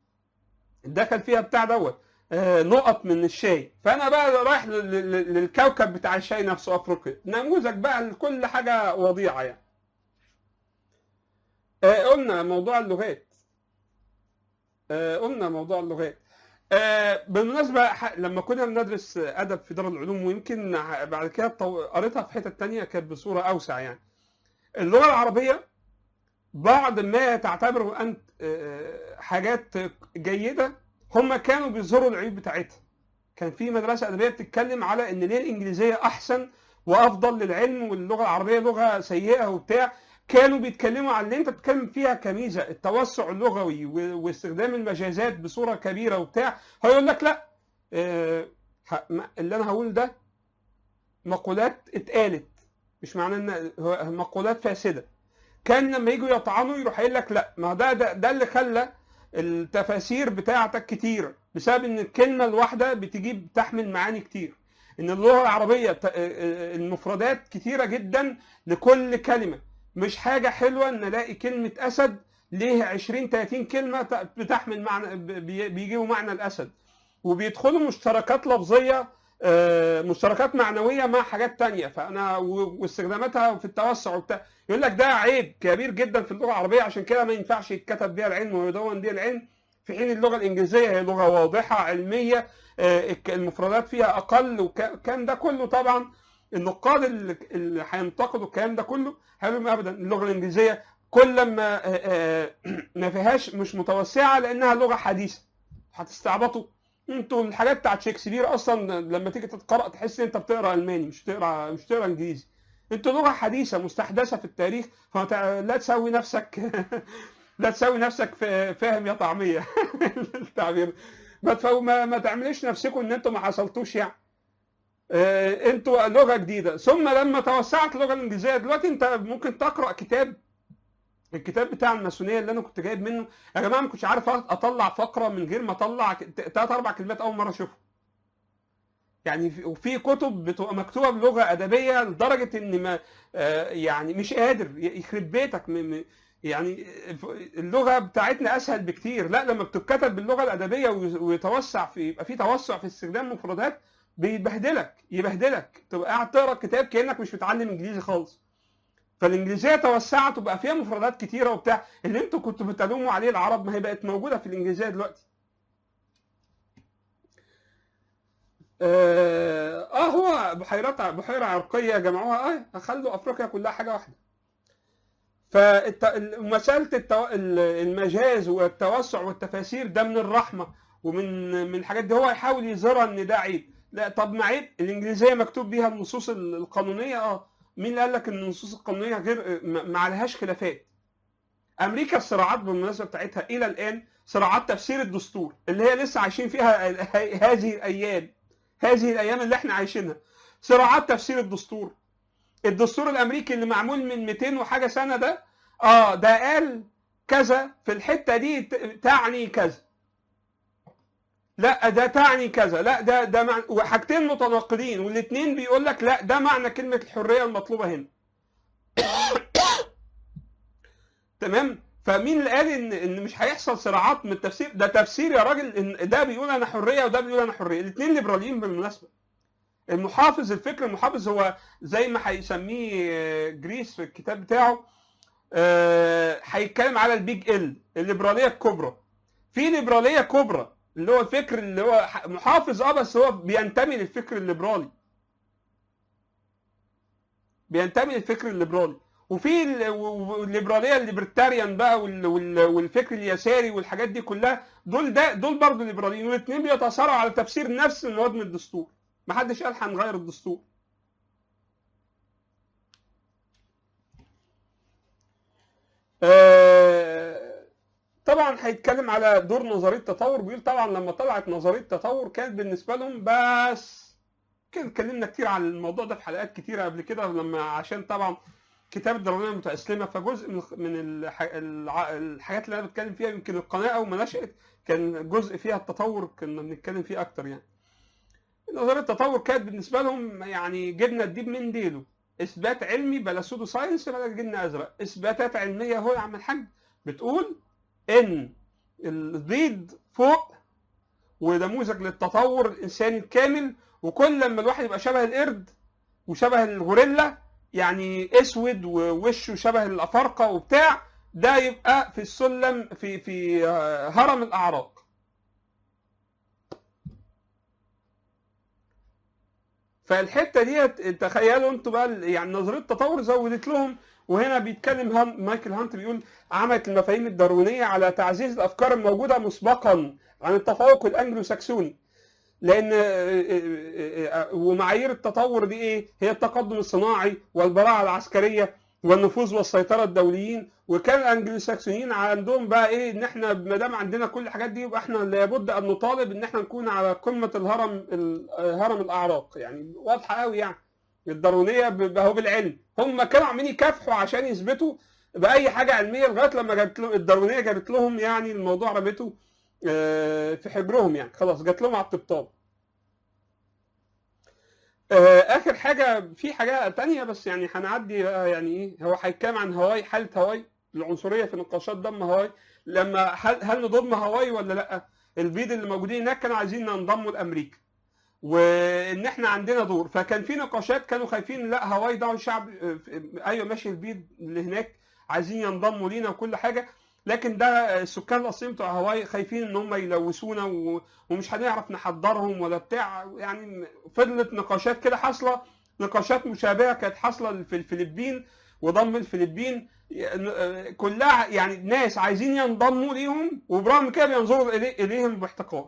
دخل فيها بتاع دوت آه، نقط من الشاي فانا بقى رايح لل- لل- للكوكب بتاع الشاي نفسه افريقيا نموذج بقى لكل حاجه وضيعه يعني آه، قلنا موضوع اللغات آه، قلنا موضوع اللغات آه، بالمناسبة ح- لما كنا بندرس أدب في دار العلوم ويمكن ع- بعد كده طو- قريتها في حتة تانية كانت بصورة أوسع يعني اللغة العربية بعض ما تعتبره أنت آه، حاجات جيدة هم كانوا بيظهروا العيوب بتاعتها كان في مدرسة أدبية بتتكلم على إن ليه الإنجليزية أحسن وأفضل للعلم واللغة العربية لغة سيئة وبتاع كانوا بيتكلموا عن اللي انت بتتكلم فيها كميزه التوسع اللغوي و- واستخدام المجازات بصوره كبيره وبتاع هيقول لك لا آه، ه- ما- اللي انا هقول ده مقولات اتقالت مش معناه ان هو- مقولات فاسده كان لما يجوا يطعنوا يروح قايل لك لا ما ده ده, ده اللي خلى التفاسير بتاعتك كتير بسبب ان الكلمه الواحده بتجيب تحمل معاني كتير ان اللغه العربيه ت- آه، آه، المفردات كتيره جدا لكل كلمه مش حاجه حلوه ان الاقي كلمه اسد ليه 20 30 كلمه ت- بتحمل معنى ب- بي- بيجيبوا معنى الاسد وبيدخلوا مشتركات لفظيه آه، مشتركات معنويه مع حاجات تانية فانا و- واستخداماتها في التوسع وبتاع يقول لك ده عيب كبير جدا في اللغه العربيه عشان كده ما ينفعش يتكتب بيها العلم ويدون بيها العلم في حين اللغه الانجليزيه هي لغه واضحه علميه آه، الك- المفردات فيها اقل وكان ده كله طبعا النقاد اللي اللي هينتقدوا الكلام ده كله هيقولوا ابدا اللغه الانجليزيه كل ما آه، آه، ما فيهاش مش متوسعه لانها لغه حديثه هتستعبطوا انتوا الحاجات بتاعت شكسبير اصلا لما تيجي تتقرا تحس ان انت بتقرا الماني مش تقرا مش تقرا انجليزي انتوا لغه حديثه مستحدثه في التاريخ فلا تسوي نفسك لا تسوي نفسك فا- فاهم يا طعميه التعبير ما تفو ما, ما تعملوش نفسكم ان انتوا ما حصلتوش يعني آه، انتوا لغه جديده ثم لما توسعت اللغه الانجليزيه دلوقتي انت ممكن تقرا كتاب الكتاب بتاع الماسونيه اللي انا كنت جايب منه يا جماعه ما كنتش عارف اطلع فقره من غير ما اطلع ثلاث اربع كلمات اول مره اشوفها يعني في- وفي كتب بتبقى مكتوبه بلغه ادبيه لدرجه ان ما آه، يعني مش قادر يخرب بيتك م- م- يعني اللغه بتاعتنا اسهل بكتير لا لما بتتكتب باللغه الادبيه ويتوسع في يبقى في توسع في استخدام المفردات بيبهدلك يبهدلك تبقى قاعد تقرا الكتاب كانك مش متعلم انجليزي خالص فالانجليزيه توسعت وبقى فيها مفردات كتيره وبتاع اللي انتوا كنتوا بتلوموا عليه العرب ما هي بقت موجوده في الانجليزيه دلوقتي اه, آه هو بحيرات بحيره عرقيه جمعوها اه خلوا افريقيا كلها حاجه واحده فمساله التو... المجاز والتوسع والتفاسير ده من الرحمه ومن من الحاجات دي هو يحاول يظهرها ان ده عيب لا طب ما عيب الانجليزيه مكتوب بيها النصوص القانونيه اه مين اللي قال لك ان النصوص القانونيه غير ما عليهاش خلافات امريكا الصراعات بالمناسبه بتاعتها الى الان صراعات تفسير الدستور اللي هي لسه عايشين فيها هذه الايام هذه الايام اللي احنا عايشينها صراعات تفسير الدستور الدستور الامريكي اللي معمول من 200 وحاجه سنه ده اه ده قال كذا في الحته دي تعني كذا لا ده تعني كذا لا ده ده معنى وحاجتين متناقضين والاثنين بيقول لك لا ده معنى كلمه الحريه المطلوبه هنا تمام فمين اللي قال ان ان مش هيحصل صراعات من التفسير ده تفسير يا راجل ان ده بيقول انا حريه وده بيقول انا حريه الاثنين ليبراليين بالمناسبه المحافظ الفكر المحافظ هو زي ما هيسميه جريس في الكتاب بتاعه هيتكلم على البيج ال الليبراليه الكبرى في ليبراليه كبرى اللي هو الفكر اللي هو محافظ اه بس هو بينتمي للفكر الليبرالي بينتمي للفكر الليبرالي وفي الليبراليه الليبرتاريان بقى والفكر اليساري والحاجات دي كلها دول ده دول برضه ليبراليين والاثنين بيتصارعوا على تفسير نفس المواد من الدستور ما حدش قال هنغير الدستور آه طبعا هيتكلم على دور نظريه التطور بيقول طبعا لما طلعت نظريه التطور كانت بالنسبه لهم بس كان اتكلمنا كتير عن الموضوع ده في حلقات كتيره قبل كده لما عشان طبعا كتاب الدراسيه المتأسلمة فجزء من من الحاجات اللي انا بتكلم فيها يمكن القناه اول ما نشأت كان جزء فيها التطور كنا بنتكلم فيه اكتر يعني. نظريه التطور كانت بالنسبه لهم يعني جبنا الديب من ديله اثبات علمي بلا سودو ساينس بلا جبنه ازرق اثباتات علميه اهو يا عم الحاج بتقول ان البيض فوق ونموذج للتطور الانساني الكامل وكل لما الواحد يبقى شبه القرد وشبه الغوريلا يعني اسود ووشه شبه الافارقه وبتاع ده يبقى في السلم في في هرم الاعراق فالحته ديت تخيلوا انتوا بقى يعني نظريه التطور زودت لهم وهنا بيتكلم هان مايكل هانت بيقول عملت المفاهيم الداروينيه على تعزيز الافكار الموجوده مسبقا عن التفوق الانجلو ساكسوني لان ومعايير التطور دي ايه؟ هي التقدم الصناعي والبراعه العسكريه والنفوذ والسيطره الدوليين وكان الانجلوساكسونيين عندهم بقى ايه ان احنا ما دام عندنا كل الحاجات دي يبقى احنا لابد ان نطالب ان احنا نكون على قمه الهرم هرم الاعراق يعني واضحه قوي يعني الدارونيه هو بالعلم هم كانوا عاملين يكافحوا عشان يثبتوا باي حاجه علميه لغايه لما جت لهم الدارونيه جابت لهم يعني الموضوع رميته في حجرهم يعني خلاص جات لهم على الطبطاب اخر حاجه في حاجه تانية بس يعني هنعدي بقى يعني ايه هو هيتكلم عن هواي حاله هواي العنصريه في نقاشات ضم هواي لما هل, هل نضم هواي ولا لا البيض اللي موجودين هناك كانوا عايزين ننضموا لامريكا وان احنا عندنا دور فكان في نقاشات كانوا خايفين لا هواي ده الشعب ايوه ماشي البيض اللي هناك عايزين ينضموا لينا وكل حاجه لكن ده السكان الاصليين بتوع هواي خايفين ان هم يلوثونا ومش هنعرف نحضرهم ولا بتاع يعني فضلت نقاشات كده حاصله نقاشات مشابهه كانت حاصله في الفلبين وضم الفلبين كلها يعني ناس عايزين ينضموا ليهم وبرغم كده بينظروا اليهم باحتقار.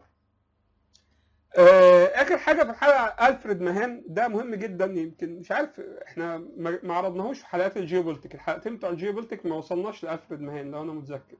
اخر حاجه في الحلقه الفريد مهان ده مهم جدا يمكن مش عارف احنا ما عرضناهوش في حلقات الجيوبولتيك الحلقتين بتوع الجيوبولتيك ما وصلناش لالفريد مهان لو انا متذكر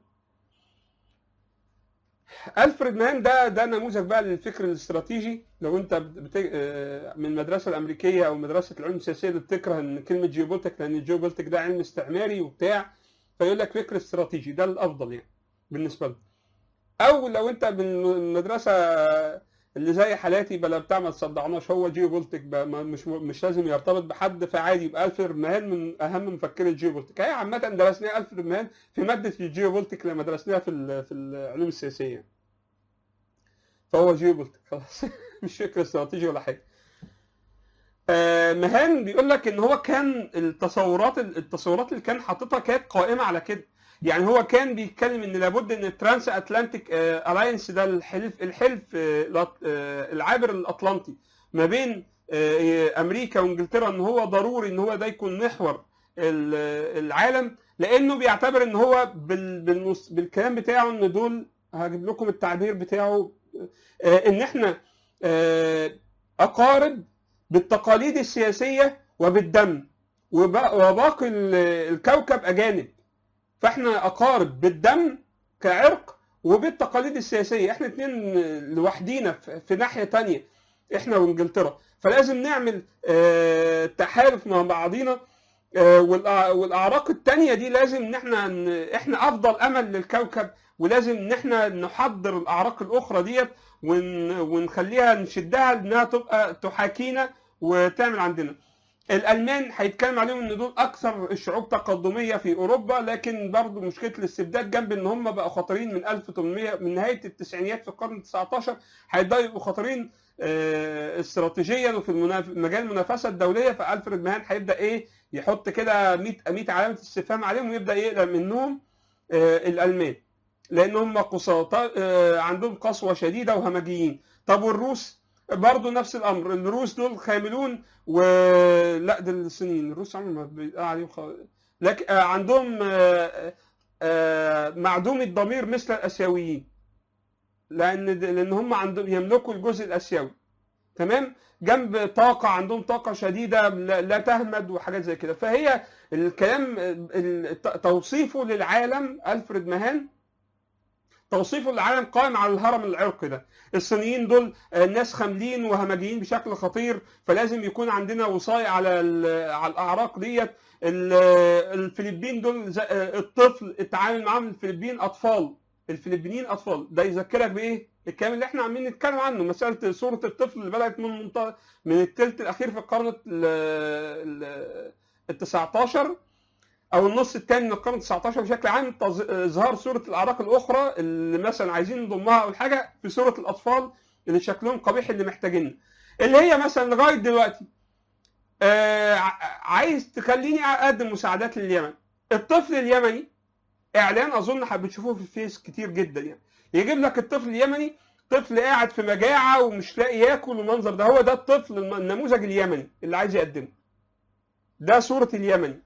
الفريد مهان ده ده نموذج بقى للفكر الاستراتيجي لو انت بت... من المدرسه الامريكيه او مدرسه العلوم السياسيه اللي بتكره ان كلمه جيوبولتيك لان الجيوبولتيك ده علم استعماري وبتاع فيقول لك فكر استراتيجي ده الافضل يعني بالنسبه له او لو انت من المدرسه اللي زي حالاتي بلا بتاع ما تصدعناش هو جيوبولتيك بقى ما- مش مش لازم يرتبط بحد فعادي يبقى الفريد مهان من اهم مفكري الجيوبولتيك هي عامه درسناها الفريد مهان في ماده الجيوبولتيك لما درسناها في ال- في العلوم السياسيه فهو جيوبولتيك خلاص مش فكر استراتيجي ولا حاجه آه، مهان بيقول لك ان هو كان التصورات التصورات اللي كان حاططها كانت قائمه على كده يعني هو كان بيتكلم ان لابد ان الترانس اتلانتيك الاينس ده الحلف الحلف آه، الأط- آه، العابر الاطلنطي ما بين آه، امريكا وانجلترا ان هو ضروري ان هو ده يكون محور ال- العالم لانه بيعتبر ان هو بال- بالمس- بالكلام بتاعه ان دول هجيب لكم التعبير بتاعه آه، ان احنا آه، اقارب بالتقاليد السياسيه وبالدم وب- وباقي ال- الكوكب اجانب فاحنا اقارب بالدم كعرق وبالتقاليد السياسيه احنا اتنين لوحدينا في في ناحيه تانية احنا وانجلترا فلازم نعمل آه، تحالف مع بعضينا آه، والأع- والاعراق التانية دي لازم ان احنا ن- احنا افضل امل للكوكب ولازم ان احنا نحضر الاعراق الاخرى ديت ون- ونخليها نشدها انها تبقى تحاكينا وتعمل عندنا الالمان هيتكلم عليهم ان دول اكثر الشعوب تقدميه في اوروبا لكن برضه مشكله الاستبداد جنب ان هم بقوا خطرين من 1800 من نهايه التسعينيات في القرن ال 19 هيبداوا يبقوا خطرين آه، استراتيجيا وفي المناف- مجال المنافسه الدوليه فالفريد مهان هيبدا ايه يحط كده 100 100 علامه استفهام عليهم ويبدا يقلق منهم آه، الالمان لان هم قساة آه، عندهم قسوه شديده وهمجيين طب والروس برضه نفس الامر الروس دول خاملون ولا ده الصينيين الروس عمرهم ما بيقال عليهم خ... لكن آه، عندهم آه، آه، معدوم الضمير مثل الاسيويين لان لان هم عندهم يملكوا الجزء الاسيوي تمام جنب طاقه عندهم طاقه شديده لا لا تهمد وحاجات زي كده فهي الكلام ال- توصيفه للعالم الفريد مهان توصيفه للعالم قائم على الهرم العرقي ده الصينيين دول آه، ناس خاملين وهمجيين بشكل خطير فلازم يكون عندنا وصاية على ال- على الاعراق ديت ال- الفلبين دول زي- آه، الطفل التعامل معاهم الفلبين اطفال الفلبينيين اطفال ده يذكرك بايه الكلام اللي احنا عاملين نتكلم عنه مساله صوره الطفل اللي بدات من منط- من الثلث الاخير في القرن ال 19 او النص الثاني من القرن 19 بشكل عام تظ- اظهار صوره الاعراق الاخرى اللي مثلا عايزين نضمها او حاجه في صوره الاطفال اللي شكلهم قبيح اللي محتاجينه اللي هي مثلا لغايه دلوقتي آه ع- عايز تخليني اقدم مساعدات لليمن الطفل اليمني اعلان اظن حب- بتشوفوه في الفيس كتير جدا يعني يجيب لك الطفل اليمني طفل قاعد في مجاعه ومش لاقي ياكل والمنظر ده هو ده الطفل الم- النموذج اليمني اللي عايز يقدمه ده صوره اليمني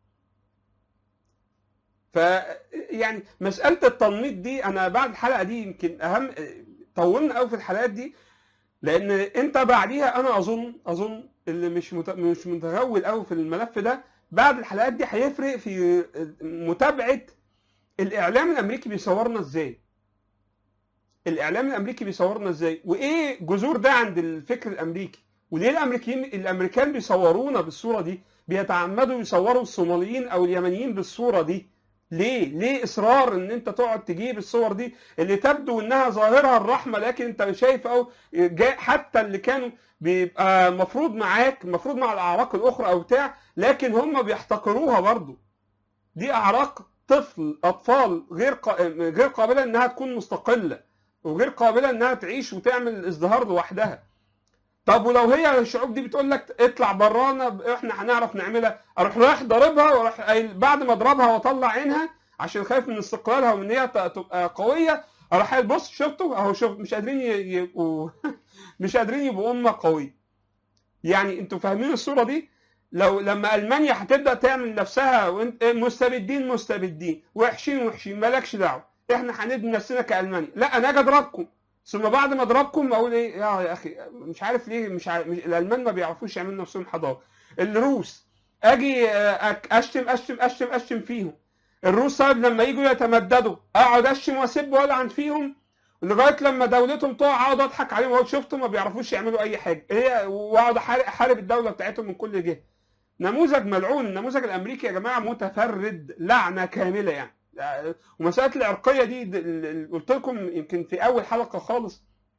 ف يعني مساله التنميط دي انا بعد الحلقه دي يمكن اهم طولنا قوي في الحلقات دي لان انت بعديها انا اظن اظن اللي مش مت... مش متغول قوي في الملف ده بعد الحلقات دي هيفرق في متابعه الاعلام الامريكي بيصورنا ازاي الاعلام الامريكي بيصورنا ازاي وايه جذور ده عند الفكر الامريكي وليه الامريكيين الامريكان بيصورونا بالصوره دي بيتعمدوا يصوروا الصوماليين او اليمنيين بالصوره دي ليه؟ ليه اصرار ان انت تقعد تجيب الصور دي اللي تبدو انها ظاهرها الرحمه لكن انت شايف او جاي حتى اللي كانوا بيبقى مفروض معاك مفروض مع الاعراق الاخرى او بتاع لكن هم بيحتقروها برضو دي اعراق طفل اطفال غير قا... غير قابله انها تكون مستقله وغير قابله انها تعيش وتعمل ازدهار لوحدها طب ولو هي الشعوب دي بتقول لك اطلع برانا احنا هنعرف نعملها اروح رايح ضاربها واروح قايل بعد ما اضربها واطلع عينها عشان خايف من استقلالها وان هي ت- تبقى قويه اروح قايل بص شفتوا اهو شوف مش قادرين ي- يبقوا مش قادرين يبقوا امه قويه يعني انتوا فاهمين الصوره دي لو لما المانيا هتبدا تعمل نفسها وانت مستبدين مستبدين وحشين وحشين مالكش دعوه احنا هنبني نفسنا كالمانيا لا انا اجي اضربكم ثم بعد ما اضربكم اقول ايه يا, يا اخي مش عارف ليه مش, عارف مش الالمان ما بيعرفوش يعملوا نفسهم حضاره الروس اجي آه، أك- اشتم اشتم اشتم اشتم فيهم الروس طيب لما يجوا يتمددوا اقعد اشتم واسب والعن فيهم لغايه لما دولتهم تقع اقعد اضحك عليهم واقول شفتوا ما بيعرفوش يعملوا اي حاجه هي واقعد أحارب- احارب الدوله بتاعتهم من كل جهه نموذج ملعون النموذج الامريكي يا جماعه متفرد لعنه كامله يعني ومساله العرقيه دي د- ال- ال- قلت لكم يمكن في اول حلقه خالص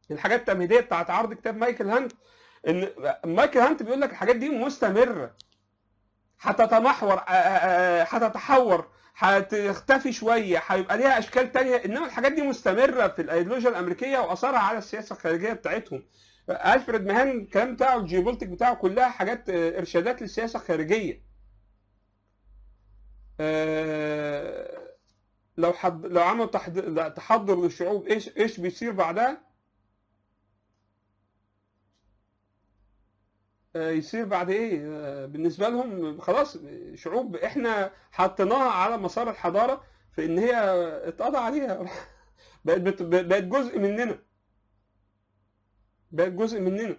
الحاجات التمهيديه بتاعت عرض كتاب مايكل هانت ان مايكل هانت بيقول لك الحاجات دي مستمره هتتمحور آه، آه، آه، هتتحور هتختفي شويه هيبقى ليها اشكال تانية انما الحاجات دي مستمره في الايديولوجيا الامريكيه واثرها على السياسه الخارجيه بتاعتهم الفريد مهان الكلام بتاعه الجيوبوليتيك بتاعه كلها حاجات آه، ارشادات للسياسه الخارجيه آه، لو حد لو عمل تحض- تحضر للشعوب ايش ايش بيصير بعدها آه، يصير بعد ايه آه، بالنسبه لهم خلاص شعوب احنا حطيناها على مسار الحضاره في ان هي اتقضى عليها بقت بت- بقت جزء مننا بقت جزء مننا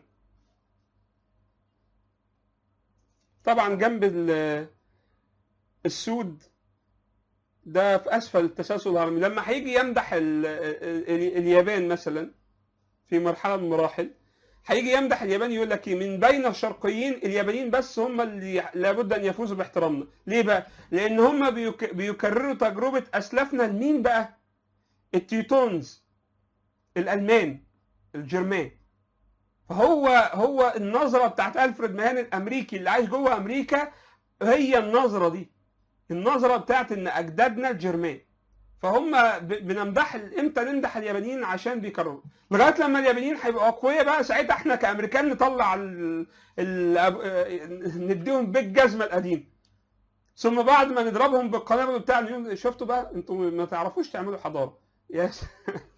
طبعا جنب ال- السود ده في اسفل التسلسل الهرمي لما هيجي يمدح ال ال اليابان مثلا في مرحله من المراحل هيجي يمدح اليابان يقول لك إيه؟ من بين الشرقيين اليابانيين بس هم اللي لابد ان يفوزوا باحترامنا ليه بقى لان هم بيك بيكرروا تجربه اسلافنا لمين بقى التيوتونز الالمان الجرمان فهو هو النظره بتاعت الفريد مهان الامريكي اللي عايش جوه امريكا هي النظره دي النظره بتاعت ان اجدادنا الجرمان فهم ب- بنمدح امتى نمدح اليابانيين عشان بيكرروا لغايه لما اليابانيين هيبقوا اقوياء بقى ساعتها احنا كامريكان نطلع ال... ال... آه، نديهم بالجزمه القديم ثم بعد ما نضربهم بالقنابل بتاع اليوم شفتوا بقى انتوا ما تعرفوش تعملوا حضاره يا س-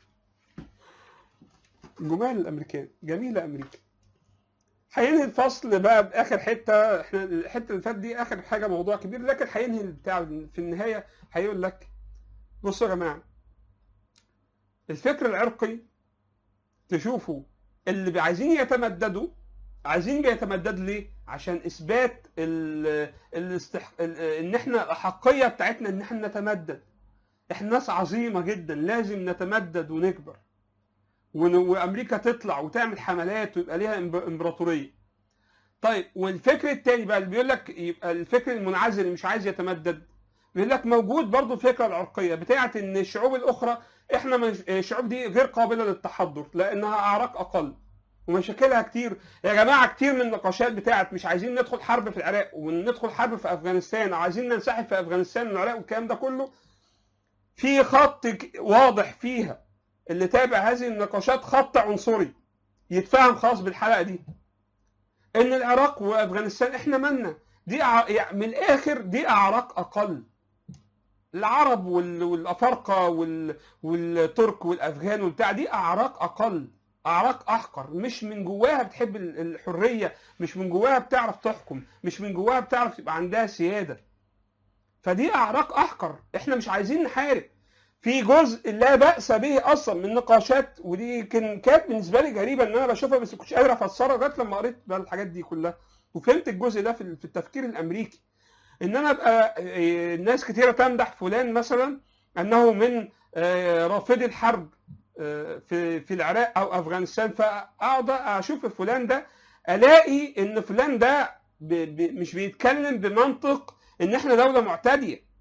جمال الامريكان جميله امريكا هينهي الفصل بقى باخر حته احنا الحته اللي فاتت دي اخر حاجه موضوع كبير لكن هينهي بتاع في النهايه هيقول لك بصوا يا جماعه الفكر العرقي تشوفوا اللي عايزين يتمددوا عايزين بيتمددوا ليه؟ عشان اثبات ال الاستح... ال... ان احنا الاحقيه بتاعتنا ان احنا نتمدد احنا ناس عظيمه جدا لازم نتمدد ونكبر ون... وامريكا تطلع وتعمل حملات ويبقى ليها إمب... امبراطوريه طيب والفكر التاني بقى اللي بيقول لك يبقى الفكر المنعزل اللي مش عايز يتمدد بيقول لك موجود برضه الفكره العرقيه بتاعت ان الشعوب الاخرى احنا مش... الشعوب دي غير قابله للتحضر لانها اعراق اقل ومشاكلها كتير يا جماعه كتير من النقاشات بتاعت مش عايزين ندخل حرب في العراق وندخل حرب في افغانستان او عايزين ننسحب في افغانستان من العراق والكلام ده كله في خط ك- واضح فيها اللي تابع هذه النقاشات خط عنصري يتفهم خاص بالحلقه دي ان العراق وافغانستان احنا مالنا دي أع... يعني من الاخر دي اعراق اقل العرب وال... والافارقه وال... والترك والافغان والبتاع دي اعراق اقل اعراق احقر مش من جواها بتحب ال- الحريه مش من جواها بتعرف تحكم مش من جواها بتعرف يبقى عندها سياده فدي اعراق احقر احنا مش عايزين نحارب في جزء لا باس به اصلا من نقاشات ودي كان كانت بالنسبه لي غريبه ان انا بشوفها بس ما كنتش قادر افسرها لغايه لما قريت بقى الحاجات دي كلها وفهمت الجزء ده في في التفكير الامريكي ان انا ابقى آه، ناس كتيره تمدح فلان مثلا انه من آه، رافضي الحرب آه، في في العراق او افغانستان فاقعد اشوف فلان ده الاقي ان فلان ده ب ب مش بيتكلم بمنطق ان احنا دوله معتديه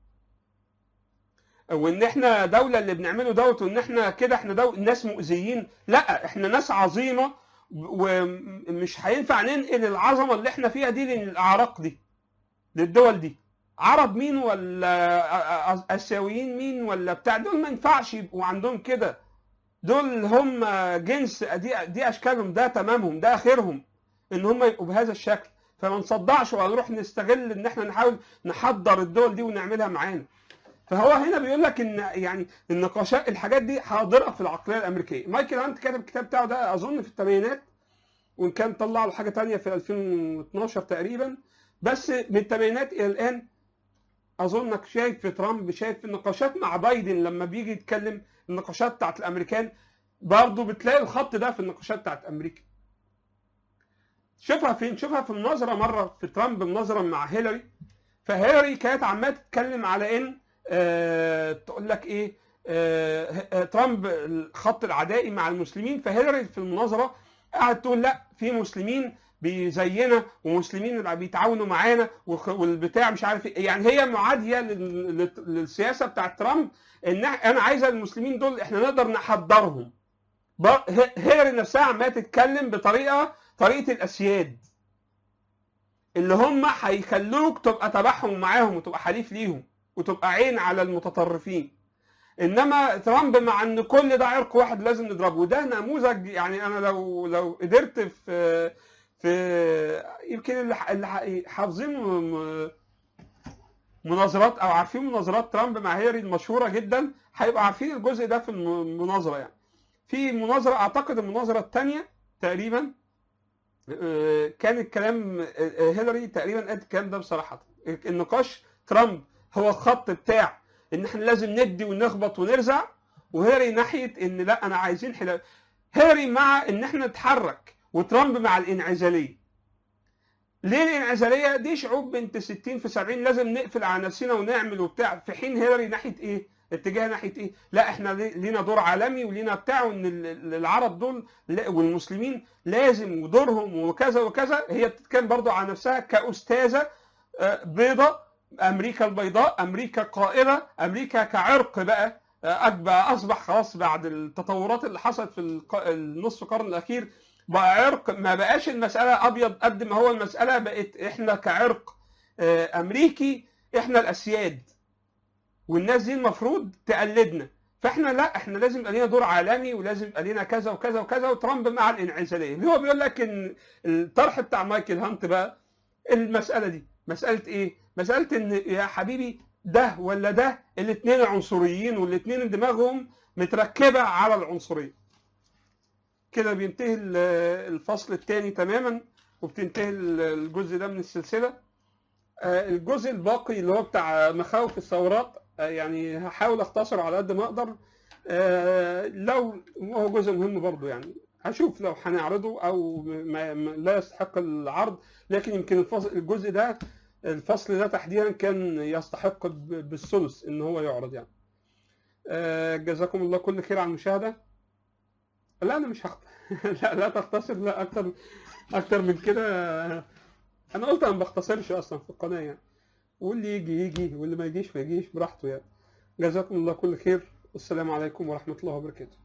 وان احنا دوله اللي بنعمله دوت وان احنا كده احنا دو... ناس مؤذيين لا احنا ناس عظيمه ومش هينفع ننقل العظمه اللي احنا فيها دي للاعراق دي للدول دي عرب مين ولا أ- أ- اسيويين مين ولا بتاع دول ما ينفعش يبقوا عندهم كده دول هم جنس دي دي اشكالهم ده تمامهم ده اخرهم ان هم يبقوا بهذا الشكل فما نصدعش ولا نروح نستغل ان احنا نحاول نحضر الدول دي ونعملها معانا فهو هنا بيقول لك ان يعني النقاشات الحاجات دي حاضره في العقليه الامريكيه مايكل هانت كتب الكتاب بتاعه ده اظن في الثمانينات وان كان طلع له حاجه تانية في 2012 تقريبا بس من الثمانينات الى الان اظنك شايف في ترامب شايف في النقاشات مع بايدن لما بيجي يتكلم النقاشات بتاعت الامريكان برضه بتلاقي الخط ده في النقاشات بتاعت امريكا شوفها فين شوفها في المناظره مره في ترامب مناظره مع هيلاري فهيلاري كانت عماله تتكلم على ان آه تقول لك ايه آه آه، ترامب الخط العدائي مع المسلمين فهيلاري في المناظره قعدت تقول لا في مسلمين بيزينا ومسلمين اللي بيتعاونوا معانا وخ- والبتاع مش عارف ايه يعني هي معاديه لل- لل- للسياسه بتاعت ترامب ان انا عايزه المسلمين دول احنا نقدر نحضرهم ب- ه- هيلاري نفسها عماله تتكلم بطريقه طريقه الاسياد اللي هم هيخلوك تبقى تبعهم معاهم وتبقى حليف ليهم وتبقى عين على المتطرفين انما ترامب مع ان كل ده عرق واحد لازم نضربه وده نموذج يعني انا لو لو قدرت في في يمكن اللي ح- اللي ح- حافظين م- مناظرات او عارفين مناظرات ترامب مع هيلاري المشهوره جدا هيبقوا عارفين الجزء ده في الم- المناظره يعني في مناظره اعتقد المناظره الثانيه تقريبا آه، كان الكلام آه، آه، هيلاري تقريبا قالت الكلام ده بصراحه النقاش ترامب هو الخط بتاع ان احنا لازم ندي ونخبط ونرزع وهيلاري ناحيه ان لا انا عايزين حلا هيلاري مع ان احنا نتحرك وترامب مع الانعزاليه ليه الانعزاليه دي شعوب بنت 60 في 70 لازم نقفل على نفسنا ونعمل وبتاع في حين هيلاري ناحيه ايه اتجاه ناحيه ايه لا احنا لي- لينا دور عالمي ولينا بتاع وان ال- ال- العرب دول لا- والمسلمين لازم ودورهم وكذا وكذا هي بتتكلم برضو على نفسها كاستاذه آه، بيضة امريكا البيضاء امريكا قائده امريكا كعرق بقى آه، أكبر اصبح خلاص بعد التطورات اللي حصلت في الق- النصف قرن الاخير بقى عرق ما بقاش المساله ابيض قد ما هو المساله بقت احنا كعرق آه، امريكي احنا الاسياد والناس دي المفروض تقلدنا فاحنا لا احنا لازم يبقى لينا دور عالمي ولازم يبقى لينا كذا وكذا وكذا وترامب مع الانعزاليه اللي هو بيقول لك ان الطرح بتاع مايكل هانت بقى المساله دي مساله ايه؟ مساله ان يا حبيبي ده ولا ده الاثنين عنصريين والاثنين دماغهم متركبه على العنصريه كده بينتهي ال- الفصل الثاني تماما وبتنتهي ال- الجزء ده من السلسله آه، الجزء الباقي اللي هو بتاع مخاوف الثورات آه، يعني هحاول اختصره على قد ما اقدر آه، لو هو جزء مهم برضو يعني هشوف لو هنعرضه او ما ما لا يستحق العرض لكن يمكن الفصل الجزء ده الفصل ده تحديدا كان يستحق ب- بالثلث ان هو يعرض يعني آه، جزاكم الله كل خير على المشاهده لا انا مش هخت... لا لا تختصر لا اكتر اكتر من كده انا قلت انا ما بختصرش اصلا في القناه يعني واللي يجي يجي واللي ما يجيش ما يجيش براحته يعني جزاكم الله كل خير والسلام عليكم ورحمه الله وبركاته